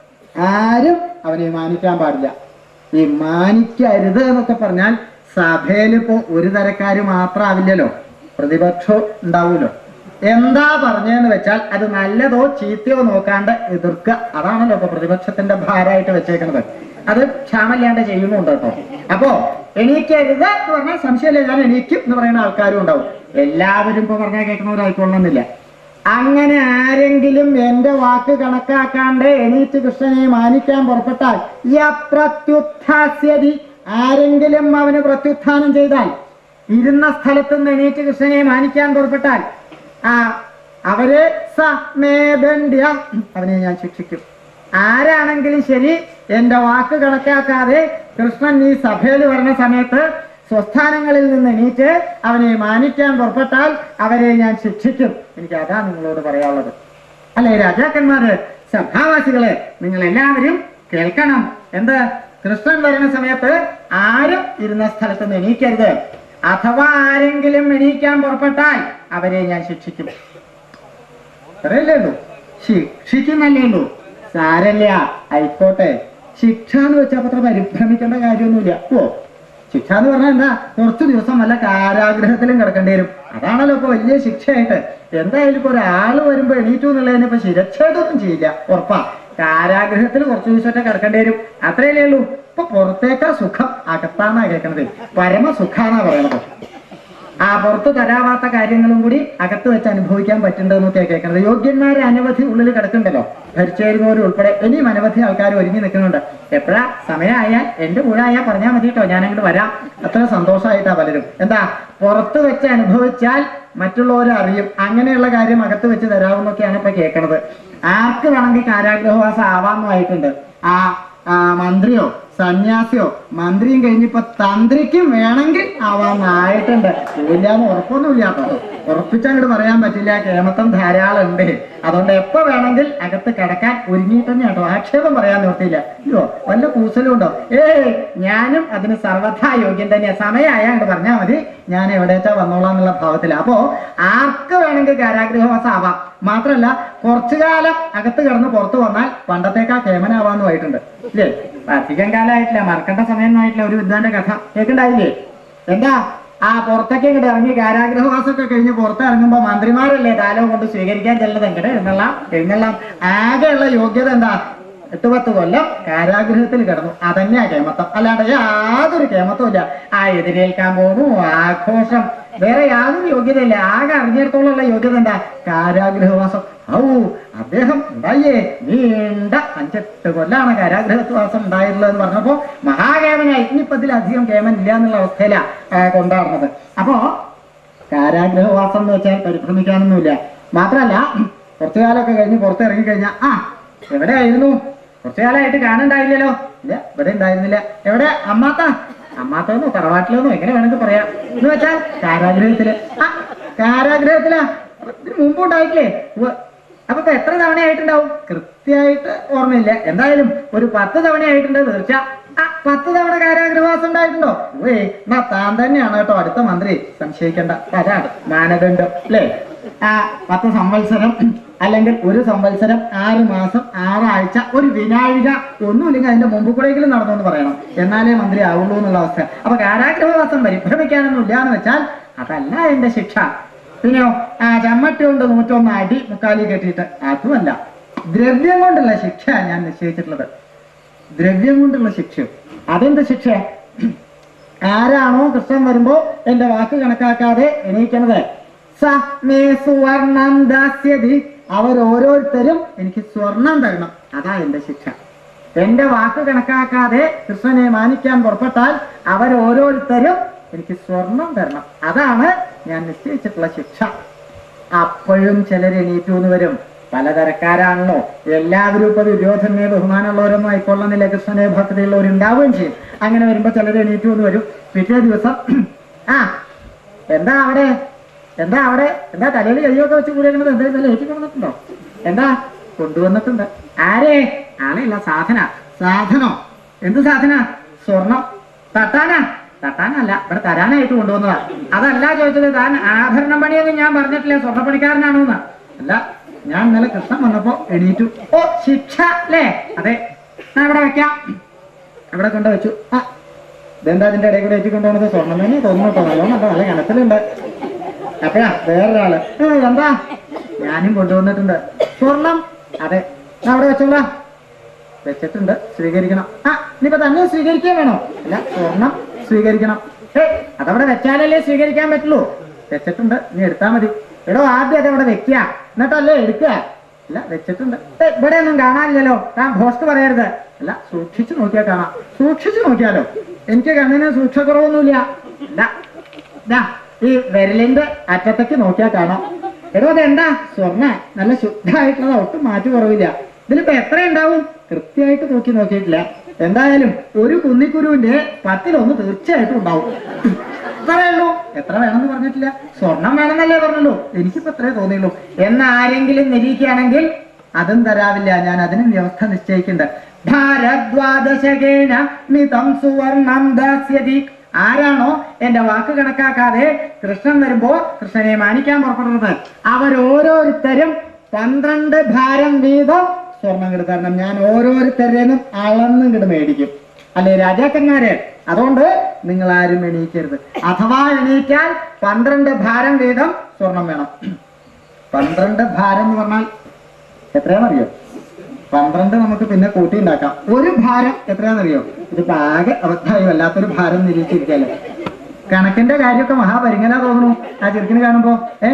ആരും അവനെ മാനിക്കാൻ പാടില്ല ഈ മാനിക്കരുത് എന്നൊക്കെ പറഞ്ഞാൽ സഭയിലിപ്പോ ഒരു തരക്കാര് മാത്രമാവില്ലല്ലോ പ്രതിപക്ഷം ഉണ്ടാവുമല്ലോ എന്താ പറഞ്ഞതെന്ന് വെച്ചാൽ അത് നല്ലതോ ചീത്തയോ നോക്കാണ്ട് എതിർക്കുക അതാണല്ലോ ഇപ്പൊ പ്രതിപക്ഷത്തിന്റെ ഭാരമായിട്ട് വെച്ചേക്കുന്നത് അത് ക്ഷാമല്ലാണ്ട് ചെയ്യുന്നുണ്ട് കേട്ടോ അപ്പോ എണീക്കരുത് എന്ന് പറഞ്ഞാൽ സംശയമില്ല ഞാൻ എണീക്കും എന്ന് പറയുന്ന ആൾക്കാരും ഉണ്ടാവും എല്ലാവരും ഇപ്പൊ പറഞ്ഞാൽ കേൾക്കുന്നവരായിക്കൊള്ളണമെന്നില്ല അങ്ങനെ ആരെങ്കിലും എന്റെ വാക്ക് കണക്കാക്കാണ്ട് എണീറ്റ് കൃഷ്ണനെ മാനിക്കാൻ പുറപ്പെട്ടാൽ യപ്രത്യുത്ഥാസ്യതി ആരെങ്കിലും അവന് പ്രത്യുത്ഥാനം ചെയ്താൽ ഇരുന്ന സ്ഥലത്ത് നിന്ന് എണീറ്റ് കൃഷ്ണനെ മാനിക്കാൻ പുറപ്പെട്ടാൽ ആ അവരെ സ മേ ദണ്ഡ്യ അവനെ ഞാൻ ശിക്ഷിക്കും ആരാണെങ്കിലും ശരി എന്റെ വാക്ക് കണക്കാക്കാതെ കൃഷ്ണൻ ഈ സഭയിൽ വരുന്ന സമയത്ത് സ്വസ്ഥാനങ്ങളിൽ നിന്ന് എണീറ്റ് അവനെ മാനിക്കാൻ പുറപ്പെട്ടാൽ അവരെ ഞാൻ ശിക്ഷിക്കും എനിക്ക് അതാ നിങ്ങളോട് പറയാനുള്ളത് അല്ലെ രാജാക്കന്മാര് സഭാവാസികളെ നിങ്ങൾ എല്ലാവരും കേൾക്കണം എന്ത് കൃഷ്ണൻ വരുന്ന സമയത്ത് ആരും ഇരുന്ന സ്ഥലത്ത് നിന്ന് എണീക്കരുത് അഥവാ ആരെങ്കിലും എണീക്കാൻ പുറപ്പെട്ടാൽ അവരെ ഞാൻ ശിക്ഷിക്കും അത്രയല്ലേ ഉള്ളൂ ശിക്ഷിക്കുന്നല്ലേ ഉള്ളൂ സാരല്ല ആയിക്കോട്ടെ ശിക്ഷ എന്ന് വെച്ചാൽ അത്ര പരിഭ്രമിക്കേണ്ട കാര്യമൊന്നുമില്ല ഓ ശിക്ഷ എന്ന് പറഞ്ഞാൽ എന്താ കുറച്ചു ദിവസം വല്ല കാരാഗ്രഹത്തിലും കിടക്കേണ്ടി വരും അതാണല്ലോ ഇപ്പൊ വലിയ ശിക്ഷയായിട്ട് എന്തായാലും ഇപ്പൊ ഒരാള് വരുമ്പോ എണീറ്റു എന്നുള്ളതിന് ഇപ്പൊ ശിരച്ഛേദമൊന്നും ചെയ്യില്ല ഉറപ്പാ കാരാഗ്രഹത്തിൽ കുറച്ചു ദിവസമൊക്കെ കിടക്കേണ്ടി വരും അത്രയല്ലേ ഉള്ളൂ ഇപ്പൊ പുറത്തേക്കാ സുഖം അകത്താന്നാ കേൾക്കണത് പരമസുഖാന്നാ പറയണത് ആ പുറത്ത് തരാവാത്ത കാര്യങ്ങളും കൂടി അകത്ത് വെച്ച് അനുഭവിക്കാൻ പറ്റുന്നുണ്ടെന്നൊക്കെ കേൾക്കുന്നത് യോഗ്യന്മാരെ അനവധി ഉള്ളിൽ കിടക്കുന്നുണ്ടല്ലോ ഭരിച്ചിരുന്നവരും ഉൾപ്പെടെ ഇനിയും അനവധി ആൾക്കാർ ഒരുങ്ങി നിൽക്കുന്നുണ്ട് എപ്പോഴാ സമയമായാൽ എന്റെ കൂടെ ആയാൽ പറഞ്ഞാൽ മതി കേട്ടോ ഞാൻ അങ്ങോട്ട് വരാം അത്ര സന്തോഷമായിട്ടാ പലരും എന്താ പുറത്ത് വെച്ച് അനുഭവിച്ചാൽ മറ്റുള്ളവരെ അറിയും അങ്ങനെയുള്ള കാര്യം അകത്ത് വെച്ച് തരാമെന്നൊക്കെയാണ് ഇപ്പൊ കേൾക്കണത് ആർക്ക് വേണമെങ്കിൽ കാരാഗ്രഹവാസം ആവാമെന്നായിട്ടുണ്ട് ആ ആ, മന്ത്രിയോ സന്യാസിയോ മന്ത്രിയും കഴിഞ്ഞിപ്പോ തന്ത്രിക്കും വേണമെങ്കിൽ ആവാന്നായിട്ടുണ്ട് ഇല്ലാന്ന് ഉറപ്പൊന്നുമില്ല കേട്ടോ ഉറപ്പിച്ചങ്ങോട്ട് പറയാൻ പറ്റില്ല കേമത്തം ധാരാളം ഉണ്ട് അതുകൊണ്ട് എപ്പോ വേണമെങ്കിൽ അകത്ത് കിടക്കാൻ ഒരുങ്ങിയിട്ട് തന്നെ കേട്ടോ ആക്ഷേപം പറയാൻ നിർത്തിയില്ല അയ്യോ വല്ല കൂസലും ഉണ്ടോ ഏയ് ഞാനും അതിന് സർവഥാ യോഗ്യൻ തന്നെയാ സമയമായാണ്ട് പറഞ്ഞാൽ മതി ഞാൻ എവിടേച്ചാ വന്നോളാം എന്നുള്ള ഭാവത്തില അപ്പോ ആർക്ക് വേണമെങ്കിൽ കാരാഗ്രഹവാസം ആവാം മാത്രല്ല കുറച്ചു കാലം അകത്ത് കിടന്ന് പുറത്തു വന്നാൽ പണ്ടത്തേക്കാ കേമനാവാന്നുമായിട്ടുണ്ട് ഇല്ലേ അധികം കാലമായിട്ടില്ല മറക്കേണ്ട സമയമൊന്നായിട്ടില്ല ഒരു വിദ്വാന്റെ കഥ കേൾക്കണ്ടായില്ലേ എന്താ ആ പുറത്തേക്ക് ഇങ്ങോട്ട് ഇറങ്ങി കാരാഗ്രഹവാസമൊക്കെ കഴിഞ്ഞ് പുറത്ത് ഇറങ്ങുമ്പോ മന്ത്രിമാരല്ലേ കാലം കൊണ്ട് സ്വീകരിക്കാൻ ചെല്ലുന്നത് എങ്ങടെ എഴുന്നള്ളാം എഴുന്നള്ളാം ആകെയുള്ള യോഗ്യത എന്താ എട്ട് പത്ത് കൊല്ലം കാരാഗ്രഹത്തിൽ കിടന്നു അതന്നെയാ കേമത്തം അല്ലാണ്ട് യാതൊരു കേമത്തവും ഇല്ല ആ എതിരേൽക്കാൻ പോകുന്നു ആഘോഷം വേറെ യാതൊരു യോഗ്യതയില്ല ആകെ അറിഞ്ഞിടത്തോളമുള്ള യോഗ്യത എന്താ കാരാഗ്രഹവാസം ഔ അദ്ദേഹം ഉണ്ടായേ നീണ്ട അഞ്ചെട്ട് കൊല്ലാണ് കാരാഗ്രഹവാസം ഉണ്ടായിട്ടുള്ളത് എന്ന് പറഞ്ഞപ്പോ മഹാകേമനായി ഇനിയിപ്പോ ഇതിലധികം കേമൻ ഇല്ല എന്നുള്ള അവസ്ഥയിലാ ആ, കൊണ്ടാടുന്നത് അപ്പോ കാരാഗ്രഹവാസം എന്ന് വെച്ചാൽ പരിഭ്രമിക്കാനൊന്നുമില്ല മാത്രല്ല കുറച്ചു കാലമൊക്കെ കഴിഞ്ഞ് പുറത്ത് ഇറങ്ങി കഴിഞ്ഞാൽ ആ എവിടെയായിരുന്നു കുറച്ചു കാലമായിട്ട് കാണുണ്ടായില്ലല്ലോ ഇല്ല ഇവിടെ ഉണ്ടായിരുന്നില്ല എവിടെ അമ്മാത്ത അമ്മാത്തോന്നോ തറവാട്ടിലോന്നോ എങ്ങനെ വേണമെങ്കിൽ പറയാം എന്ന് വെച്ചാൽ കാരാഗ്രഹത്തില് ആ കാരാഗ്രഹത്തിലാ ഇതിന് മുമ്പ് ഉണ്ടായിട്ടില്ലേ ഉവ്വ്. അപ്പൊ ഇപ്പൊ എത്ര തവണ ആയിട്ടുണ്ടാവും കൃത്യമായിട്ട് ഓർമ്മയില്ല എന്തായാലും ഒരു പത്ത് തവണ ആയിട്ടുണ്ട് തീർച്ച ആ പത്ത് തവണ കാരാഗ്രഹവാസം ഉണ്ടായിട്ടുണ്ടോ ഓയ് എന്നാ താൻ തന്നെയാണ് കേട്ടോ അടുത്ത മന്ത്രി സംശയിക്കേണ്ട അപ്പൊ അതാണ് മാനദണ്ഡം അല്ലേ ആ പത്ത് സംവത്സരം അല്ലെങ്കിൽ ഒരു സംവത്സരം ആറ് മാസം ആറാഴ്ച ഒരു വിനാഴിക ഒന്നുമില്ലെങ്കിൽ അതിന്റെ മുമ്പ് കൂടെയെങ്കിലും നടന്നു എന്ന് പറയണം എന്നാലേ മന്ത്രി ആവുള്ളൂ എന്നുള്ള അവസ്ഥ അപ്പൊ കാരാഗ്രഹവാസം പരിഭ്രമിക്കാനൊന്നും ഇല്ല എന്ന് വെച്ചാൽ അതല്ല എന്റെ ശിക്ഷ പിന്നെയോ ആ ചമ്മട്ടി കൊണ്ട് നൂറ്റൊന്ന് അടി മുക്കാലി കെട്ടിയിട്ട് അതുമല്ല ദ്രവ്യം കൊണ്ടുള്ള ശിക്ഷ ഞാൻ നിശ്ചയിച്ചിട്ടുള്ളത് ദ്രവ്യം കൊണ്ടുള്ള ശിക്ഷ അതെന്ത് ശിക്ഷ ആരാണോ കൃഷ്ണൻ വരുമ്പോ എന്റെ വാക്ക് കണക്കാക്കാതെ എണീക്കണത് സ മേ സുവർണം ദാസ്യതി അവർ ഓരോരുത്തരും എനിക്ക് സ്വർണം തരണം അതാ എന്റെ ശിക്ഷ എന്റെ വാക്ക് കണക്കാക്കാതെ കൃഷ്ണനെ മാനിക്കാൻ പുറപ്പെട്ടാൽ അവർ ഓരോരുത്തരും എനിക്ക് സ്വർണം തരണം അതാണ് ഞാൻ നിശ്ചയിച്ചിട്ടുള്ള ശിക്ഷ അപ്പോഴും ചിലർ എണീറ്റു എന്ന് വരും പലതരക്കാരാണല്ലോ എല്ലാവരും ഇപ്പൊ ദുര്യോധനെ ബഹുമാനമുള്ളവരൊന്നും ആയിക്കൊള്ളുന്നില്ല കൃഷ്ണനെ ഭക്തിയുള്ളവരുണ്ടാവുകയും ചെയ്യും അങ്ങനെ വരുമ്പോ ചിലർ എണീറ്റു എന്ന് വരും പിറ്റേ ദിവസം ആ എന്താ അവിടെ എന്താ അവിടെ എന്താ തലയിൽ കൈയൊക്കെ വെച്ച് കൂടിയേക്കണത് എന്താ ഏറ്റി കൊണ്ടുവന്നിട്ടുണ്ടോ എന്താ കൊണ്ടുവന്നിട്ടുണ്ട് ആരേ ആളെയല്ല സാധന സാധനോ എന്ത് സാധന സ്വർണം തട്ടാനാ തട്ടാനല്ല ഇവിടെ തരാനായിട്ട് കൊണ്ടുവന്നതാ അതല്ല ചോദിച്ചത് താൻ ആഭരണം പണിയെന്ന് ഞാൻ പറഞ്ഞിട്ടില്ല സ്വർണ്ണപ്പണിക്കാരനാണോ എന്ന് അല്ല ഞാൻ ഇന്നലെ കൃഷ്ണൻ വന്നപ്പോ എണീറ്റു ഓ ശിക്ഷ അല്ലേ അതെ ഞാൻ ഇവിടെ വെക്കാം ഇവിടെ കൊണ്ട് വെച്ചു ആ ഇതെന്താ അതിന്റെ ഇടയിൽ കൂടെ ഏറ്റി കൊണ്ടുപോകുന്നത് സ്വർണ്ണം തന്നെ തോന്നുന്നു കേട്ടോ നല്ലോണം നല്ല കനത്തിലുണ്ട് അപ്പഴാ വേറൊരാള് ഏ, എന്താ ഞാനും കൊണ്ടുവന്നിട്ടുണ്ട് സ്വർണം അതെ ഞാൻ അവിടെ വെച്ചോളാ വെച്ചിട്ടുണ്ട് സ്വീകരിക്കണം ആ ഇനിയിപ്പോ തന്നെ സ്വീകരിക്കാൻ വേണോ അല്ല സ്വർണം സ്വീകരിക്കണം ഏ അതവിടെ വെച്ചാലല്ലേ സ്വീകരിക്കാൻ പറ്റുള്ളൂ വെച്ചിട്ടുണ്ട് നീ എടുത്താ മതി എടോ ആദ്യം അതവിടെ വെക്കുക എന്നിട്ടല്ലേ എടുക്കുക അല്ല വെച്ചിട്ടുണ്ട് ഏ ഇവിടെ ഒന്നും കാണാനില്ലല്ലോ താൻ ഭോസ്റ്റ് പറയരുത് അല്ല സൂക്ഷിച്ചു നോക്കിയാൽ കാണാം സൂക്ഷിച്ചു നോക്കിയാലോ എനിക്ക് കണ്ണിന് സൂക്ഷ്മക്കുറവൊന്നുമില്ല അല്ല ദാ ഈ വിരലിന്റെ അറ്റത്തേക്ക് നോക്കിയാൽ കാണാം എടോ അതെന്താ സ്വർണ്ണ നല്ല ശുദ്ധമായിട്ടുള്ളത് ഒട്ടും മാറ്റു കുറവില്ല ഇതിലിപ്പോ എത്ര ഉണ്ടാവും കൃത്യമായിട്ട് നോക്കി നോക്കിയിട്ടില്ല എന്തായാലും ഒരു കുന്നിക്കുരുവിന്റെ പത്തിലൊന്ന് തീർച്ചയായിട്ടും ഉണ്ടാവും ഇത്രയേ ഉള്ളൂ എത്ര വേണമെന്ന് പറഞ്ഞിട്ടില്ല സ്വർണം വേണമെന്നല്ലേ പറഞ്ഞുള്ളൂ എനിക്കിപ്പോ എത്രേ തോന്നിയുള്ളൂ എന്നാരെങ്കിലും നിരീക്കുകയാണെങ്കിൽ അതും തരാവില്ല ഞാൻ അതിനും വ്യവസ്ഥ നിശ്ചയിക്കുന്നുണ്ട് ഭാരദ്വാദശകേന മിതം സുവർണം ദാസ്യതി ആരാണോ എന്റെ വാക്ക് കണക്കാക്കാതെ കൃഷ്ണൻ വരുമ്പോ കൃഷ്ണനെ മാനിക്കാൻ പുറപ്പെടുന്നത് അവരോരോരുത്തരും പന്ത്രണ്ട് ഭാരം വീതം സ്വർണം ഇങ്ങോട്ട് തരണം ഞാൻ ഓരോരുത്തരുടെയും അളന്ന് ഇങ്ങോട്ട് മേടിക്കും അല്ലെ രാജാക്കന്മാരെ അതുകൊണ്ട് നിങ്ങൾ ആരും എണീക്കരുത് അഥവാ എണീറ്റാൽ പന്ത്രണ്ട് ഭാരം വീതം സ്വർണം വേണം പന്ത്രണ്ട് ഭാരം എന്ന് പറഞ്ഞാൽ എത്രയാണെന്നറിയോ പന്ത്രണ്ട് നമുക്ക് പിന്നെ കൂട്ടി ഉണ്ടാക്കാം ഒരു ഭാരം എത്രയാണെന്നറിയോ ഇതിപ്പോ ആകെ അബദ്ധമായി വല്ലാത്തൊരു ഭാരം നിരീക്ഷിച്ചിരിക്കല്ലേ കണക്കിന്റെ കാര്യമൊക്കെ മഹാപരിങ്ങന തോന്നുന്നു ആ ചെറുക്കിന് കാണുമ്പോ ഏ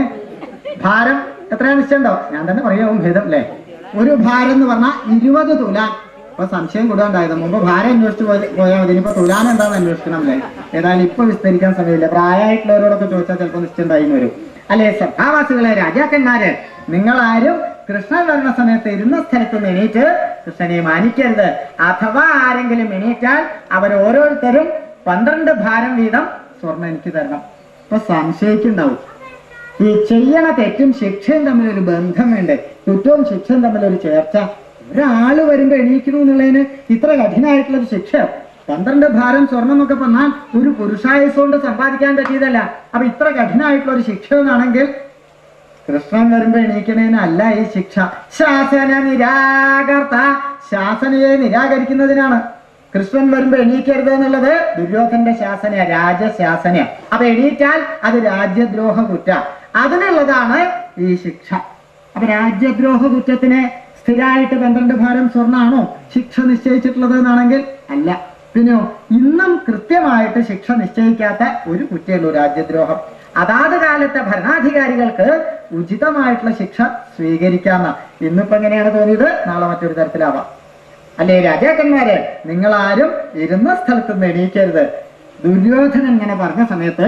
ഭാരം എത്രയാ നിശ്ചയുണ്ടോ ഞാൻ തന്നെ പറയാവും ഭേദം അല്ലേ ഒരു ഭാരം എന്ന് പറഞ്ഞാൽ ഇരുപത് തുലാൻ ഇപ്പൊ സംശയം കൂടാണ്ടായത് മുമ്പ് ഭാരം അന്വേഷിച്ച് പോയ- പോയാൽ മതി ഇനിയിപ്പോ തുലാൻ എന്താണെന്ന് അന്വേഷിക്കണം അല്ലേ ഏതായാലും ഇപ്പൊ വിസ്തരിക്കാൻ സമയമില്ല പ്രായമായിട്ടുള്ളവരോടൊക്കെ ചോദിച്ചാൽ ചിലപ്പോൾ നിശ്ചയം വരും അല്ലെ സഭാവാസികളെ രാജാക്കന്മാര് നിങ്ങൾ ആരും കൃഷ്ണൻ വരുന്ന സമയത്ത് ഇരുന്ന സ്ഥലത്ത് നിന്ന് എണീറ്റ് കൃഷ്ണനെ മാനിക്കരുത് അഥവാ ആരെങ്കിലും എണീറ്റാൽ അവർ ഓരോരുത്തരും പന്ത്രണ്ട് ഭാരം വീതം സ്വർണ്ണം എനിക്ക് തരണം ഇപ്പൊ സംശയിക്കുണ്ടാവും ഈ ചെയ്യണ തെറ്റും ശിക്ഷയും തമ്മിൽ ഒരു ബന്ധം വേണ്ടേ കുറ്റവും ശിക്ഷയും തമ്മിൽ ഒരു ചേർച്ച ഒരാള് വരുമ്പോ എണീക്കണു എന്നുള്ളതിന് ഇത്ര കഠിനമായിട്ടുള്ള ഒരു ശിക്ഷ പന്ത്രണ്ട് ഭാരം സ്വർണം എന്നൊക്കെ പറഞ്ഞാൽ ഒരു പുരുഷായുസ് കൊണ്ട് സമ്പാദിക്കാൻ പറ്റിയതല്ല അപ്പൊ ഇത്ര കഠിനമായിട്ടുള്ള ഒരു ശിക്ഷ എന്നാണെങ്കിൽ കൃഷ്ണൻ വരുമ്പോ എണീക്കണേനല്ല ഈ ശിക്ഷ ശാസന നിരാകർത്ത ശാസനയെ നിരാകരിക്കുന്നതിനാണ് കൃഷ്ണൻ വരുമ്പോ എണീക്കരുത് എന്നുള്ളത് ദുര്യോധന്റെ ശാസന രാജശാസന അപ്പൊ എണീറ്റാൽ അത് രാജ്യദ്രോഹ കുറ്റ അതിനുള്ളതാണ് ഈ ശിക്ഷ അപ്പൊ രാജ്യദ്രോഹ കുറ്റത്തിന് സ്ഥിരമായിട്ട് പന്ത്രണ്ട് ഭാരം സ്വർണ്ണാണോ ശിക്ഷ നിശ്ചയിച്ചിട്ടുള്ളത് എന്നാണെങ്കിൽ അല്ല പിന്നെയോ ഇന്നും കൃത്യമായിട്ട് ശിക്ഷ നിശ്ചയിക്കാത്ത ഒരു കുറ്റയുള്ളൂ രാജ്യദ്രോഹം അതാത് കാലത്തെ ഭരണാധികാരികൾക്ക് ഉചിതമായിട്ടുള്ള ശിക്ഷ സ്വീകരിക്കാന്ന ഇന്നിപ്പോ എങ്ങനെയാണ് തോന്നിയത് നാളെ മറ്റൊരു തരത്തിലാവാം അല്ലേ രാജാക്കന്മാരെ നിങ്ങൾ ആരും ഇരുന്ന സ്ഥലത്ത് നിന്ന് എണീക്കരുത് ദുര്യോധനൻ ഇങ്ങനെ പറഞ്ഞ സമയത്ത്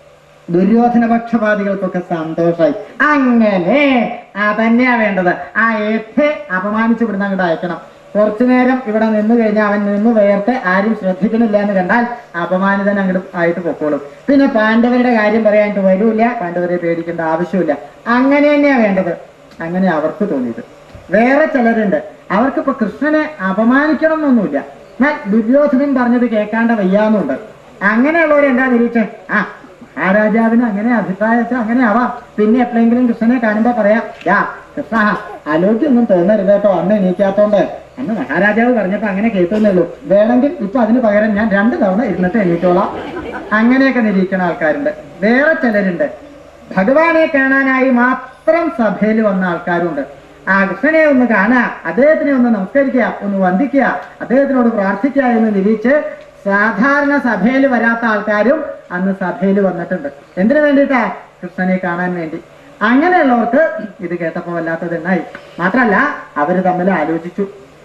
ദുര്യോധന പക്ഷപാതികൾക്കൊക്കെ സന്തോഷായി അങ്ങനെ ആ തന്നെയാ വേണ്ടത് ആ ഏത്തെ അപമാനിച്ച് ഇവിടുന്ന് അങ്ങോട്ട് അയക്കണം കുറച്ചു നേരം ഇവിടെ നിന്ന് കഴിഞ്ഞാൽ അവൻ നിന്ന് വേർത്ത് ആരും ശ്രദ്ധിക്കണില്ല എന്ന് കണ്ടാൽ അപമാനിതൻ അങ്ങോട്ട് ആയിട്ട് പൊക്കോളും പിന്നെ പാണ്ഡവരുടെ കാര്യം പറയാനായിട്ട് വരൂല പാണ്ഡവരെ പേടിക്കേണ്ട ആവശ്യമില്ല അങ്ങനെ തന്നെയാ വേണ്ടത് അങ്ങനെ അവർക്ക് തോന്നിയത് വേറെ ചിലരുണ്ട് അവർക്കിപ്പോ കൃഷ്ണനെ അപമാനിക്കണം എന്നൊന്നുമില്ല എന്നാൽ ദുര്യോധനൻ പറഞ്ഞത് കേൾക്കാണ്ട വയ്യാന്നുണ്ട് അങ്ങനെയുള്ളവർ എന്താ നിരീക്ഷ ആ മഹാരാജാവിന് അങ്ങനെ അഭിപ്രായത്തെ അങ്ങനെ ആവാം പിന്നെ എപ്പോഴെങ്കിലും കൃഷ്ണനെ കാണുമ്പോ പറയാം യാ കൃഷ്ണ ആലോചിക്കൊന്നും തോന്നരുത് കേട്ടോ അന്ന് എണീക്കാത്തോണ്ട് അന്ന് മഹാരാജാവ് പറഞ്ഞപ്പോ അങ്ങനെ കേൾക്കുന്നേ ഉള്ളൂ വേണമെങ്കിൽ ഇപ്പൊ അതിന് പകരം ഞാൻ രണ്ട് തവണ ഇരുന്നിട്ട് എണീറ്റോളാം അങ്ങനെയൊക്കെ നിരീക്കുന്ന ആൾക്കാരുണ്ട് വേറെ ചിലരുണ്ട് ഭഗവാനെ കാണാനായി മാത്രം സഭയിൽ വന്ന ആൾക്കാരുണ്ട് ആ കൃഷ്ണനെ ഒന്ന് കാണുക അദ്ദേഹത്തിനെ ഒന്ന് നമസ്കരിക്കുക ഒന്ന് വന്ദിക്കുക അദ്ദേഹത്തിനോട് പ്രാർത്ഥിക്കുക എന്ന് നിരീച്ച് സാധാരണ സഭയിൽ വരാത്ത ആൾക്കാരും അന്ന് സഭയിൽ വന്നിട്ടുണ്ട് എന്തിനു വേണ്ടിയിട്ടാ കൃഷ്ണനെ കാണാൻ വേണ്ടി അങ്ങനെയുള്ളവർക്ക് ഇത് കേട്ടപ്പോ വല്ലാത്തതുണ്ടായി മാത്രല്ല അവര് തമ്മിൽ ആലോചിച്ചു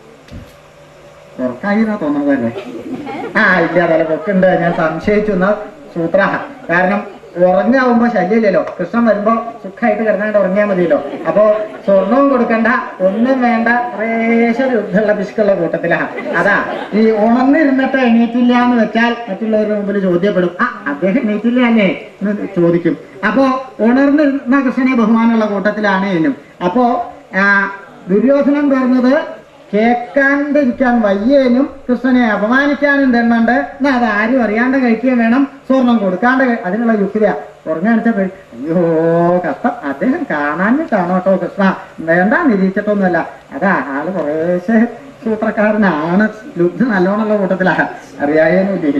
ഉറക്കായി എന്നാ തോന്നുന്നതല്ലേ ആ ഇല്ല തലപ്പൊക്കുണ്ട് ഞാൻ സംശയിച്ചു എന്നാ സൂത്ര കാരണം ഉറങ്ങാവുമ്പോ ശല്യമില്ലല്ലോ കൃഷ്ണൻ വരുമ്പോ സുഖമായിട്ട് കിടന്നാണ്ട് ഉറങ്ങിയാൽ മതിയല്ലോ അപ്പോ സ്വർണവും കൊടുക്കണ്ട ഒന്നും വേണ്ട പ്രേശ യുദ്ധമുള്ള പിശുക്കുള്ള കൂട്ടത്തിലാ അതാ ഈ ഉണർന്നിരുന്നിട്ട് എണീറ്റില്ല എന്ന് വെച്ചാൽ മറ്റുള്ളവരുടെ മുമ്പിൽ ചോദ്യപ്പെടും ആ അദ്ദേഹം എണീറ്റില്ല അല്ലേ എന്ന് ചോദിക്കും അപ്പോ ഉണർന്നിരുന്ന കൃഷ്ണനെ ബഹുമാനമുള്ള കൂട്ടത്തിലാണ് എന്നും അപ്പോ ആ, ദുര്യോധനൻ പറഞ്ഞത് കേൾക്കാണ്ടിരിക്കാൻ വയ്യേനും കൃഷ്ണനെ അപമാനിക്കാനും തന്നുണ്ട് എന്നാ അത് ആരും അറിയാണ്ട് കഴിക്കുകയും വേണം സ്വർണം കൊടുക്കാണ്ട് കഴി- അതിനുള്ള യുക്തിയ ഉറങ്ങാണിച്ചപ്പോ അയ്യോ കഷ്ടം അദ്ദേഹം കാണാനിട്ടാണോ കേട്ടോ കൃഷ്ണ വേണ്ട നിരീക്ഷിച്ചിട്ടൊന്നുമല്ല അതാ ആള് കുറേശ്ശെ സൂത്രക്കാരനാണ് ലുബ്ധ നല്ലോണമുള്ള കൂട്ടത്തിലാ അറിയായേനുമില്ലേ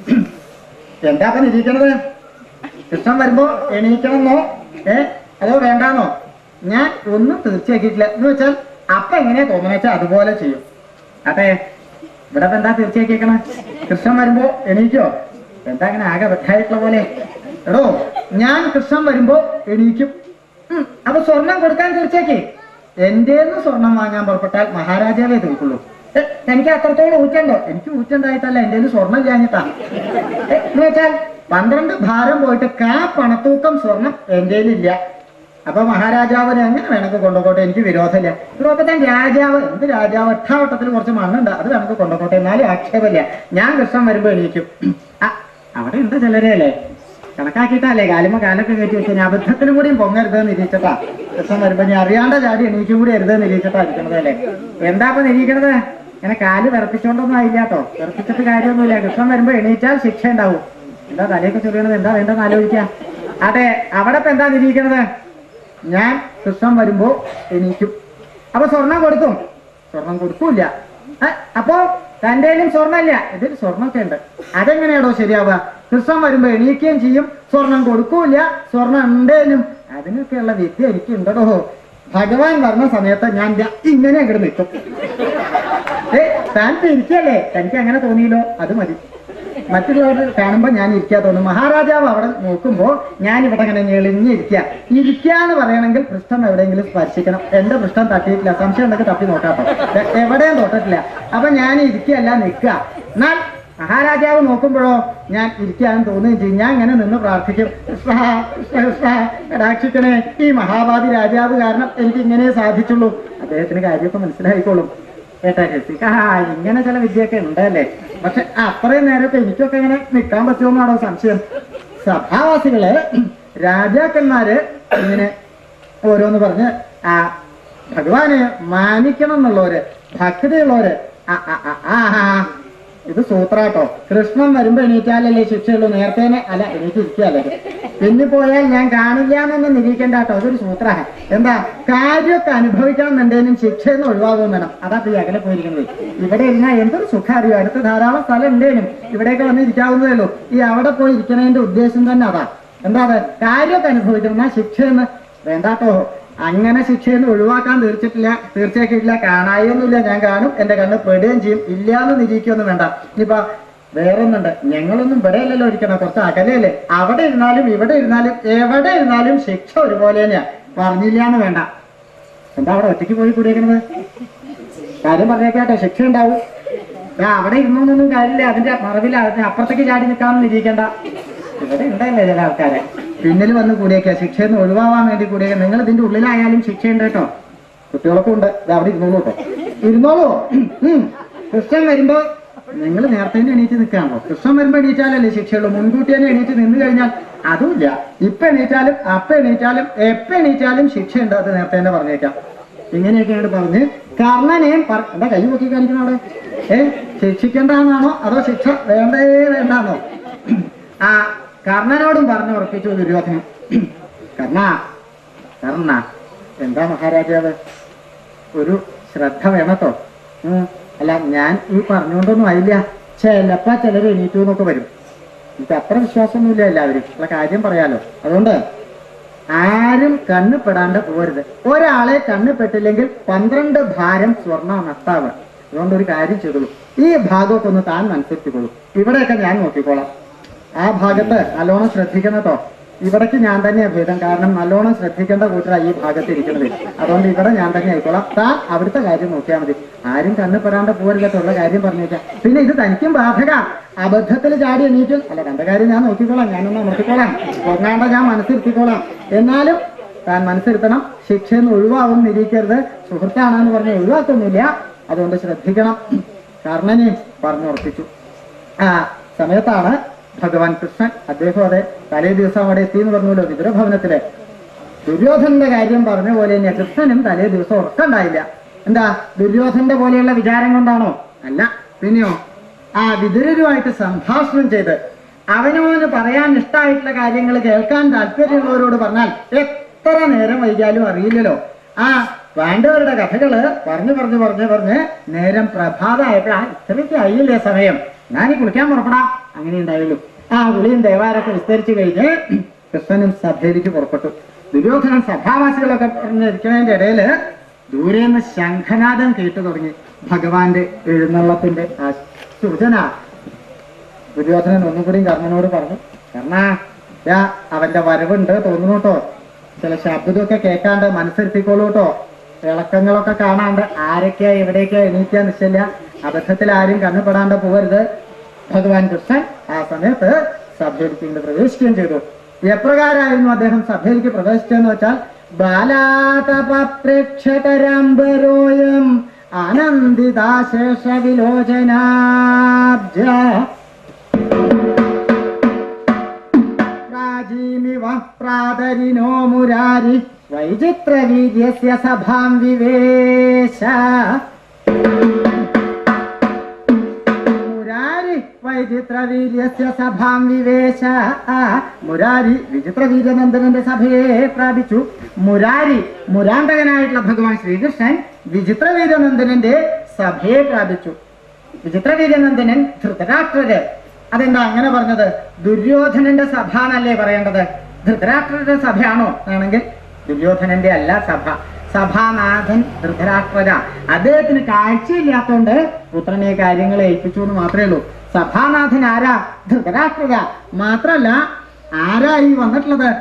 എന്താ അപ്പൊ നിരീക്കണത് കൃഷ്ണൻ വരുമ്പോ എണീക്കണമെന്നോ ഏ അതോ വേണ്ടാന്നോ ഞാൻ ഒന്നും തീർച്ചയാക്കിയിട്ടില്ല എന്ന് വെച്ചാൽ അപ്പൊ എങ്ങനെയാ തോന്നുന്ന വെച്ചാൽ അതുപോലെ ചെയ്യും അതെ ഇവിടെ ഇപ്പൊ എന്താ തീർച്ചയാക്കിയേക്കണ കൃഷ്ണൻ വരുമ്പോ എണീക്കോ എന്താ അങ്ങനെ ആകെ വെട്ടായിട്ടുള്ള പോലെ എടോ ഞാൻ കൃഷ്ണൻ വരുമ്പോ എണീക്കും ഉം, അപ്പൊ സ്വർണം കൊടുക്കാൻ തീർച്ചയാക്കി എന്റേന്ന് സ്വർണം വാങ്ങാൻ പുറപ്പെട്ടാൽ മഹാരാജാവേ തീർക്കുള്ളൂ ഏ, എനിക്ക് അത്രത്തോളം ഊറ്റുണ്ടോ എനിക്ക് ഊറ്റുണ്ടായിട്ടല്ല എന്റെ സ്വർണം ഇല്ലാഞ്ഞിട്ടാ ഏ, എന്ന് വെച്ചാൽ പന്ത്രണ്ട് ഭാരം പോയിട്ട് കാ പണത്തൂക്കം സ്വർണം എന്റെ ഇല്ല അപ്പൊ മഹാരാജാവിനെ എങ്ങനെ വേണമെങ്കിൽ കൊണ്ടുപോട്ടെ എനിക്ക് വിരോധമില്ല ഇതൊക്കെ തന്നെ രാജാവ് എന്ത് രാജാവ് എട്ടാവട്ടത്തിൽ കുറച്ച് മണ്ണുണ്ട് അത് വേണമെങ്കിൽ കൊണ്ടുപോട്ടെ എന്നാലും ആക്ഷേപമില്ല ഞാൻ കൃഷ്ണൻ വരുമ്പോ എണീക്കും ആ, അവിടെ ഉണ്ട് ചിലരെ അല്ലേ കണക്കാക്കിയിട്ടല്ലേ കാലുമ കാലൊക്കെ കയറ്റി വെച്ചാൽ അബദ്ധത്തിനും കൂടിയും പൊങ്ങരുത് നിരീച്ചട്ടാ കൃഷ്ണൻ വരുമ്പോ ഞാൻ അറിയാണ്ട ചാടി എണീക്കും കൂടി അരുത് നിരീച്ചട്ടാ ഇരിക്കണത് അല്ലേ എന്താ ഇപ്പൊ നിരീക്കണത് ഇങ്ങനെ കാല് വിറപ്പിച്ചോണ്ടൊന്നും ആയില്ല കേട്ടോ വിറപ്പിച്ചിട്ട് കാര്യമൊന്നുമില്ല കൃഷ്ണൻ വരുമ്പോ എണീറ്റാൽ ശിക്ഷ ഉണ്ടാവും എന്താ തലയൊക്കെ ചൊല്ലണത് എന്താ വേണ്ടെന്ന് ആലോചിക്കാം അതെ അവിടെ ഇപ്പൊ എന്താ നിരീക്കണത് ഞാൻ കൃഷ്ണൻ വരുമ്പോ എണീക്കും അപ്പൊ സ്വർണം കൊടുക്കും സ്വർണം കൊടുക്കൂല ഏ, അപ്പോ തന്റെ കയ്യിലും സ്വർണ്ണമില്ല ഇതിൽ സ്വർണ്ണമൊക്കെ ഉണ്ട് അതെങ്ങനെയാണോ ശരിയാവുക കൃഷ്ണൻ വരുമ്പോ എണീക്കുകയും ചെയ്യും സ്വർണം കൊടുക്കൂല സ്വർണം ഉണ്ടേനും അതിനൊക്കെയുള്ള വിദ്യ എനിക്ക് ഉണ്ടോ ഭഗവാൻ പറഞ്ഞ സമയത്ത് ഞാൻ ദാ ഇങ്ങനെ അങ്ങോട്ട് നിൽക്കും ഏ താൻ ഇരിക്കല്ലേ തനിക്ക് അങ്ങനെ തോന്നിയല്ലോ അത് മതി മറ്റുള്ളവർ കാണുമ്പോൾ ഞാൻ ഇരിക്കാൻ തോന്നും മഹാരാജാവ് അവിടെ നോക്കുമ്പോ ഞാൻ ഇവിടെ ഇങ്ങനെ ഞെളിഞ്ഞിരിക്കുക ഇരിക്കുക എന്ന് പറയണമെങ്കിൽ പൃഷ്ഠം എവിടെയെങ്കിലും സ്പർശിക്കണം എന്റെ പൃഷ്ഠം തട്ടിയിട്ടില്ല സംശയം ഉണ്ടെങ്കിൽ തപ്പി നോക്കാട്ടോ എ- എവിടെയും തൊട്ടിട്ടില്ല അപ്പൊ ഞാൻ ഇരിക്കുകയല്ല നിൽക്കുക എന്നാൽ മഹാരാജാവ് നോക്കുമ്പോഴോ ഞാൻ ഇരിക്കാനും തോന്നുകയും ചെയ്യും ഞാൻ ഇങ്ങനെ നിന്ന് പ്രാർത്ഥിക്കും കൃഷ്ണ കൃഷ്ണ കൃഷ്ണ കടാക്ഷിക്കണേ ഈ മഹാഭാവി രാജാവ് കാരണം എനിക്ക് ഇങ്ങനെ സാധിച്ചുള്ളൂ അദ്ദേഹത്തിന് കാര്യമൊക്കെ മനസ്സിലായിക്കോളും കേട്ടാ രസിക ആ ഇങ്ങനെ ചില വിദ്യയൊക്കെ ഉണ്ടല്ലേ പക്ഷെ അത്രയും നേരത്തെ എനിക്കൊക്കെ ഇങ്ങനെ നിൽക്കാൻ പറ്റുമെന്നാണോ സംശയം സഭാവാസികള് രാജാക്കന്മാര് ഇങ്ങനെ ഓരോന്ന് പറഞ്ഞ് ആ ഭഗവാനെ മാനിക്കണം എന്നുള്ളവര് ഭക്തിയുള്ളവര് ആ ആ ആ, ആ ആ ഇത് സൂത്രാട്ടോ കൃഷ്ണൻ വരുമ്പോ എണീറ്റാലല്ലേ ശിക്ഷയുള്ളൂ നേരത്തേനെ അല്ല എണീറ്റിരിക്കുകയല്ലേ പിന്നെ പോയാൽ ഞാൻ കാണില്ല എന്നൊന്നും നിരീക്കണ്ട കേട്ടോ അതൊരു സൂത്ര എന്താ കാര്യമൊക്കെ അനുഭവിക്കണമെന്നുണ്ടെങ്കിലും ശിക്ഷയെന്ന് ഒഴിവാകും വേണം അതാ ഇപ്പൊ ഈ അകലെ പോയിരിക്കുന്നത് ഇവിടെ ഇരുന്നാൽ എന്തൊരു സുഖം അറിയോ അടുത്ത് ധാരാളം സ്ഥലം ഉണ്ടേനും ഇവിടെയൊക്കെ വന്ന് ഇരിക്കാവുന്നതേ ഉള്ളൂ ഈ അവിടെ പോയി ഇരിക്കണതിന്റെ ഉദ്ദേശം തന്നെ അതാ എന്താ അത് കാര്യമൊക്കെ അനുഭവിക്കണം എന്നാ ശിക്ഷയെന്ന് വേണ്ടാട്ടോ അങ്ങനെ ശിക്ഷയെന്ന് ഒഴിവാക്കാൻ തീർച്ചിട്ടില്ല തീർച്ചയാക്കിയിട്ടില്ല കാണായൊന്നുമില്ല ഞാൻ കാണും എന്റെ കണ്ണ് പെടുകയും ചെയ്യും ഇല്ല എന്ന് നിരീക്കൊന്നും വേണ്ട ഇനിയിപ്പോ വേറൊന്നുണ്ട് ഞങ്ങളൊന്നും ഇവിടെ അല്ലല്ലോ ഇരിക്കണം കുറച്ച് അകലെയല്ലേ അവിടെ ഇരുന്നാലും ഇവിടെ ഇരുന്നാലും എവിടെ ഇരുന്നാലും ശിക്ഷ ഒരുപോലെ തന്നെയാ പറഞ്ഞില്ല എന്ന് വേണ്ട എന്താ അവിടെ ഒറ്റയ്ക്ക് പോയി കൂടിയേക്കണത് കാര്യം പറഞ്ഞേക്കാട്ടെ ശിക്ഷ ഉണ്ടാവും ദാ അവിടെ ഇരുന്നൊന്നും കാര്യമില്ല അതിന്റെ മറവിൽ അതിന്റെ അപ്പുറത്തേക്ക് ചാടി നിൽക്കാമെന്ന് നിരീക്കണ്ട ഇവിടെ ഉണ്ടല്ലേ ചില ആൾക്കാരെ പിന്നിൽ വന്ന് കൂടിയേക്കുക ശിക്ഷയെന്ന് ഒഴിവാവാൻ വേണ്ടി കൂടിയേക്കുക നിങ്ങൾ ഇതിന്റെ ഉള്ളിലായാലും ശിക്ഷയുണ്ട് കേട്ടോ കുട്ടികളൊക്കെ ഉണ്ട് ദാ അവിടെ ഇരുന്നോളൂ കേട്ടോ ഇരുന്നോളൂ ഉം. കൃഷ്ണൻ വരുമ്പോ നിങ്ങൾ നേരത്തെ തന്നെ എണീറ്റ് നിൽക്കാണല്ലോ കൃഷ്ണൻ വരുമ്പോ എണീറ്റാലല്ലേ ശിക്ഷയുള്ളൂ മുൻകൂട്ടി തന്നെ എണീറ്റ് നിന്ന് കഴിഞ്ഞാൽ അതുമില്ല ഇപ്പൊ എണീറ്റാലും അപ്പൊ എണീറ്റാലും എപ്പ എണീറ്റാലും ശിക്ഷയുണ്ട് അത് നേരത്തെ തന്നെ പറഞ്ഞേക്കാം ഇങ്ങനെയൊക്കെയാണ് പറഞ്ഞ് കർണനെയും പറ- എന്താ കൈ നോക്കി കാണിക്കണം അവിടെ ഏ ശിക്ഷിക്കേണ്ടെന്നാണോ അതോ ശിക്ഷ വേണ്ടേ വേണ്ടാന്നോ ആ കർണനോടും പറഞ്ഞു ഉറപ്പിച്ചു ദുര്യോധനൻ കർണ കർണ എന്താ മഹാരാജാവ് ഒരു ശ്രദ്ധ വേണട്ടോ ഉം. അല്ല ഞാൻ ഈ പറഞ്ഞുകൊണ്ടൊന്നും ആയില്ല ചിലപ്പോ ചിലർ എണീറ്റു എന്നൊക്കെ വരും എനിക്ക് അത്ര വിശ്വാസമൊന്നുമില്ല എല്ലാവരും ഉള്ള കാര്യം പറയാലോ അതുകൊണ്ട് ആരും കണ്ണ് പെടാണ്ട് പോരുത് ഒരാളെ കണ്ണ് പെട്ടില്ലെങ്കിൽ പന്ത്രണ്ട് ഭാരം സ്വർണ്ണ നഷ്ടാവ് അതുകൊണ്ട് ഒരു കാര്യം ചെയ്തോളൂ ഈ ഭാഗമൊക്കെ ഒന്ന് താൻ മനസ്സിലാക്കിക്കോളൂ ഇവിടെയൊക്കെ ഞാൻ നോക്കിക്കോളാം ആ ഭാഗത്ത് നല്ലോണം ശ്രദ്ധിക്കണം കേട്ടോ ഇവിടേക്ക് ഞാൻ തന്നെയാണ് ഭേദം കാരണം നല്ലോണം ശ്രദ്ധിക്കേണ്ട കൂട്ടരാ ഈ ഭാഗത്ത് ഇരിക്കുന്നത് അതുകൊണ്ട് ഇവിടെ ഞാൻ തന്നെ ആയിക്കോളാം താ അവിടുത്തെ കാര്യം നോക്കിയാൽ മതി ആരും കണ്ണ് പെടാണ്ട് പോരുള്ള കാര്യം പറഞ്ഞേക്കാം പിന്നെ ഇത് തനിക്കും ബാധക അബദ്ധത്തിൽ ചാടി എണീറ്റും അല്ല കണ്ട കാര്യം ഞാൻ നോക്കിക്കോളാം ഞാനൊന്ന് അമർത്തിക്കോളാം പൊങ്ങാണ്ട ഞാൻ മനസ്സിരുത്തിക്കോളാം എന്നാലും താൻ മനസ്സിരുത്തണം ശിക്ഷയിൽ നിന്ന് ഒഴിവാകും നിരീക്കരുത് സുഹൃത്താണെന്ന് പറഞ്ഞ് ഒഴിവാക്കൊന്നുമില്ല അതുകൊണ്ട് ശ്രദ്ധിക്കണം കർണനെ പറഞ്ഞുറപ്പിച്ചു ആ സമയത്താണ് ഭഗവാൻ കൃഷ്ണൻ അദ്ദേഹം അതെ തലേ ദിവസം അവിടെ എത്തി എന്ന് പറഞ്ഞല്ലോ വിതുരഭവനത്തിലെ ദുര്യോധനന്റെ കാര്യം പറഞ്ഞ പോലെ തന്നെ കൃഷ്ണനും തലേ ദിവസം ഉറക്കണ്ടായില്ല എന്താ ദുര്യോധനന്റെ പോലെയുള്ള വിചാരം കൊണ്ടാണോ അല്ല പിന്നെയോ ആ വിതുരരുമായിട്ട് സംഭാഷണം ചെയ്ത് അവനവന് പറയാൻ ഇഷ്ടമായിട്ടുള്ള കാര്യങ്ങൾ കേൾക്കാൻ താല്പര്യമുള്ളവരോട് പറഞ്ഞാൽ എത്ര നേരം വൈകിയാലും അറിയില്ലല്ലോ ആ പാണ്ഡവരുടെ കഥകള് പറഞ്ഞു പറഞ്ഞു പറഞ്ഞു പറഞ്ഞ് നേരം പ്രഭാതമായപ്പോഴാ ഇത്രയ്ക്ക് ആയില്ലേ സമയം ഞാനീ കുളിക്കാൻ പുറപ്പെടാം അങ്ങനെ ഉണ്ടായുള്ളൂ ആ കുളിയും ദേവാരൊക്കെ വിസ്തരിച്ചു കഴിഞ്ഞ് കൃഷ്ണനും സഭയിലേക്ക് പുറപ്പെട്ടു ദുര്യോധനൻ സഭാവാസികളൊക്കെ പറഞ്ഞിരിക്കുന്നതിന്റെ ഇടയില് ദൂരെ നിന്ന് ശംഖനാദം കേട്ടു തുടങ്ങി ഭഗവാന്റെ എഴുന്നള്ളത്തിന്റെ ആ സൂചന ദുര്യോധനൻ ഒന്നും കൂടിയും കർണനോട് പറഞ്ഞു കർണ യാ അവന്റെ വരവുണ്ട് തോന്നുന്നു കേട്ടോ ചില ശബ്ദമൊക്കെ കേൾക്കാണ്ട് മനസ്സിരുത്തിക്കോളൂ കേട്ടോ ഇളക്കങ്ങളൊക്കെ കാണാണ്ട് ആരൊക്കെയാ എവിടേക്കാ എണീക്കാ നിശ്ചയില്ല അബദ്ധത്തിൽ ആരും കണ്ണുപെടാണ്ട് പോകരുത് ഭഗവാൻ കൃഷ്ണൻ ആ സമയത്ത് സഭയിലേക്ക് ഇങ്ങോട്ട് പ്രവേശിക്കുകയും ചെയ്തു എപ്രകാരമായിരുന്നു അദ്ദേഹം സഭയിലേക്ക് പ്രവേശിച്ചതെന്ന് വെച്ചാൽ ബാലാതപ പ്രേക്ഷകരാംബരോയം ആനന്ദിതാശേഷ വിലോചനാബ്ജ പ്രാചീമിവ പ്രാതരിനോ മുരാരി വൈചിത്രവീര്യസ്യ സഭാം വിവേശ മുരാരി വൈചിത്രവീര്യസ്യ സഭാം വിവേശ ആ, മുരാരി വിചിത്രവീര്യനന്ദനന്റെ സഭയെ പ്രാപിച്ചു മുരാരി മുരാന്തകനായിട്ടുള്ള ഭഗവാൻ ശ്രീകൃഷ്ണൻ വിചിത്രവീര്യനന്ദനന്റെ സഭയെ പ്രാപിച്ചു വിചിത്രവീര്യനന്ദനൻ ധൃതരാഷ്ട്രര് അതെന്താ അങ്ങനെ പറഞ്ഞത് ദുര്യോധനന്റെ സഭ എന്നല്ലേ പറയേണ്ടത് ധൃതരാഷ്ട്രരുടെ സഭയാണോ ആണെങ്കിൽ ദുര്യോധനന്റെ അല്ല സഭ സഭാനാഥൻ ധൃതരാഷ്ട്രര അദ്ദേഹത്തിന് കാഴ്ചയില്ലാത്തോണ്ട് പുത്രനെ കാര്യങ്ങൾ ഏൽപ്പിച്ചു എന്ന് മാത്രമേ ഉള്ളൂ സഭാനാഥൻ ആരാ ധൃതരാഷ്ട്രര മാത്രല്ല ആരാ ഈ വന്നിട്ടുള്ളത്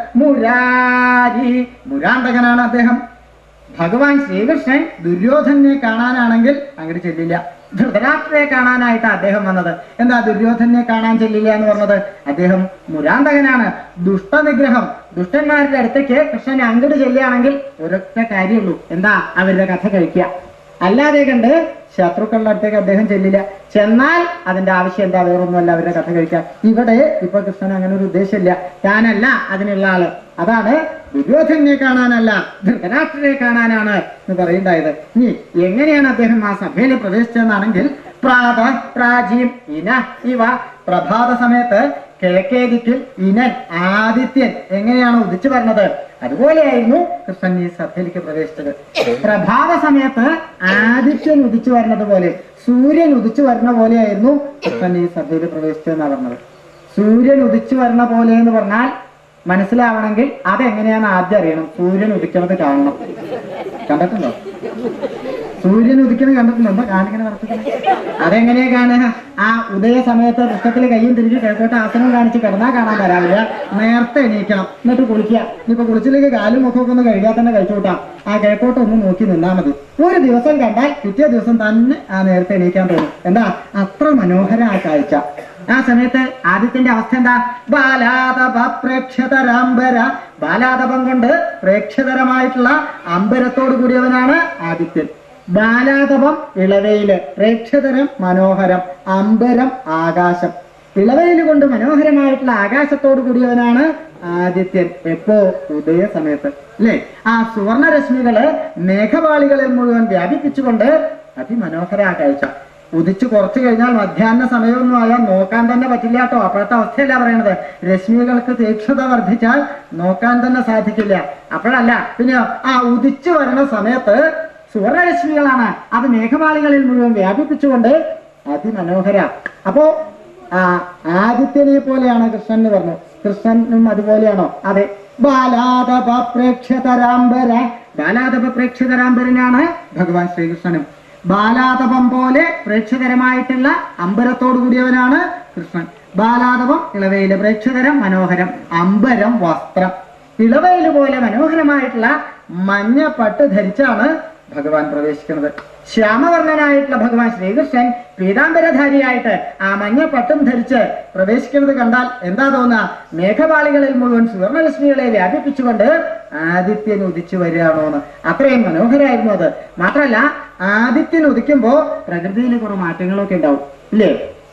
മുരാരി മുരാന്തകനാണ് അദ്ദേഹം ഭഗവാൻ ശ്രീകൃഷ്ണൻ ദുര്യോധനെ കാണാനാണെങ്കിൽ അങ്ങോട്ട് ചെല്ലില്ല ധൃതരാഷ്ട്രയെ കാണാനായിട്ട് അദ്ദേഹം വന്നത് എന്താ ദുര്യോധനെ കാണാൻ ചെല്ലില്ല എന്ന് പറഞ്ഞത് അദ്ദേഹം മുരാന്തകനാണ് ദുഷ്ടനിഗ്രഹം ദുഷ്ടന്മാരുടെ അടുത്തേക്ക് കൃഷ്ണൻ അങ്ങോട്ട് ചെല്ലുകയാണെങ്കിൽ ഒരൊറ്റ കാര്യമുള്ളൂ എന്താ അവരുടെ കഥ കഴിക്കുക അല്ലാതെ കണ്ട് ശത്രുക്കളുടെ അടുത്തേക്ക് അദ്ദേഹം ചെല്ലില്ല ചെന്നാൽ അതിന്റെ ആവശ്യം എന്താ വേറൊന്നുമല്ല അവരുടെ കഥ കഴിക്കാൻ ഇവിടെ ഇപ്പൊ കൃഷ്ണൻ അങ്ങനെ ഒരു ഉദ്ദേശമില്ല താനല്ല അതിനുള്ള ആള് അതാണ് ദുര്യോധനെ കാണാനല്ല ധൃതരാഷ്ട്രരെ കാണാനാണ് എന്ന് പറയുണ്ടായത് ഇനി എങ്ങനെയാണ് അദ്ദേഹം ആ സഭയിൽ പ്രവേശിച്ചതെന്നാണെങ്കിൽ പ്രാത പ്രാചീം ഇന ഇവ പ്രഭാത സമയത്ത് കിഴക്കേ ദിക്കിൽ ഇനൻ ആദിത്യൻ എങ്ങനെയാണ് ഉദിച്ചു പറഞ്ഞത് അതുപോലെയായിരുന്നു കൃഷ്ണൻ ഈ സഭയിലേക്ക് പ്രവേശിച്ചത് പ്രഭാത സമയത്ത് ആദിത്യൻ ഉദിച്ചു വരുന്നത് പോലെ സൂര്യൻ ഉദിച്ചു വരുന്ന പോലെയായിരുന്നു കൃഷ്ണൻ ഈ സഭയിൽ പ്രവേശിച്ചതെന്നാണ് പറഞ്ഞത് സൂര്യൻ ഉദിച്ചു വരുന്ന പോലെ എന്ന് പറഞ്ഞാൽ മനസ്സിലാവണമെങ്കിൽ അതെങ്ങനെയാന്ന് ആദ്യം അറിയണം സൂര്യൻ ഉദിക്കണത് കാണണം കണ്ടിട്ടുണ്ടോ സൂര്യൻ ഉദിക്കുന്നത് കണ്ടിട്ടുണ്ടോ എന്താ കാണിക്കണ നടത്തുന്നത് അതെങ്ങനെയാ കാണുക ആ ഉദയ സമയത്ത് വൃക്ഷത്തിൽ കയ്യും തിരിച്ച് കിഴക്കോട്ട് ആസനം കാണിച്ച് കിടന്നാ കാണാൻ വരാവില്ല നേരത്തെ എണീക്കണം എന്നിട്ട് കുളിക്കുക ഇനിയിപ്പോ കുളിച്ചിലേക്ക് കാലും മുഖമൊക്കെ ഒന്ന് കഴുകാൻ തന്നെ കഴിച്ചോട്ടാം ആ കിഴക്കോട്ട് ഒന്ന് നോക്കി നിന്നാ മതി ഒരു ദിവസം കണ്ടാൽ പിറ്റേ ദിവസം തന്നെ ആ നേരത്തെ എണീക്കാൻ തോന്നും എന്താ അത്ര മനോഹര ആ കാഴ്ച ആ സമയത്ത് ആദ്യത്തിന്റെ അവസ്ഥ എന്താ ബാലാതപ പ്രേക്ഷതരാംബര ബാലാതപം കൊണ്ട് പ്രേക്ഷതരമായിട്ടുള്ള അമ്പരത്തോട് കൂടിയവനാണ് ആദിത്യൻ ബാലാതപം ഇളവയില് പ്രേക്ഷതരം മനോഹരം അമ്പരം ആകാശം ഇളവയിൽ കൊണ്ട് മനോഹരമായിട്ടുള്ള ആകാശത്തോട് കൂടിയവനാണ് ആദിത്യൻ എപ്പോ ഉദയ സമയത്ത് അല്ലേ ആ സുവർണരശ്മികള് മേഘപാളികളിൽ മുഴുവൻ വ്യാപിപ്പിച്ചുകൊണ്ട് അതിമനോഹര ആ കാഴ്ച ഉദിച്ചു കുറച്ചു കഴിഞ്ഞാൽ മധ്യാഹ്ന സമയമൊന്നും ആയാൽ നോക്കാൻ തന്നെ പറ്റില്ല കേട്ടോ അപ്പോഴത്തെ അവസ്ഥയല്ല പറയണത് രശ്മികൾക്ക് തീക്ഷത വർദ്ധിച്ചാൽ നോക്കാൻ തന്നെ സാധിക്കില്ല അപ്പോഴല്ല പിന്നെ ആ ഉദിച്ചു വരുന്ന സമയത്ത് സുവർണരശ്മികളാണ് അത് മേഘമാളികളിൽ മുഴുവൻ വ്യാപിപ്പിച്ചുകൊണ്ട് അതിമനോഹര അപ്പോ ആ ആദിത്യനെ പോലെയാണ് കൃഷ്ണൻ എന്ന് പറഞ്ഞു കൃഷ്ണനും അതുപോലെയാണോ അതെ ബാലാതപ പ്രേക്ഷതരാംബര ബാലാതപ പ്രേക്ഷതരാംബരനാണ് ഭഗവാൻ ശ്രീകൃഷ്ണനും ബാലാതപം പോലെ പ്രേക്ഷകരമായിട്ടുള്ള അമ്പരത്തോടു കൂടിയവനാണ് കൃഷ്ണൻ ബാലാതവം ഇളവയിലെ പ്രേക്ഷകരം മനോഹരം അമ്പരം വസ്ത്രം ഇളവയില് പോലെ മനോഹരമായിട്ടുള്ള മഞ്ഞ പട്ട് ധരിച്ചാണ് ഭഗവാൻ പ്രവേശിക്കുന്നത് ശ്യാമവർണ്ണനായിട്ടുള്ള ഭഗവാൻ ശ്രീകൃഷ്ണൻ പീതാംബരധാരിയായിട്ട് ആ മഞ്ഞ പട്ടും ധരിച്ച് പ്രവേശിക്കുന്നത് കണ്ടാൽ എന്താ തോന്നുക മേഘപാളികളിൽ മുഴുവൻ സുവർണലക്ഷ്മികളെ വ്യാപിപ്പിച്ചുകൊണ്ട് ആദിത്യൻ ഉദിച്ചു വരികയാണോന്ന് അത്രയും മനോഹരമായിരുന്നു അത് മാത്രമല്ല ആദിത്യൻ ഉദിക്കുമ്പോ പ്രകൃതിയിൽ കുറെ മാറ്റങ്ങളൊക്കെ ഉണ്ടാവും ഇല്ലേ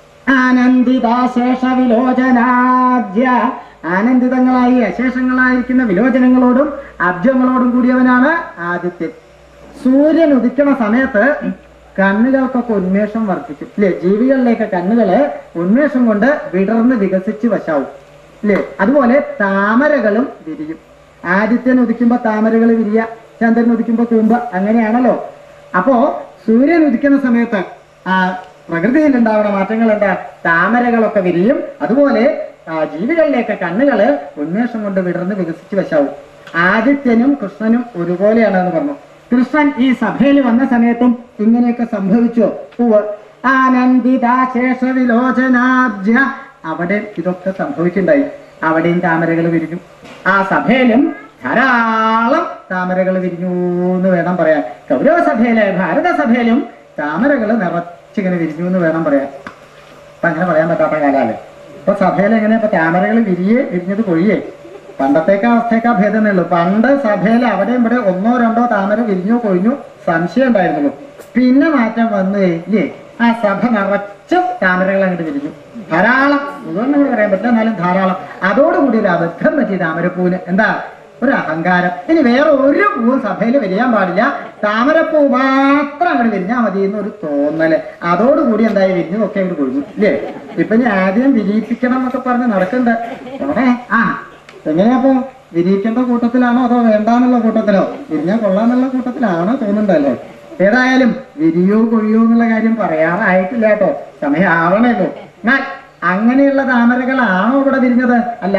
ആനന്ദിതാശേഷ വിലോചനാദ്യ ആനന്ദിതങ്ങളായി അശേഷങ്ങളായിരിക്കുന്ന വിലോചനങ്ങളോടും അബ്ജങ്ങളോടും കൂടിയവനാണ് ആദിത്യൻ സൂര്യൻ ഉദിക്കണ സമയത്ത് കണ്ണുകൾക്കൊക്കെ ഉന്മേഷം വർദ്ധിക്കും ഇല്ലേ ജീവികളിലേക്ക് കണ്ണുകള് ഉന്മേഷം കൊണ്ട് വിടർന്ന് വികസിച്ച് വശാവും ഇല്ലേ അതുപോലെ താമരകളും വിരിയും ആദിത്യൻ ഉദിക്കുമ്പോ താമരകൾ വിരിയ ചന്ദ്രൻ ഉദിക്കുമ്പോ കൂമ്പ അങ്ങനെയാണല്ലോ അപ്പോ സൂര്യൻ ഉദിക്കുന്ന സമയത്ത് ആ പ്രകൃതിയിൽ ഉണ്ടാവുന്ന മാറ്റങ്ങൾ എന്താ താമരകളൊക്കെ വിരിയും അതുപോലെ ആ ജീവികളിലേക്ക് കണ്ണുകള് ഉന്മേഷം കൊണ്ട് വിടർന്ന് വികസിച്ച് വശാവും ആദിത്യനും കൃഷ്ണനും ഒരുപോലെയാണ് എന്ന് പറഞ്ഞു കൃഷ്ണൻ ഈ സഭയിൽ വന്ന സമയത്തും ഇങ്ങനെയൊക്കെ സംഭവിച്ചോ ഉവ്വ് ആനന്ദിതാശേഷ വിലോചനാബ്ജ അവിടെ ഇതൊക്കെ സംഭവിക്കുണ്ടായി അവിടെയും താമരകൾ വിരിഞ്ഞു ആ സഭയിലും ധാരാളം താമരകൾ വിരിഞ്ഞു എന്ന് വേണം പറയാൻ കൗരവ സഭയിലെ ഭാരത സഭയിലും താമരകൾ നിറച്ചിങ്ങനെ വിരിഞ്ഞു എന്ന് വേണം പറയാൻ ഇപ്പൊ അങ്ങനെ പറയാൻ പറ്റാത്ത കാലാല് ഇപ്പൊ സഭയിൽ എങ്ങനെ ഇപ്പൊ താമരകൾ വിരിയേ വിരിഞ്ഞത് കൊഴിയേ പണ്ടത്തേക്കാ അവസ്ഥയൊക്കെ ഭേദമേ ഉള്ളൂ പണ്ട് സഭയിൽ അവിടെ ഇവിടെ ഒന്നോ രണ്ടോ താമര വിരിഞ്ഞോ കൊഴിഞ്ഞു സംശയം ഉണ്ടായിരുന്നുള്ളൂ പിന്നെ മാറ്റം വന്നു ഇല്ലേ ആ സഭ നിറച്ചും താമരകൾ അങ്ങോട്ട് വിരിഞ്ഞു ധാരാളം മുഴുവൻ നമ്മൾ പറയാൻ പറ്റില്ല എന്നാലും ധാരാളം അതോടുകൂടി ഒരു അബദ്ധം പറ്റി താമരപ്പൂവിന് എന്താ ഒരു അഹങ്കാരം ഇനി വേറെ ഒരു പൂവും സഭയിൽ വിരിയാൻ പാടില്ല താമരപ്പൂ മാത്രം അങ്ങോട്ട് വിരിഞ്ഞാൽ മതി എന്നൊരു തോന്നല് അതോടുകൂടി എന്തായി വിരിഞ്ഞതൊക്കെ അങ്ങോട്ട് കൊഴിഞ്ഞു ഇല്ലേ ഇപ്പൊ ഇനി ആദ്യം വിരിയിപ്പിക്കണം എന്നൊക്കെ പറഞ്ഞ് നടക്കണ്ട എവിടെ ആ എങ്ങനെയാപ്പോ വിരിയിക്കേണ്ട കൂട്ടത്തിലാണോ അതോ വേണ്ടാന്നുള്ള കൂട്ടത്തിലോ വിരിഞ്ഞാൽ കൊള്ളാന്നുള്ള കൂട്ടത്തിലാണോ തോന്നുന്നുണ്ടല്ലോ ഏതായാലും വിരിയോ കൊഴിയോ എന്നുള്ള കാര്യം പറയാറായിട്ടില്ല കേട്ടോ സമയം ആവണല്ലോ എന്നാൽ അങ്ങനെയുള്ള താമരകളാണോ ഇവിടെ വിരിഞ്ഞത് അല്ല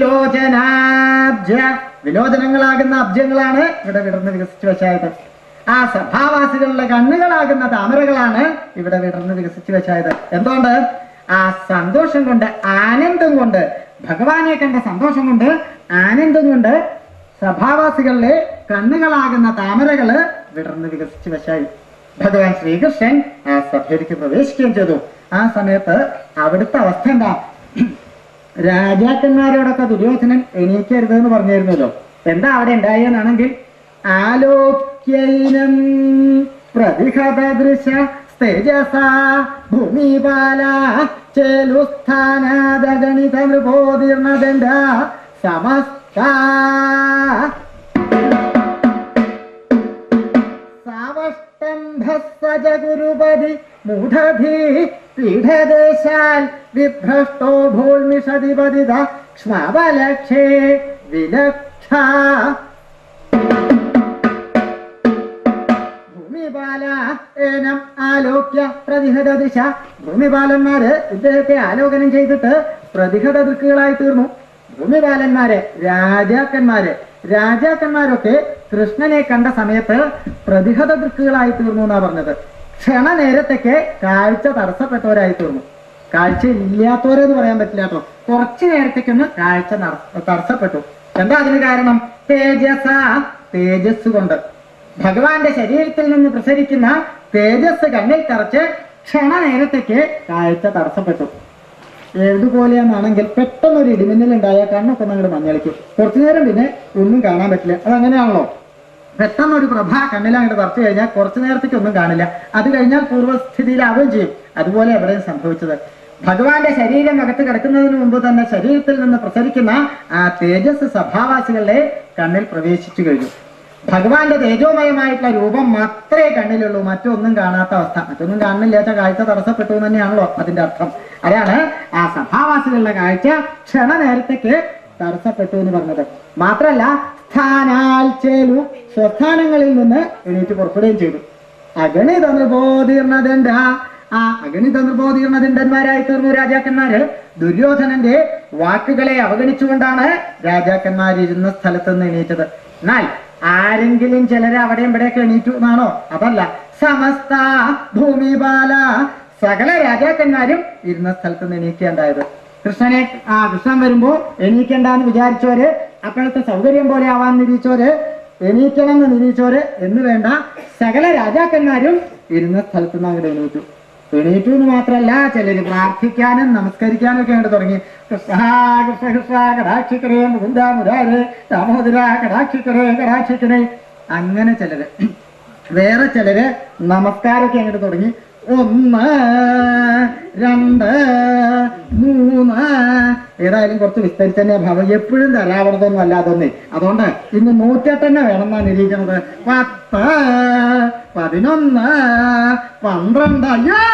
വിലോചനാബ്ജ വിലോചനങ്ങളാകുന്ന അബ്ജങ്ങളാണ് ഇവിടെ വിടർന്ന് വികസിച്ചു വെച്ചായത് ആ സഭാവാസികളുടെ കണ്ണുകളാകുന്ന താമരകളാണ് ഇവിടെ വിടർന്ന് വികസിച്ചു വെച്ചായത് എന്തുകൊണ്ട് ആ സന്തോഷം കൊണ്ട് ആനന്ദം കൊണ്ട് ഭഗവാനെ കണ്ട സന്തോഷം കൊണ്ട് ആനന്ദം കൊണ്ട് സഭാവാസികളിലെ കണ്ണുകളാകുന്ന താമരകള് വിടർന്ന് വികസിച്ചു വശായി ഭഗവാൻ ശ്രീകൃഷ്ണൻ ആ സഭയിലേക്ക് പ്രവേശിക്കുകയും ചെയ്തു ആ സമയത്ത് അവിടുത്തെ അവസ്ഥ എന്താ രാജാക്കന്മാരോടൊക്കെ ദുര്യോധനൻ എണീക്കരുത് എന്ന് പറഞ്ഞിരുന്നല്ലോ എന്താ അവിടെ ഉണ്ടായെന്നാണെങ്കിൽ ആലോക്യൈനം പ്രതിഹതദൃശ തേജസ ഭൂമിപാല ചേലുസ്ഥാനാദഗണിത നൃപോതീർണദണ്ഡ സമസ്ത സാവഷ്ടംഭസ്സജ ഗുരുപതി മൂഢധീ പീഠദേശാൽ വിഭ്രഷ്ടോ ഭൂൽമിഷതിപതിത ക്ഷ്മവലക്ഷേ വിലക്ഷ ഭൂമിപാല ഏനം ആലോക്യ പ്രതിഹത ദിശ ഭൂമിപാലന്മാര് ഇദ്ദേഹത്തെ ആലോകനം ചെയ്തിട്ട് പ്രതിഹത ദൃക്കുകളായി തീർന്നു ഭൂമിപാലന്മാര് രാജാക്കന്മാര് രാജാക്കന്മാരൊക്കെ കൃഷ്ണനെ കണ്ട സമയത്ത് പ്രതിഹത ദൃക്കുകളായി തീർന്നു എന്നാ പറഞ്ഞത് ക്ഷണനേരത്തേക്ക് കാഴ്ച തടസ്സപ്പെട്ടവരായി തീർന്നു കാഴ്ച ഇല്ലാത്തവരെന്ന് പറയാൻ പറ്റില്ല കേട്ടോ കുറച്ചു നേരത്തേക്കൊന്ന് കാഴ്ച നട- തടസ്സപ്പെട്ടു എന്താ അതിന് കാരണം തേജസ തേജസ് കൊണ്ട് ഭഗവാന്റെ ശരീരത്തിൽ നിന്ന് പ്രസരിക്കുന്ന തേജസ് കണ്ണിൽ തറച്ച് ക്ഷണനേരത്തേക്ക് കാഴ്ച തടസ്സപ്പെട്ടു ഏതുപോലെയാണെങ്കിൽ പെട്ടെന്ന് ഒരു ഇടിമിന്നൽ ഉണ്ടായാൽ കണ്ണൊക്കെ ഒന്ന് അങ്ങോട്ട് മഞ്ഞളിക്കും കുറച്ചു നേരം പിന്നെ ഒന്നും കാണാൻ പറ്റില്ല അതങ്ങനെയാണല്ലോ പെട്ടെന്ന് ഒരു പ്രഭ കണ്ണിൽ അങ്ങോട്ട് തറച്ചു കഴിഞ്ഞാൽ കുറച്ചു നേരത്തേക്ക് ഒന്നും കാണില്ല അത് കഴിഞ്ഞാൽ പൂർവ്വസ്ഥിതിയിലാവുകയും ചെയ്യും അതുപോലെ എവിടെയും സംഭവിച്ചത് ഭഗവാന്റെ ശരീരം അകത്ത് കിടക്കുന്നതിന് മുമ്പ് തന്നെ ശരീരത്തിൽ നിന്ന് പ്രസരിക്കുന്ന ആ തേജസ് സഭാവാസികളുടെ കണ്ണിൽ പ്രവേശിച്ചു കഴിഞ്ഞു ഭഗവാന്റെ തേജോമയമായിട്ടുള്ള രൂപം മാത്രമേ കണ്ണിലുള്ളൂ മറ്റൊന്നും കാണാത്ത അവസ്ഥ മറ്റൊന്നും കാണുന്നില്ലാത്ത കാഴ്ച തടസ്സപ്പെട്ടു എന്ന് തന്നെയാണല്ലോ അതിന്റെ അർത്ഥം അതാണ് ആ സഭാവാസികളുടെ കാഴ്ച ക്ഷണനേരത്തേക്ക് തടസ്സപ്പെട്ടു എന്ന് പറഞ്ഞത് മാത്രല്ല സ്ഥാനാൽ ചേലു സ്വസ്ഥാനങ്ങളിൽ നിന്ന് എണീറ്റ് പുറപ്പെടുകയും ചെയ്തു അഗണിത നൃപോതീർണദണ്ഡ ആ അഗണിത നൃപോതീർണദണ്ഡന്മാരായി തീർന്നു രാജാക്കന്മാര് ദുര്യോധനന്റെ വാക്കുകളെ അവഗണിച്ചുകൊണ്ടാണ് രാജാക്കന്മാരിരുന്ന സ്ഥലത്ത് നിന്ന് എണീറ്റത് എന്നാൽ ആരെങ്കിലും ചിലര് അവിടെയും ഇവിടെയൊക്കെ എണീറ്റു എന്നാണോ അതല്ല സമസ്ത ഭൂമിപാല സകല രാജാക്കന്മാരും ഇരുന്ന സ്ഥലത്ത് നിന്ന് എണീക്കുകയുണ്ടായത് കൃഷ്ണനെ ആ കൃഷ്ണൻ വരുമ്പോ എണീക്കണ്ടെന്ന് വിചാരിച്ചവര് അപ്പോഴത്തെ സൗകര്യം പോലെ ആവാൻ നിരീച്ചവര് എണീക്കണം എന്ന് നിരീച്ചവര് എന്ന് വേണ്ട സകല രാജാക്കന്മാരും ഇരുന്ന സ്ഥലത്ത് നിന്ന് അങ്ങോട്ട് എണീറ്റു എണീറ്റു എന്ന് മാത്രമല്ല ചിലര് പ്രാർത്ഥിക്കാനും നമസ്കരിക്കാനും ഒക്കെ അങ്ങോട്ട് തുടങ്ങി കൃഷ്ണ കൃഷ്ണ കൃഷ്ണ കടാക്ഷിക്കരേ മുകുന്ദ മുരാരേ ദാമോദര കടാക്ഷിക്കരേ കടാക്ഷിക്കരേ അങ്ങനെ ചിലര് വേറെ ചിലര് നമസ്കാരമൊക്കെ അങ്ങോട്ട് തുടങ്ങി ഒന്ന് രണ്ട് മൂന്ന് ഏതായാലും കുറച്ച് വിസ്തരിച്ച് തന്നെ ഭാവം എപ്പോഴും തരാവണതൊന്നും അല്ല അതൊന്നേ അതുകൊണ്ട് ഇന്ന് നൂറ്റെട്ടെണ്ണ വേണമെന്നാണ് നിരീക്കുന്നത് പത്ത് പതിനൊന്ന് പന്ത്രണ്ട് അയ്യോ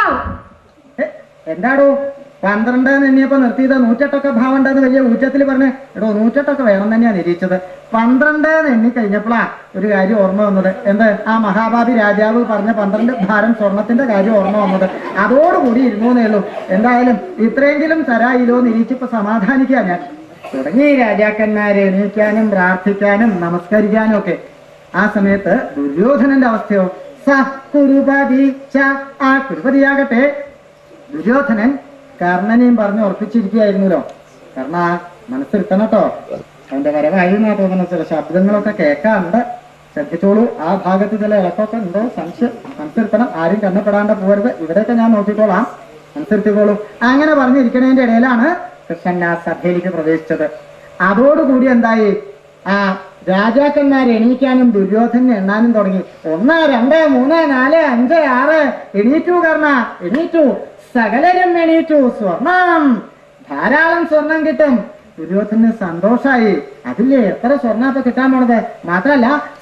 ഏ, എന്താടോ പന്ത്രണ്ട് എണ്ണിയപ്പോ നിർത്തിയത് നൂറ്റെട്ടൊക്കെ ഭാവം ഉണ്ടെന്ന് വലിയ ഊറ്റത്തിൽ പറഞ്ഞ് എടോ നൂറ്റെട്ടൊക്കെ വേണം തന്നെയാ നിരീക്ഷിച്ചത് പന്ത്രണ്ട് എന്ന് എണ്ണി കഴിഞ്ഞപ്പോഴാ ഒരു കാര്യം ഓർമ്മ വന്നത് എന്ത് ആ മഹാഭാവി രാജാവ് പറഞ്ഞ പന്ത്രണ്ട് ഭാരം സ്വർണത്തിന്റെ കാര്യം ഓർമ്മ വന്നത് അതോടുകൂടി ഇരുന്നൂന്നേ ഉള്ളൂ എന്തായാലും ഇത്രയെങ്കിലും തരായില്ലോ നിരീക്ഷിപ്പോ സമാധാനിക്കാ ഞാൻ തുടങ്ങി രാജാക്കന്മാരെ എണീക്കാനും പ്രാർത്ഥിക്കാനും നമസ്കരിക്കാനും ഒക്കെ ആ സമയത്ത് ദുര്യോധനന്റെ അവസ്ഥയോ സ കുരുപതി ച ആ കുരുപതിയാകട്ടെ ദുര്യോധനൻ കർണനെയും പറഞ്ഞ് ഉറപ്പിച്ചിരിക്കുകയായിരുന്നല്ലോ കർണ മനസ്സിരുത്തണം കേട്ടോ അവന്റെ വരവായി എന്നാ തോന്നുന്നത് ചില ശബ്ദങ്ങളൊക്കെ കേൾക്കാറുണ്ട് ശ്രദ്ധിച്ചോളൂ ആ ഭാഗത്ത് ചില ഇളക്കമൊക്കെ ഉണ്ടോ സംശയം മനസ്സിരുത്തണം ആരും കണ്ണപ്പെടാണ്ട് പോകരുത് ഇവിടെയൊക്കെ ഞാൻ നോക്കിക്കോളാം മനസ്സിരുത്തിക്കോളൂ അങ്ങനെ പറഞ്ഞിരിക്കണതിന്റെ ഇടയിലാണ് കൃഷ്ണൻ ആ സഭയിലേക്ക് പ്രവേശിച്ചത് അതോടുകൂടി എന്തായി ആ രാജാക്കന്മാരെ എണീക്കാനും ദുര്യോധനെ എണ്ണാനും തുടങ്ങി ഒന്ന് രണ്ട് മൂന്ന് നാല് അഞ്ച് ആറ് എണീറ്റു കർണ എണീറ്റു സകലരും എണീറ്റു സ്വർണം ധാരാളം സ്വർണം കിട്ടും ദുര്യോധന് സന്തോഷായി അതില്ലേ എത്ര സ്വർണ്ണ ഇപ്പൊ കിട്ടാൻ പോണത് മാത്രല്ല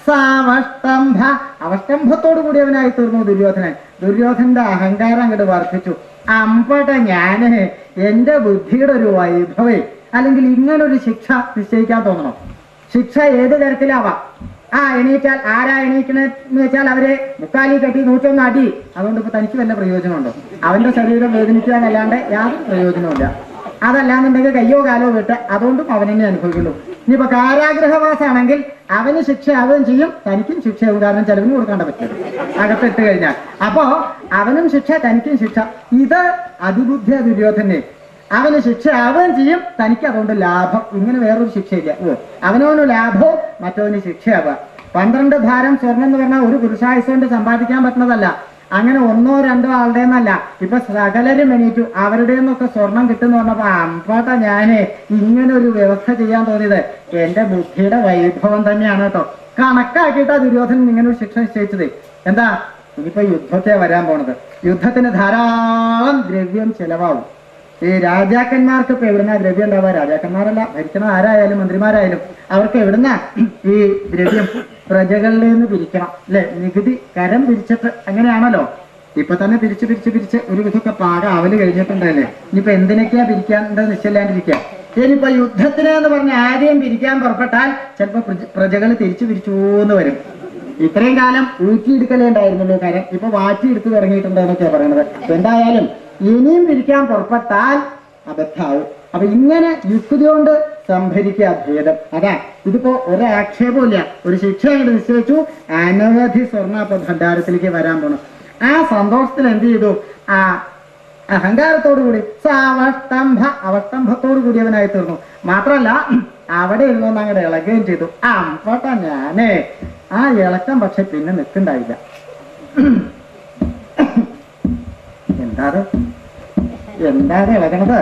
സാവഷ്ടംഭ അവഷ്ടംഭത്തോടു കൂടിയവനായി തീർന്നു ദുര്യോധനൻ ദുര്യോധന്റെ അഹങ്കാരം അങ്ങോട്ട് വർദ്ധിച്ചു അമ്പട ഞാന് എന്റെ ബുദ്ധിയുടെ ഒരു വൈഭവേ അല്ലെങ്കിൽ ഇങ്ങനൊരു ശിക്ഷ നിശ്ചയിക്കാൻ തോന്നണം ശിക്ഷ ഏത് തരത്തിലാവാം ആ എണീറ്റാൽ ആരാ എണീക്കണെന്ന് വെച്ചാൽ അവരെ മുക്കാലി കെട്ടി നൂറ്റൊന്ന് അടി അതുകൊണ്ട് ഇപ്പൊ തനിക്ക് വല്ല പ്രയോജനമുണ്ടോ അവന്റെ ശരീരം വേദനിക്കാനല്ലാണ്ട് യാതൊരു പ്രയോജനവുമില്ല അതല്ലാന്നുണ്ടെങ്കിൽ കയ്യോ കാലോ വിട്ട് അതുകൊണ്ടും അവൻ തന്നെ അനുഭവിക്കുള്ളൂ ഇനിയിപ്പോ കാരാഗ്രഹവാസാണെങ്കിൽ അവന് ശിക്ഷയാവുകയും ചെയ്യും തനിക്കും ശിക്ഷയാവും കാരണം ചെലവിന് കൊടുക്കാണ്ട പറ്റും അകത്തിട്ട് കഴിഞ്ഞാൽ അപ്പോ അവനും ശിക്ഷ തനിക്കും ശിക്ഷ ഇത് അതിബുദ്ധിയ ദുര്യോധനെ അവന് ശിക്ഷയാവുകയും ചെയ്യും തനിക്ക് അതുകൊണ്ട് ലാഭം ഇങ്ങനെ വേറൊരു ശിക്ഷയില്ല ഓ അവനവന് ലാഭവും മറ്റവന് ശിക്ഷയാവുക പന്ത്രണ്ട് ഭാരം സ്വർണം എന്ന് പറഞ്ഞാൽ ഒരു പുരുഷായുസ് കൊണ്ട് സമ്പാദിക്കാൻ പറ്റുന്നതല്ല അങ്ങനെ ഒന്നോ രണ്ടോ ആളുടെ എന്നല്ല ഇപ്പൊ സകലരും എണീറ്റു അവരുടെ നിന്നൊക്കെ സ്വർണം കിട്ടുന്ന പറഞ്ഞപ്പോ അമ്പോട്ട ഞാന് ഇങ്ങനെ ഒരു വ്യവസ്ഥ ചെയ്യാൻ തോന്നിയത് എന്റെ ബുദ്ധിയുടെ വൈഭവം തന്നെയാണ് കേട്ടോ കണക്കാക്കിയിട്ടാ ദുര്യോധനൻ ഇങ്ങനെ ഒരു ശിക്ഷ നിശ്ചയിച്ചത് എന്താ ഇനിയിപ്പോ യുദ്ധത്തെ വരാൻ പോണത് യുദ്ധത്തിന് ധാരാളം ദ്രവ്യം ചെലവാകും ഈ രാജാക്കന്മാർക്ക് ഇപ്പൊ എവിടുന്ന ദ്രവ്യം ഉണ്ടാവുക രാജാക്കന്മാരല്ല ഭരിക്കണ ആരായാലും മന്ത്രിമാരായാലും അവർക്ക് എവിടുന്ന ഈ ദ്രവ്യം പ്രജകളിൽ നിന്ന് പിരിക്കണം അല്ലെ നികുതി കരം പിരിച്ചിട്ട് അങ്ങനെയാണല്ലോ ഇപ്പൊ തന്നെ പിരിച്ച് പിരിച്ച് പിരിച്ച് ഒരു വിധമൊക്കെ പാകം അവല് കഴിഞ്ഞിട്ടുണ്ടല്ലേ ഇനിയിപ്പോ എന്തിനൊക്കെയാ പിരിക്കാണ്ട് നിശ്ചയില്ലാണ്ടിരിക്കുക ഇനിയിപ്പോ യുദ്ധത്തിന് എന്ന് പറഞ്ഞ ആരെയും പിരിക്കാൻ പുറപ്പെട്ടാൽ ചിലപ്പോ പ്രജകൾ തിരിച്ചു പിരിച്ചൂന്ന് വരും ഇത്രയും കാലം ഊറ്റിയെടുക്കലേ ഉണ്ടായിരുന്നല്ലോ കാര്യം ഇപ്പൊ വാറ്റിയെടുത്ത് തുടങ്ങിയിട്ടുണ്ട് എന്നൊക്കെയാ പറയണത് എന്തായാലും ഇനിയും പിരിക്കാൻ പുറപ്പെട്ടാൽ അബദ്ധാവും അപ്പൊ ഇങ്ങനെ യുക്തി കൊണ്ട് സംഭരിക്കുക ഭേദം അതാ ഇതിപ്പോ ഒരാക്ഷേപവും ഇല്ല ഒരു ശിക്ഷ അങ്ങോട്ട് നിശ്ചയിച്ചു അനവധി സ്വർണ്ണ ഇപ്പൊ ഭണ്ഡാരത്തിലേക്ക് വരാൻ പോണു ആ സന്തോഷത്തിൽ എന്ത് ചെയ്തു ആ അഹങ്കാരത്തോടു കൂടി സാവഷ്ടംഭ അവഷ്ടംഭത്തോടു കൂടിയവനായി തീർന്നു മാത്രല്ല അവിടെ ഇരുന്നൊന്ന് അങ്ങോട്ട് ഇളകുകയും ചെയ്തു ആ അമ്പട്ട ഞാനേ ആ ഇളക്കം പക്ഷെ പിന്നെ നിൽക്കണ്ടായില്ല എന്താത് എന്താത് ഇളകണത്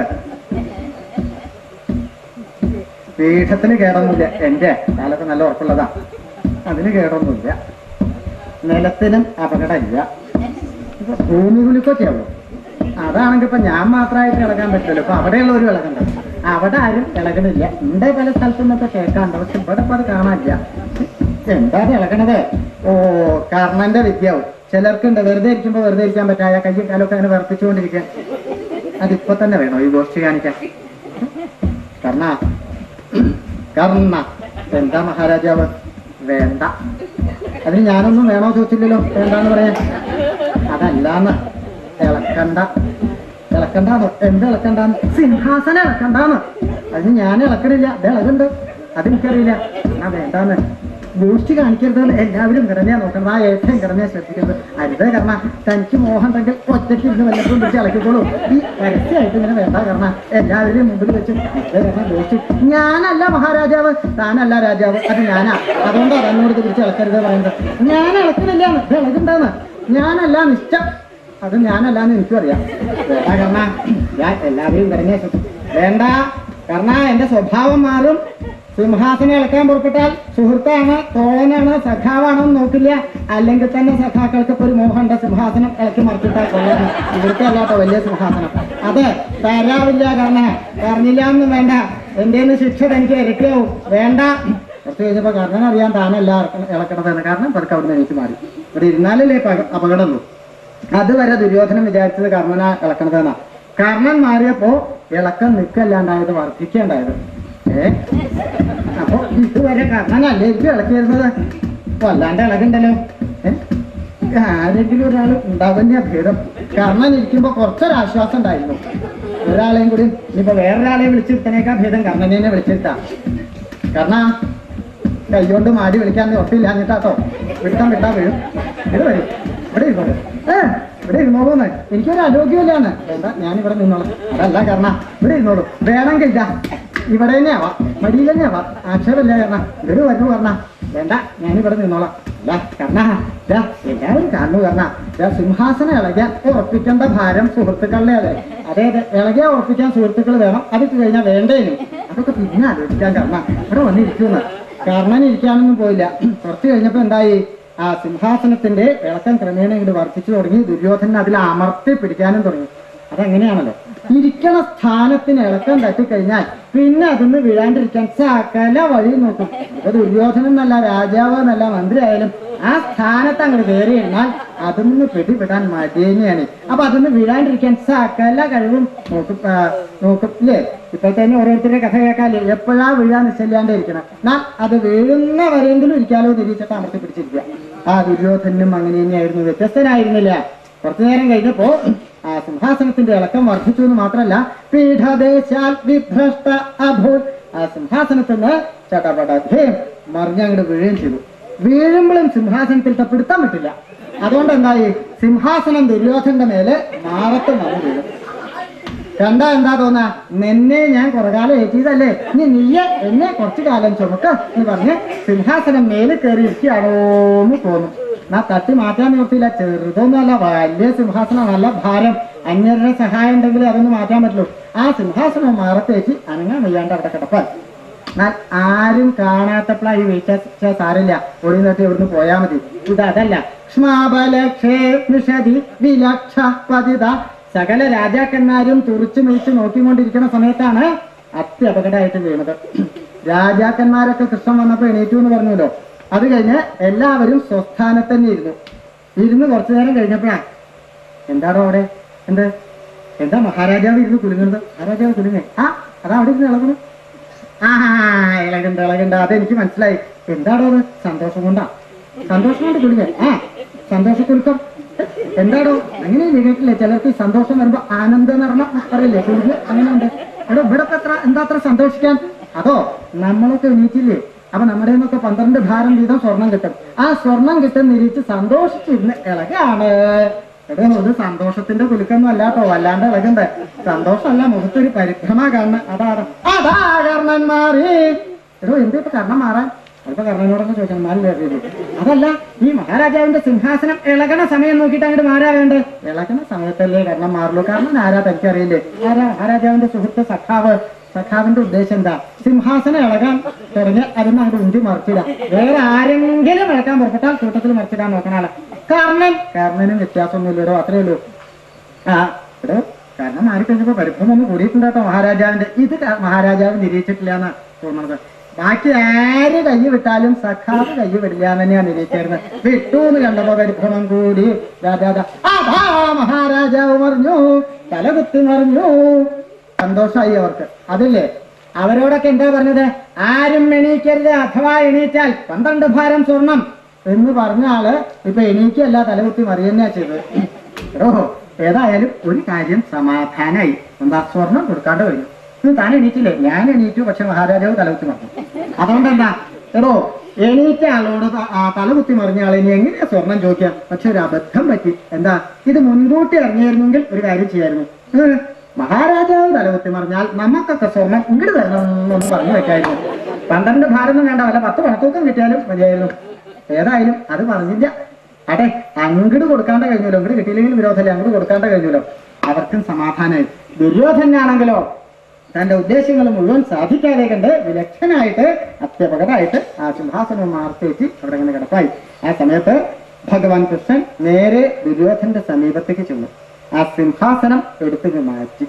പീഠത്തിന് കേടൊന്നുമില്ല എന്റെ കാലൊക്കെ നല്ല ഉറപ്പുള്ളതാ അതിന് കേടൊന്നുമില്ല നിലത്തിനും അപകടമില്ല ഇപ്പൊ ഭൂമി കുലുക്കൊക്കെ ഉള്ളൂ അതാണെങ്കിൽ ഇപ്പൊ ഞാൻ മാത്രമായിട്ട് ഇളകാൻ പറ്റില്ലല്ലോ ഇപ്പൊ അവിടെയുള്ള ഒരു ഇളകണ്ട അവിടെ ആരും ഇളകണില്ല ഇവിടെ പല സ്ഥലത്തു നിന്നൊക്കെ കേൾക്കാണ്ട് പക്ഷെ ഇവിടെ ഇപ്പൊ അത് കാണാനില്ല എന്താ ഇത് ഇളകണത് ഓ കർണന്റെ വിദ്യാവും ചിലർക്കുണ്ട് വെറുതെ ഇരിക്കുമ്പോ വെറുതെ ഇരിക്കാൻ പറ്റായ കയ്യും കാലൊക്കെ അങ്ങനെ വർദ്ധിച്ചുകൊണ്ടിരിക്കാൻ അതിപ്പോ തന്നെ വേണോ ഈ ഗോഷ്ഠി കാണിക്കാൻ കർണ കർണ എന്താ മഹാരാജാവ് വേണ്ട അതിന് ഞാനൊന്നും വേണോ ചോദിച്ചില്ലല്ലോ വേണ്ടാന്ന് പറയാൻ അതല്ലാന്ന് ഇളക്കണ്ട ഇളക്കണ്ടാന്നോ എന്ത് ഇളക്കണ്ടാന്ന് സിംഹാസനം ഇളക്കണ്ടാന്ന് അതിന് ഞാൻ ഇളക്കണില്ല ഇത് ഇളകുണ്ട് അതെനിക്കറിയില്ല ആ വേണ്ടാന്ന് ഗോഷ്ടി കാണിക്കരുത് എല്ലാവരും കിടന്നാ നോക്കണം ആ ഏറ്റവും കിടന്നാ ശ്രദ്ധിക്കുന്നത് അരുത് കർണ തനിക്ക് മോഹം ഉണ്ടെങ്കിൽ ഒറ്റയ്ക്ക് ഇരുന്ന് വല്ലപ്പോഴും പിടിച്ച് ഇളക്കിക്കോളൂ ഈ പരസ്യമായിട്ട് ഇങ്ങനെ വേണ്ട കർണ എല്ലാവരെയും മുമ്പിൽ വെച്ച് ഇത് കർണ ഗോഷ്ടി ഞാനല്ല മഹാരാജാവ് താനല്ല രാജാവ് അത് ഞാനാ അതുകൊണ്ടാണ് എന്നോട് ഇത് പിടിച്ച് ഇളക്കരുത് പറയുന്നത് ഞാൻ ഇളക്കണില്ല ഇത് ഇളകുണ്ടെന്ന് ഞാനല്ല നിശ്ചം അത് ഞാനല്ലാന്ന് എനിക്കും അറിയാം വേണ്ട കർണ ഞാൻ എല്ലാവരും കിടന്നേ വേണ്ട കർണ എന്റെ സ്വഭാവം മാറും സിംഹാസനം ഇളക്കാൻ പുറപ്പെട്ടാൽ സുഹൃത്താണ് തോഴനാണ് സഖാവാണെന്ന് നോക്കില്ല അല്ലെങ്കിൽ തന്നെ സഖാക്കൾക്ക് ഇപ്പൊ ഒരു മോഹമുണ്ട് സിംഹാസനം ഇളക്കി മറിച്ചിട്ടാൽ കൊള്ളാണ് ഇവിടുത്തെ അല്ലാട്ടോ വലിയ സിംഹാസനം അതെ തരാവില്ല കർണ പറഞ്ഞില്ല എന്നും വേണ്ട എന്റെ ശിക്ഷ തനിക്ക് ഇരട്ടിയാവും വേണ്ട കുറച്ച് കഴിഞ്ഞപ്പോ കർണൻ അറിയാൻ താനല്ല ഇളക്കണ- ഇളക്കണതെന്ന് കാരണം പതുക്കെ അവിടുന്ന് എനിക്ക് മാറി ഇവിടെ ഇരുന്നാലല്ലേ പക- അപകടമുള്ളൂ അതുവരെ ദുര്യോധനം വിചാരിച്ചത് കർണന ഇളക്കണതെന്നാ കർണൻ മാറിയപ്പോ ഇളക്കം നിൽക്കല്ലാണ്ടായത് വർദ്ധിക്കേണ്ടായത് ഏ അപ്പൊ ഇതുവരെ കർണനല്ലേ ഇത് ഇളക്കിയിരുന്നത് വല്ലാണ്ട് ഇളകുണ്ടല്ലോ ഏ? ആരെങ്കിലും ഒരാൾ ഉണ്ടാവുന്ന ഭേദം കർണൻ ഇരിക്കുമ്പോ കുറച്ചൊരാശ്വാസം ഉണ്ടായിരുന്നു ഒരാളെയും കൂടി ഇനിയിപ്പോ വേറൊരാളെ വിളിച്ചിരുത്തനേക്കാ ഭേദം കർണനെ വിളിച്ചിരുത്താ കർണ കൈകൊണ്ട് മാടി വിളിക്കാൻ ഉറപ്പില്ല എന്നിട്ടാട്ടോ വിട്ടാൻ വിട്ടാ വീഴും ഇവിടെ വരും ഇവിടെ ഇരുന്നോളൂ ഏ ഇവിടെ ഇരുന്നോളൂന്ന് എനിക്കൊരു ആരോഗ്യമില്ലാണ് എന്താ ഞാൻ ഇവിടെ നിന്നോളാം അതല്ല കർണ ഇവിടെ ഇരുന്നോളൂ വേണമെങ്കിൽ ഇതാ ഇവിടെ തന്നെയാവാ മടിയിൽ തന്നെയാവാ ആക്ഷേപമില്ല കർണ ഇവിടെ വരൂ കർണ വേണ്ട ഞാനിവിടെ നിന്നോളാം അല്ല കർണ ദാ എല്ലാവരും കാണു കർണ ദാ സിംഹാസനം ഇളകിയാൽ ഉറപ്പിക്കേണ്ട ഭാരം സുഹൃത്തുക്കളുടെ അതെ അതെ അതെ ഇളകിയാൽ ഉറപ്പിക്കാൻ സുഹൃത്തുക്കൾ വേണം അതൊക്കെ കഴിഞ്ഞാൽ വേണ്ടേനും അതൊക്കെ പിന്നെ ആലോചിക്കാൻ കർണ ഇവിടെ വന്നിരിക്കുന്ന കർണൻ ഇരിക്കാനൊന്നും പോയില്ല കുറച്ച് കഴിഞ്ഞപ്പോ എന്തായി ആ സിംഹാസനത്തിന്റെ ഇളക്കം ക്രമേണ ഇങ്ങോട്ട് വർദ്ധിച്ചു തുടങ്ങി ദുര്യോധനൻ അതിൽ അമർത്തി പിടിക്കാനും തുടങ്ങി അതെങ്ങനെയാണല്ലോ ഇരിക്കണ സ്ഥാനത്തിന് ഇളക്കം തട്ടിക്കഴിഞ്ഞാൽ പിന്നെ അതിന്ന് വീഴാണ്ടിരിക്കാൻ സകല വഴി നോക്കും ഇപ്പൊ ദുര്യോധനൻ എന്നല്ല രാജാവ് എന്നല്ല മന്ത്രി ആയാലും ആ സ്ഥാനത്ത് അങ്ങോട്ട് കയറി കഴിഞ്ഞാൽ അതിന്ന് പിടിപെടാൻ മടിയനെയാണ് അപ്പൊ അതിന്ന് വീഴാണ്ടിരിക്കാൻ സകല കഴിവും നോക്കും ആ, നോക്കും ഇല്ലേ ഇപ്പൊ തന്നെ ഓരോരുത്തരുടെ കഥ കേൾക്കാല്ലേ എപ്പോഴാ വീഴാൻ നിശ്ചയില്ലാണ്ട് ഇരിക്കണം എന്നാൽ അത് വീഴുന്ന വരെയെങ്കിലും ഇരിക്കാലോ നിരീക്ഷിച്ചിട്ട് അമർത്തി പിടിച്ചിരിക്കുക ആ ദുര്യോധനും അങ്ങനെ തന്നെയായിരുന്നു വ്യത്യസ്തനായിരുന്നില്ല കുറച്ചു നേരം കഴിഞ്ഞപ്പോ ആ സിംഹാസനത്തിന്റെ ഇളക്കം വർദ്ധിച്ചു എന്ന് മാത്രമല്ല പീഠദേശാൽ വിഭ്രഷ്ട അഭൂൽ ആ സിംഹാസനത്തിൽ നിന്ന് ചട്ടപടേ മറിഞ്ഞങ്ങോട്ട് വീഴുകയും ചെയ്തു വീഴുമ്പോഴും സിംഹാസനത്തിൽ പിടുത്തം വിട്ടില്ല അതുകൊണ്ട് എന്തായി സിംഹാസനം ദുര്യോധന്റെ മേലെ മാറത്ത് വന്നു വീഴും കണ്ടാ എന്താ തോന്നാ നിന്നെ ഞാൻ കുറെ കാലം ഏറ്റിയതല്ലേ ഇനി നീയെ എന്നെ കുറച്ചു കാലം ചുമക്ക് എന്ന് പറഞ്ഞ് സിംഹാസനം മേല് കയറി ഇരിക്കുകയാണോന്ന് തോന്നും എന്നാ തട്ടി മാറ്റാൻ നിർത്തിയില്ല ചെറുതൊന്നുമല്ല വലിയ സിംഹാസനം നല്ല ഭാരം അന്യരുടെ സഹായം ഉണ്ടെങ്കിൽ അതൊന്ന് മാറ്റാൻ പറ്റുള്ളൂ ആ സിംഹാസനം മാറത്തേച്ച് അനങ്ങാൻ വയ്യാണ്ട് അവിടെ കിടപ്പാൻ എന്നാൽ ആരും കാണാത്തപ്പോഴായി വീഴ്ച സാരില്ല ഒളി നോട്ടി ഇവിടുന്ന് പോയാ മതി ഇതല്ല ക്ഷ്മാബലക്ഷേ നിഷതി വിലക്ഷ പതിത സകല രാജാക്കന്മാരും തുറിച്ചു മിഴിച്ച് നോക്കിക്കൊണ്ടിരിക്കുന്ന സമയത്താണ് അത്യപകടമായിട്ട് വീണത് രാജാക്കന്മാരൊക്കെ കൃഷ്ണൻ വന്നപ്പോ എണീറ്റു എന്ന് പറഞ്ഞല്ലോ അത് കഴിഞ്ഞ് എല്ലാവരും സ്വസ്ഥാനത്ത് തന്നെ ഇരുന്നു ഇരുന്ന് കുറച്ചു നേരം കഴിഞ്ഞപ്പോഴാ എന്താണോ അവിടെ എന്ത് എന്താ മഹാരാജാവ് ഇരുന്ന് കുലുങ്ങുന്നത് മഹാരാജാവ് കുലുങ്ങേ ആ അതാ അവിടെ ഇരുന്ന് ഇളകുന്നു ആ ഇളകണ്ട ഇളകണ്ട അതെനിക്ക് മനസ്സിലായി എന്താണോ അത് സന്തോഷം കൊണ്ടാ സന്തോഷം കൊണ്ട് കുലുങ്ങേ ആ സന്തോഷക്കുലുക്കം എന്താടോ അങ്ങനെ കേട്ടില്ലേ ചിലർക്ക് ഈ സന്തോഷം വരുമ്പോ ആനന്ദം നിറഞ്ഞ പറയില്ലേ കുലുങ്ങ് അങ്ങനെയുണ്ട് എടോ ഇവിടെ ഇപ്പൊ എത്ര എന്താ അത്ര സന്തോഷിക്കാൻ അതോ നമ്മളൊക്കെ എണീറ്റില്ലേ അപ്പൊ നമ്മുടെ നിന്നൊക്കെ പന്ത്രണ്ട് ഭാരം വീതം സ്വർണം കിട്ടും ആ സ്വർണം കിട്ടും നിരീച്ച് സന്തോഷിച്ചിരുന്ന് ഇളകാണ് എടോ ഇത് സന്തോഷത്തിന്റെ കുലുക്കൊന്നും അല്ല കേട്ടോ വല്ലാണ്ട് ഇളകണ്ടേ സന്തോഷമല്ല മുഖത്തൊരു പരിഭ്രമ കാണുന്ന അതാണ് അതാ കർണന്മാരെ എടോ എന്താ ഇപ്പൊ കർണം മാറാൻ അല്പ കർണനോടൊക്കെ ചോദിക്കണം മാറി കയറിയത് അതല്ല ഈ മഹാരാജാവിന്റെ സിംഹാസനം ഇളകണ സമയം നോക്കിയിട്ട് അങ്ങോട്ട് മാറാ വേണ്ടേ ഇളകണ സമയത്തല്ലേ കർണം മാറുള്ളൂ കാരണം ആരാ തനിക്കറിയില്ലേ ആരാ മഹാരാജാവിന്റെ സുഹൃത്ത് സഖാവ് സഖാവിന്റെ ഉദ്ദേശം എന്താ സിംഹാസനം ഇളകാൻ തുടങ്ങി അതിന് അങ്ങോട്ട് ഉന്തി മറിച്ചിടാം വേറെ ആരെങ്കിലും ഇളക്കാൻ പുറപ്പെട്ടാൽ കൂട്ടത്തിൽ മറിച്ചിടാൻ നോക്കണ ആളെ കർണൻ കർണനും വ്യത്യാസമൊന്നുമില്ലല്ലോ അത്രേ ഉള്ളൂ ആ ഇവിടെ കാരണം മാറിക്കഴിഞ്ഞപ്പോ പരിഭ്രമം ഒന്ന് കൂടിയിട്ടുണ്ട് കേട്ടോ മഹാരാജാവിന്റെ ഇത് ക- മഹാരാജാവ് നിരീക്ഷിച്ചിട്ടില്ല എന്നാ തോന്നുന്നത് ബാക്കി ആര് കൈ വിട്ടാലും സഖാവ് കൈ വിടില്ല എന്ന് തന്നെയാണ് നിരീക്ഷിച്ചിരുന്നത് വിട്ടു എന്ന് കണ്ടപ്പോ പരിഭ്രമം കൂടി രാജാജ അതാ മഹാരാജാവ് മറിഞ്ഞു തലകുത്തി മറിഞ്ഞു സന്തോഷമായി അവർക്ക് അതില്ലേ അവരോടൊക്കെ എന്താ പറഞ്ഞത് ആരും എണീക്കരുത് അഥവാ എണീറ്റാൽ പന്ത്രണ്ട് ഭാരം സ്വർണം എന്ന് പറഞ്ഞ ആള് ഇപ്പൊ എണീക്കല്ല തലകുത്തി മറിയന്നെയാ ചെയ്തത് എടോ ഏതായാലും ഒരു കാര്യം സമാധാനായി എന്താ സ്വർണം കൊടുക്കാണ്ട് കഴിഞ്ഞു ഇത് താൻ എണീറ്റില്ലേ ഞാൻ എണീറ്റു പക്ഷെ മഹാരാജാവ് തലകുത്തി മറിഞ്ഞു അതുകൊണ്ട് എന്താ എടോ എണീറ്റ ആളോട് ത- ആ തലകുത്തി മറിഞ്ഞ ആളെ ഇനി എങ്ങനെയാ സ്വർണം ചോദിക്കാം പക്ഷെ ഒരു അബദ്ധം പറ്റി എന്താ ഇത് മുൻകൂട്ടി അറിഞ്ഞായിരുന്നെങ്കിൽ ഒരു കാര്യം ചെയ്യായിരുന്നു ഏ, മഹാരാജാവ് തലകുത്തി മറിഞ്ഞാൽ നമുക്കൊക്കെ സ്വർണം ഇങ്ങോട്ട് തരണം എന്നൊന്ന് പറഞ്ഞു വെക്കായിരുന്നു പന്ത്രണ്ട് ഭാരതം വേണ്ട വല്ല പത്ത് പണത്തൂക്കം കിട്ടിയാലും മതിയായിരുന്നു ഏതായാലും അത് പറഞ്ഞില്ല അതെ അങ്ങോട്ട് കൊടുക്കാണ്ട് കഴിഞ്ഞല്ലോ അങ്ങോട്ട് കിട്ടിയില്ലെങ്കിൽ വിരോധമില്ല അങ്ങോട്ട് കൊടുക്കാണ്ട് കഴിഞ്ഞല്ലോ അവർക്കും സമാധാനമായി ദുര്യോധനാണെങ്കിലോ തന്റെ ഉദ്ദേശങ്ങൾ മുഴുവൻ സാധിക്കാതെ കണ്ട് വിലക്ഷനായിട്ട് അത്യപകരായിട്ട് ആ സിംഹാസനം മാർത്തേച്ച് അവിടെ ഇങ്ങനെ കിടപ്പായി ആ സമയത്ത് ഭഗവാൻ കൃഷ്ണൻ നേരെ ദുര്യോധന്റെ സമീപത്തേക്ക് ചെന്നു ആ സിംഹാസനം എടുത്തു മാറ്റി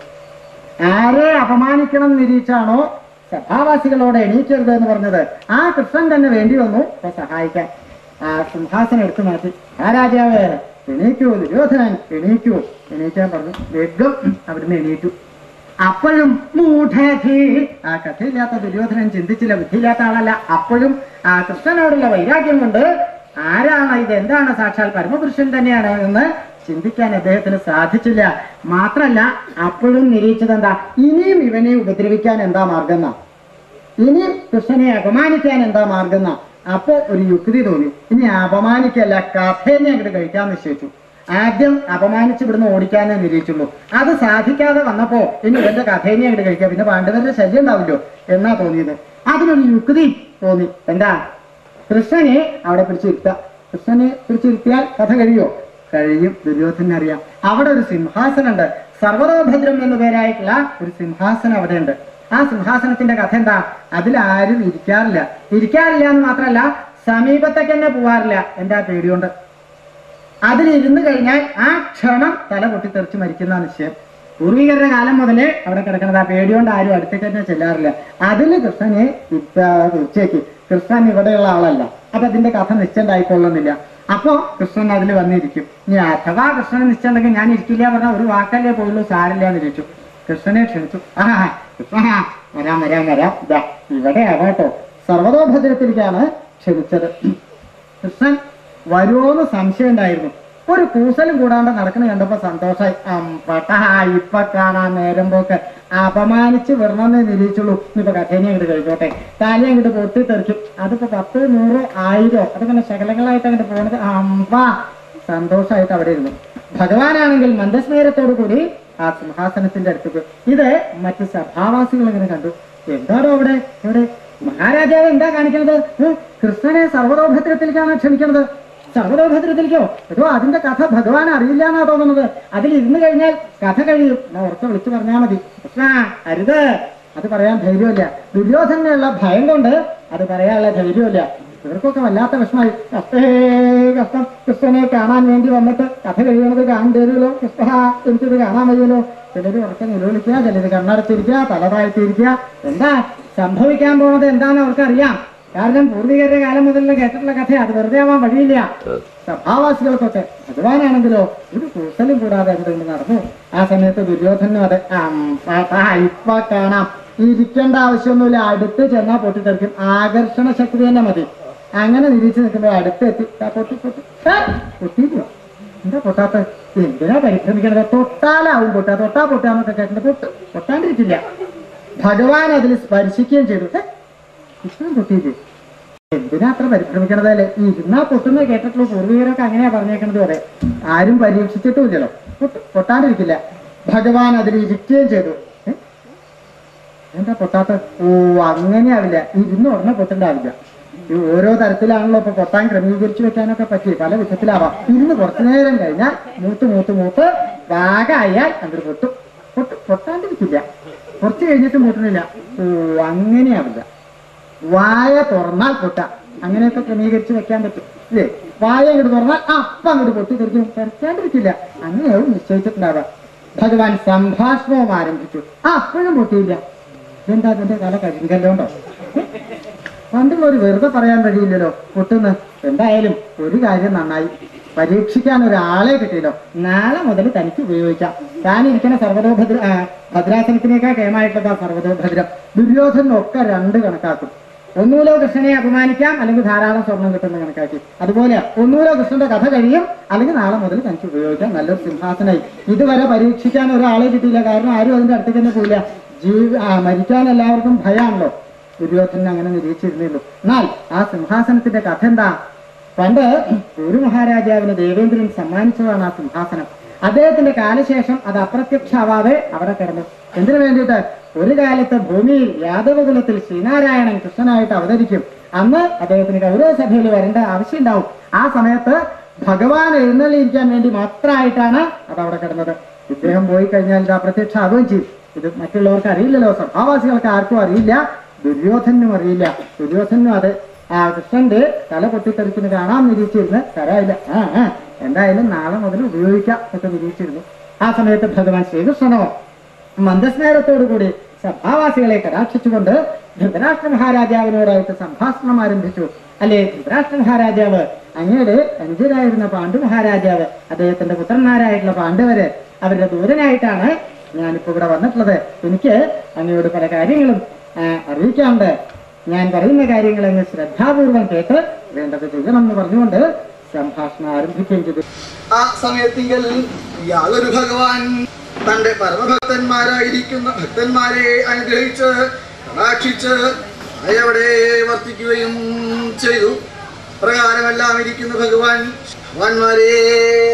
ആരെ അപമാനിക്കണം എന്ന് നിരീക്ഷാണോ സഭാവാസികളോട് എണീക്കരുത് എന്ന് പറഞ്ഞത് ആ കൃഷ്ണൻ തന്നെ വേണ്ടി വന്നു ഇപ്പൊ സഹായിക്കാൻ ആ സിംഹാസനം എടുത്തു മാറ്റി ആ രാജാവ് എണീക്കൂ ദുര്യോധനൻ എണീക്കൂ എണീക്കാൻ പറഞ്ഞു വേഗം അവിടുന്ന് എണീറ്റു അപ്പോഴും മൂഢധീ ആ കഥയില്ലാത്ത ദുര്യോധനൻ ചിന്തിച്ചില്ല ബുദ്ധിയില്ലാത്ത ആളല്ല അപ്പോഴും ആ കൃഷ്ണനോടുള്ള വൈരാഗ്യം കൊണ്ട് ആരാണ് ഇത് എന്താണ് സാക്ഷാൽ പരമപുരുഷൻ തന്നെയാണ് എന്ന് ചിന്തിക്കാൻ അദ്ദേഹത്തിന് സാധിച്ചില്ല മാത്രല്ല അപ്പോഴും നിരീക്ഷിച്ചത് എന്താ ഇനിയും ഇവനെ ഉപദ്രവിക്കാൻ എന്താ മാർഗം എന്നാ ഇനിയും കൃഷ്ണനെ അപമാനിക്കാൻ എന്താ മാർഗം എന്നാ അപ്പോ ഒരു യുക്തി തോന്നി ഇനി അപമാനിക്കല്ല കഥേനെ അങ്ങോട്ട് കഴിക്കാൻ നിശ്ചയിച്ചു ആദ്യം അപമാനിച്ച് ഇവിടുന്ന് ഓടിക്കാനേ നിരീക്ഷിച്ചുള്ളൂ അത് സാധിക്കാതെ വന്നപ്പോ ഇനി ഇവന്റെ കഥേനെ അങ്ങോട്ട് കഴിക്കാം പിന്നെ പാണ്ഡവന്റെ ശല്യം ഉണ്ടാവില്ലോ എന്നാ തോന്നിയത് അതിനൊരു യുക്തി തോന്നി എന്താ കൃഷ്ണനെ അവിടെ പിടിച്ചിരുത്താം കൃഷ്ണനെ പിടിച്ചിരുത്തിയാൽ കഥ കഴിയോ കഴിയും ദുര്യോധന അറിയാം അവിടെ ഒരു സിംഹാസനുണ്ട് സർവതോഭദ്രം എന്നു പേരായിട്ടുള്ള ഒരു സിംഹാസനം അവിടെയുണ്ട് ആ സിംഹാസനത്തിന്റെ കഥ എന്താ അതിലാരും ഇരിക്കാറില്ല ഇരിക്കാറില്ല എന്ന് മാത്രമല്ല സമീപത്തേക്ക് തന്നെ പോവാറില്ല എന്താ പേടിയുണ്ട് അതിലിരുന്ന് കഴിഞ്ഞാൽ ആ ക്ഷണം തല പൊട്ടിത്തെറിച്ച് മരിക്കുന്ന നിശ്ചയം പൂർവികരുടെ കാലം മുതലേ അവിടെ കിടക്കുന്നത് ആ പേടിയോണ്ട് ആരും അടുത്തേക്ക് തന്നെ ചെല്ലാറില്ല അതില് കൃഷ്ണനെ ഉച്ചയ്ക്ക് കൃഷ്ണൻ ഇവിടെയുള്ള ആളല്ല അപ്പൊ അതിന്റെ കഥ നിശ്ചയണ്ടായിക്കൊള്ളുന്നില്ല അപ്പോ കൃഷ്ണൻ അതിൽ വന്നിരിക്കും ഇനി അഥവാ കൃഷ്ണൻ നിശ്ചയുണ്ടെങ്കിൽ ഞാൻ ഇരിക്കില്ല പറഞ്ഞ ഒരു വാക്കല്ലേ പോയുള്ളൂ സാരില്ല എന്ന് ഇരിച്ചു കൃഷ്ണനെ ക്ഷണിച്ചു ആ കൃഷ്ണ വരാം വരാം വരാം ഇതാ ഇവിടെ ആവാട്ടോ സർവതോഭദ്രത്തിലേക്കാണ് ക്ഷണിച്ചത് കൃഷ്ണൻ വരുമോന്ന് സംശയം ഉണ്ടായിരുന്നു ഒരു കൂസലും കൂടാണ്ട് നടക്കണ കണ്ടപ്പോ സന്തോഷായി അമ്പട്ടാ ഇപ്പൊ കാണാൻ നേരം പോക്ക് അപമാനിച്ച് വരണമെന്ന് നിരീക്ഷുള്ളൂ ഇനിയിപ്പൊ കഥേനെ അങ്ങോട്ട് കഴിച്ചോട്ടെ താലി അങ്ങോട്ട് പൊട്ടി തെറിക്കും അതിപ്പോ പത്ത് നൂറോ ആയിരോ അതിങ്ങനെ ശകലങ്ങളായിട്ട് അങ്ങോട്ട് പോണത് അമ്പ സന്തോഷമായിട്ട് അവിടെ ഇരുന്നു ഭഗവാനാണെങ്കിൽ മന്ദസ്മേരത്തോടു കൂടി ആ സിംഹാസനത്തിന്റെ അടുത്തേക്ക് ഇത് മറ്റ് സഭാവാസികൾ ഇങ്ങനെ കണ്ടു എന്താണോ അവിടെ ഇവിടെ മഹാരാജാവ് എന്താ കാണിക്കുന്നത് ഏ? കൃഷ്ണനെ സർവതോഭദ്രത്തിലേക്കാണ് ക്ഷണിക്കുന്നത് സർവതോഭദ്രത്തിലേക്കോ ഏതോ അതിന്റെ കഥ ഭഗവാൻ അറിയില്ല എന്നാ തോന്നുന്നത് അതിൽ ഇരുന്ന് കഴിഞ്ഞാൽ കഥ കഴിയും എന്നാ ഉറക്കെ വിളിച്ചു പറഞ്ഞാൽ മതി കൃഷ്ണ അരുത് അത് പറയാൻ ധൈര്യമില്ല ദുര്യോധനുള്ള ഭയം കൊണ്ട് അത് പറയാനുള്ള ധൈര്യമില്ല ഇവർക്കൊക്കെ വല്ലാത്ത വിഷമായി കഷ്ടേ കഷ്ടം കൃഷ്ണനെ കാണാൻ വേണ്ടി വന്നിട്ട് കഥ കഴിയണത് കാണേണ്ടി വരുമല്ലോ കൃഷ്ണ എനിക്കിത് കാണാൻ വയ്യല്ലോ ചിലര് ഉറക്കെ നിലവിളിക്കുക ചിലര് കണ്ണടച്ചിരിക്കുക തല താഴ്ത്തിയിരിക്കുക എന്താ സംഭവിക്കാൻ പോണത് എന്താണെന്ന് അവർക്കറിയാം കാരണം പൂർവികരുടെ കാലം മുതലുള്ള കേട്ടിട്ടുള്ള കഥ അത് വെറുതെ ആവാൻ വഴിയില്ല സഭാവാസികൾക്കൊക്കെ ഭഗവാനാണെങ്കിലോ ഒരു കൂസലും കൂടാതെ അവിടെ കൊണ്ട് നടന്നു ആ സമയത്ത് ദുര്യോധനും അതെ അം, പാപ്പാ, ഇപ്പൊ കാണാം ഇരിക്കേണ്ട ആവശ്യമൊന്നുമില്ല അടുത്ത് ചെന്നാ പൊട്ടിത്തെറിക്കും ആകർഷണ ശക്തി തന്നെ മതി അങ്ങനെ നിരീക്ഷിച്ച് നിൽക്കുമ്പോൾ അടുത്തെത്തി ആ, പൊട്ടി പൊട്ടി ആ, പൊട്ടിയില്ല എന്താ പൊട്ടാത്ത എന്തിനാ പരിഭ്രമിക്കണത് തൊട്ടാലാവും പൊട്ടാ തൊട്ടാ പൊട്ടാന്നൊക്കെ കേട്ടിട്ട് പൊട്ട് പൊട്ടാണ്ടിരിക്കില്ല ഭഗവാൻ അതിൽ സ്പർശിക്കുകയും ചെയ്തു "ഹേ, കൃഷ്ണൻ പൊട്ടിയില്ലേ എന്തിനാ അത്ര പരിഭ്രമിക്കണതല്ലേ ഈ ഇരുന്നാ പൊട്ടുന്നത് കേട്ടിട്ടുള്ള പൂർവികരൊക്കെ അങ്ങനെയാ പറഞ്ഞേക്കണത് അതെ ആരും പരീക്ഷിച്ചിട്ടുമില്ലല്ലോ പൊട്ട് പൊട്ടാണ്ടിരിക്കില്ല ഭഗവാൻ അതിൽ ഇരിക്കുകയും ചെയ്തു ഏ? എന്താ പൊട്ടാത്ത ഓ അങ്ങനെയാവില്ല ഇരുന്ന് ഉടനെ പൊട്ടുണ്ടാവില്ല ഈ ഓരോ തരത്തിലാണല്ലോ ഇപ്പൊ പൊട്ടാൻ ക്രമീകരിച്ചു വെക്കാനൊക്കെ പറ്റി പല വിധത്തിലാവാം ഇരുന്ന് കുറച്ചു നേരം കഴിഞ്ഞാൽ മൂത്ത് മൂത്ത് മൂത്ത് പാകായാൽ അങ്ങോട്ട് പൊട്ടും പൊട്ട് പൊട്ടാണ്ടിരിക്കില്ല കുറച്ച് കഴിഞ്ഞിട്ട് പൊട്ടുന്നില്ല ഓ അങ്ങനെയാവില്ല വായ തുറന്നാൽ പൊട്ട അങ്ങനെയൊക്കെ ക്രമീകരിച്ച് വെക്കാൻ പറ്റും ഇല്ലേ വായ അങ്ങോട്ട് തുറന്നാൽ ആ അപ്പം അങ്ങോട്ട് പൊട്ടി തെറിക്കും തെറിക്കാണ്ടിരിക്കില്ല അങ്ങനെയാവും നിശ്ചയിച്ചിട്ടുണ്ടാവുക ഭഗവാൻ സംഭാഷണവും ആരംഭിച്ചു ആ അപ്പോഴും പൊട്ടിയില്ല എന്താ അതിന്റെ തല കരിങ്കല്ലോണ്ടോ പണ്ടുള്ള ഒരു വെറുതെ പറയാൻ കഴിയില്ലല്ലോ പൊട്ടുന്ന് എന്തായാലും ഒരു കാര്യം നന്നായി പരീക്ഷിക്കാൻ ഒരാളെ കിട്ടിയല്ലോ നാളെ മുതൽ തനിക്ക് ഉപയോഗിക്കാം താനിരിക്കുന്ന സർവതോഭദ്ര ആ, ഭദ്രാസനത്തിനേക്കാൾ കേമായിട്ടുള്ള സർവതോഭദ്രം ദുര്യോധനൊക്കെ രണ്ട് കണക്കാക്കും ഒന്നുമില്ലോ കൃഷ്ണനെ അപമാനിക്കാം അല്ലെങ്കിൽ ധാരാളം സ്വർണം കിട്ടുന്ന കണക്കാക്കി അതുപോലെ ഒന്നുമില്ലോ കൃഷ്ണന്റെ കഥ കഴിയും അല്ലെങ്കിൽ നാളെ മുതൽ തനിക്ക് ഉപയോഗിക്കാം നല്ലൊരു സിംഹാസനായി ഇതുവരെ പരീക്ഷിക്കാൻ ഒരാളെ കിട്ടിയില്ല കാരണം ആരും അതിന്റെ അടുത്തേക്ക് തന്നെ പോയില്ല ജീവ ആ, മരിക്കാൻ എല്ലാവർക്കും ഭയമാണല്ലോ ദുര്യോധനൻ അങ്ങനെ നിരീക്ഷിച്ചിരുന്നുള്ളൂ എന്നാൽ ആ സിംഹാസനത്തിന്റെ കഥ എന്താ പണ്ട് ഒരു മഹാരാജാവിന് ദേവേന്ദ്രൻ സമ്മാനിച്ചതാണ് ആ സിംഹാസനം അദ്ദേഹത്തിന്റെ കാലശേഷം അത് അപ്രത്യക്ഷമാവാതെ അവിടെ കിടന്നു എന്തിനു വേണ്ടിയിട്ട് ഒരു കാലത്ത് ഭൂമിയിൽ യാദവകുലത്തിൽ ശ്രീനാരായണൻ കൃഷ്ണനായിട്ട് അവതരിക്കും അന്ന് അദ്ദേഹത്തിന് ഗൗരവ സഭയിൽ വരേണ്ട ആവശ്യമുണ്ടാവും ആ സമയത്ത് ഭഗവാൻ എഴുന്നള്ളിയിരിക്കാൻ വേണ്ടി മാത്രമായിട്ടാണ് അത് അവിടെ കിടന്നത് ഇദ്ദേഹം പോയി കഴിഞ്ഞാൽ ഇത് അപ്രത്യക്ഷമാവുകയും ചെയ്യും ഇത് മറ്റുള്ളവർക്ക് അറിയില്ലല്ലോ സഭാവാസികൾക്ക് ആർക്കും അറിയില്ല ദുര്യോധനും അറിയില്ല ദുര്യോധനും അത് ആ കൃഷ്ണന്റെ തല പൊട്ടിത്തെറിക്കുന്ന കാണാൻ നിരീക്ഷിച്ചിരുന്ന് തരായില്ല ആ ആ എന്തായാലും നാളെ മുതൽ ഉപയോഗിക്കാം ഒക്കെ നിരീക്ഷിച്ചിരുന്നു ആ സമയത്ത് ഭഗവാൻ ശ്രീകൃഷ്ണനോ മന്ദസ്നേഹത്തോടു കൂടി സഭാവാസികളെ കടാക്ഷിച്ചുകൊണ്ട് ധൃതരാഷ്ട്ര മഹാരാജാവിനോടായിട്ട് സംഭാഷണം ആരംഭിച്ചു അല്ലേ ധൃതരാഷ്ട്ര മഹാരാജാവ് അങ്ങയുടെ അനുജരായിരുന്ന പാണ്ഡു മഹാരാജാവ് അദ്ദേഹത്തിന്റെ പുത്രന്മാരായിട്ടുള്ള പാണ്ഡവര് അവരുടെ ദൂരനായിട്ടാണ് ഞാനിപ്പോ ഇവിടെ വന്നിട്ടുള്ളത് എനിക്ക് അങ്ങയോട് പല കാര്യങ്ങളും ആ, അറിയിക്കാനുണ്ട് ഞാൻ പറയുന്ന കാര്യങ്ങൾ അങ്ങ് ശ്രദ്ധാപൂർവം കേട്ട് വേണ്ടത് ചെയ്യണം എന്ന് പറഞ്ഞുകൊണ്ട് സംഭാഷണം ആരംഭിക്കുകയും ചെയ്തു ആ സമയത്തിങ്കൽ യാതൊരു ഭഗവാൻ തന്റെ പരമഭക്തന്മാരായിരിക്കുന്ന ഭക്തന്മാരെ അനുഗ്രഹിച്ച് കടാക്ഷിച്ച് അവിടെ വർത്തിക്കുകയും ചെയ്തു പ്രകാരമെല്ലാം ഇരിക്കുന്ന ഭഗവാൻ ഭഗവാന്മാരെ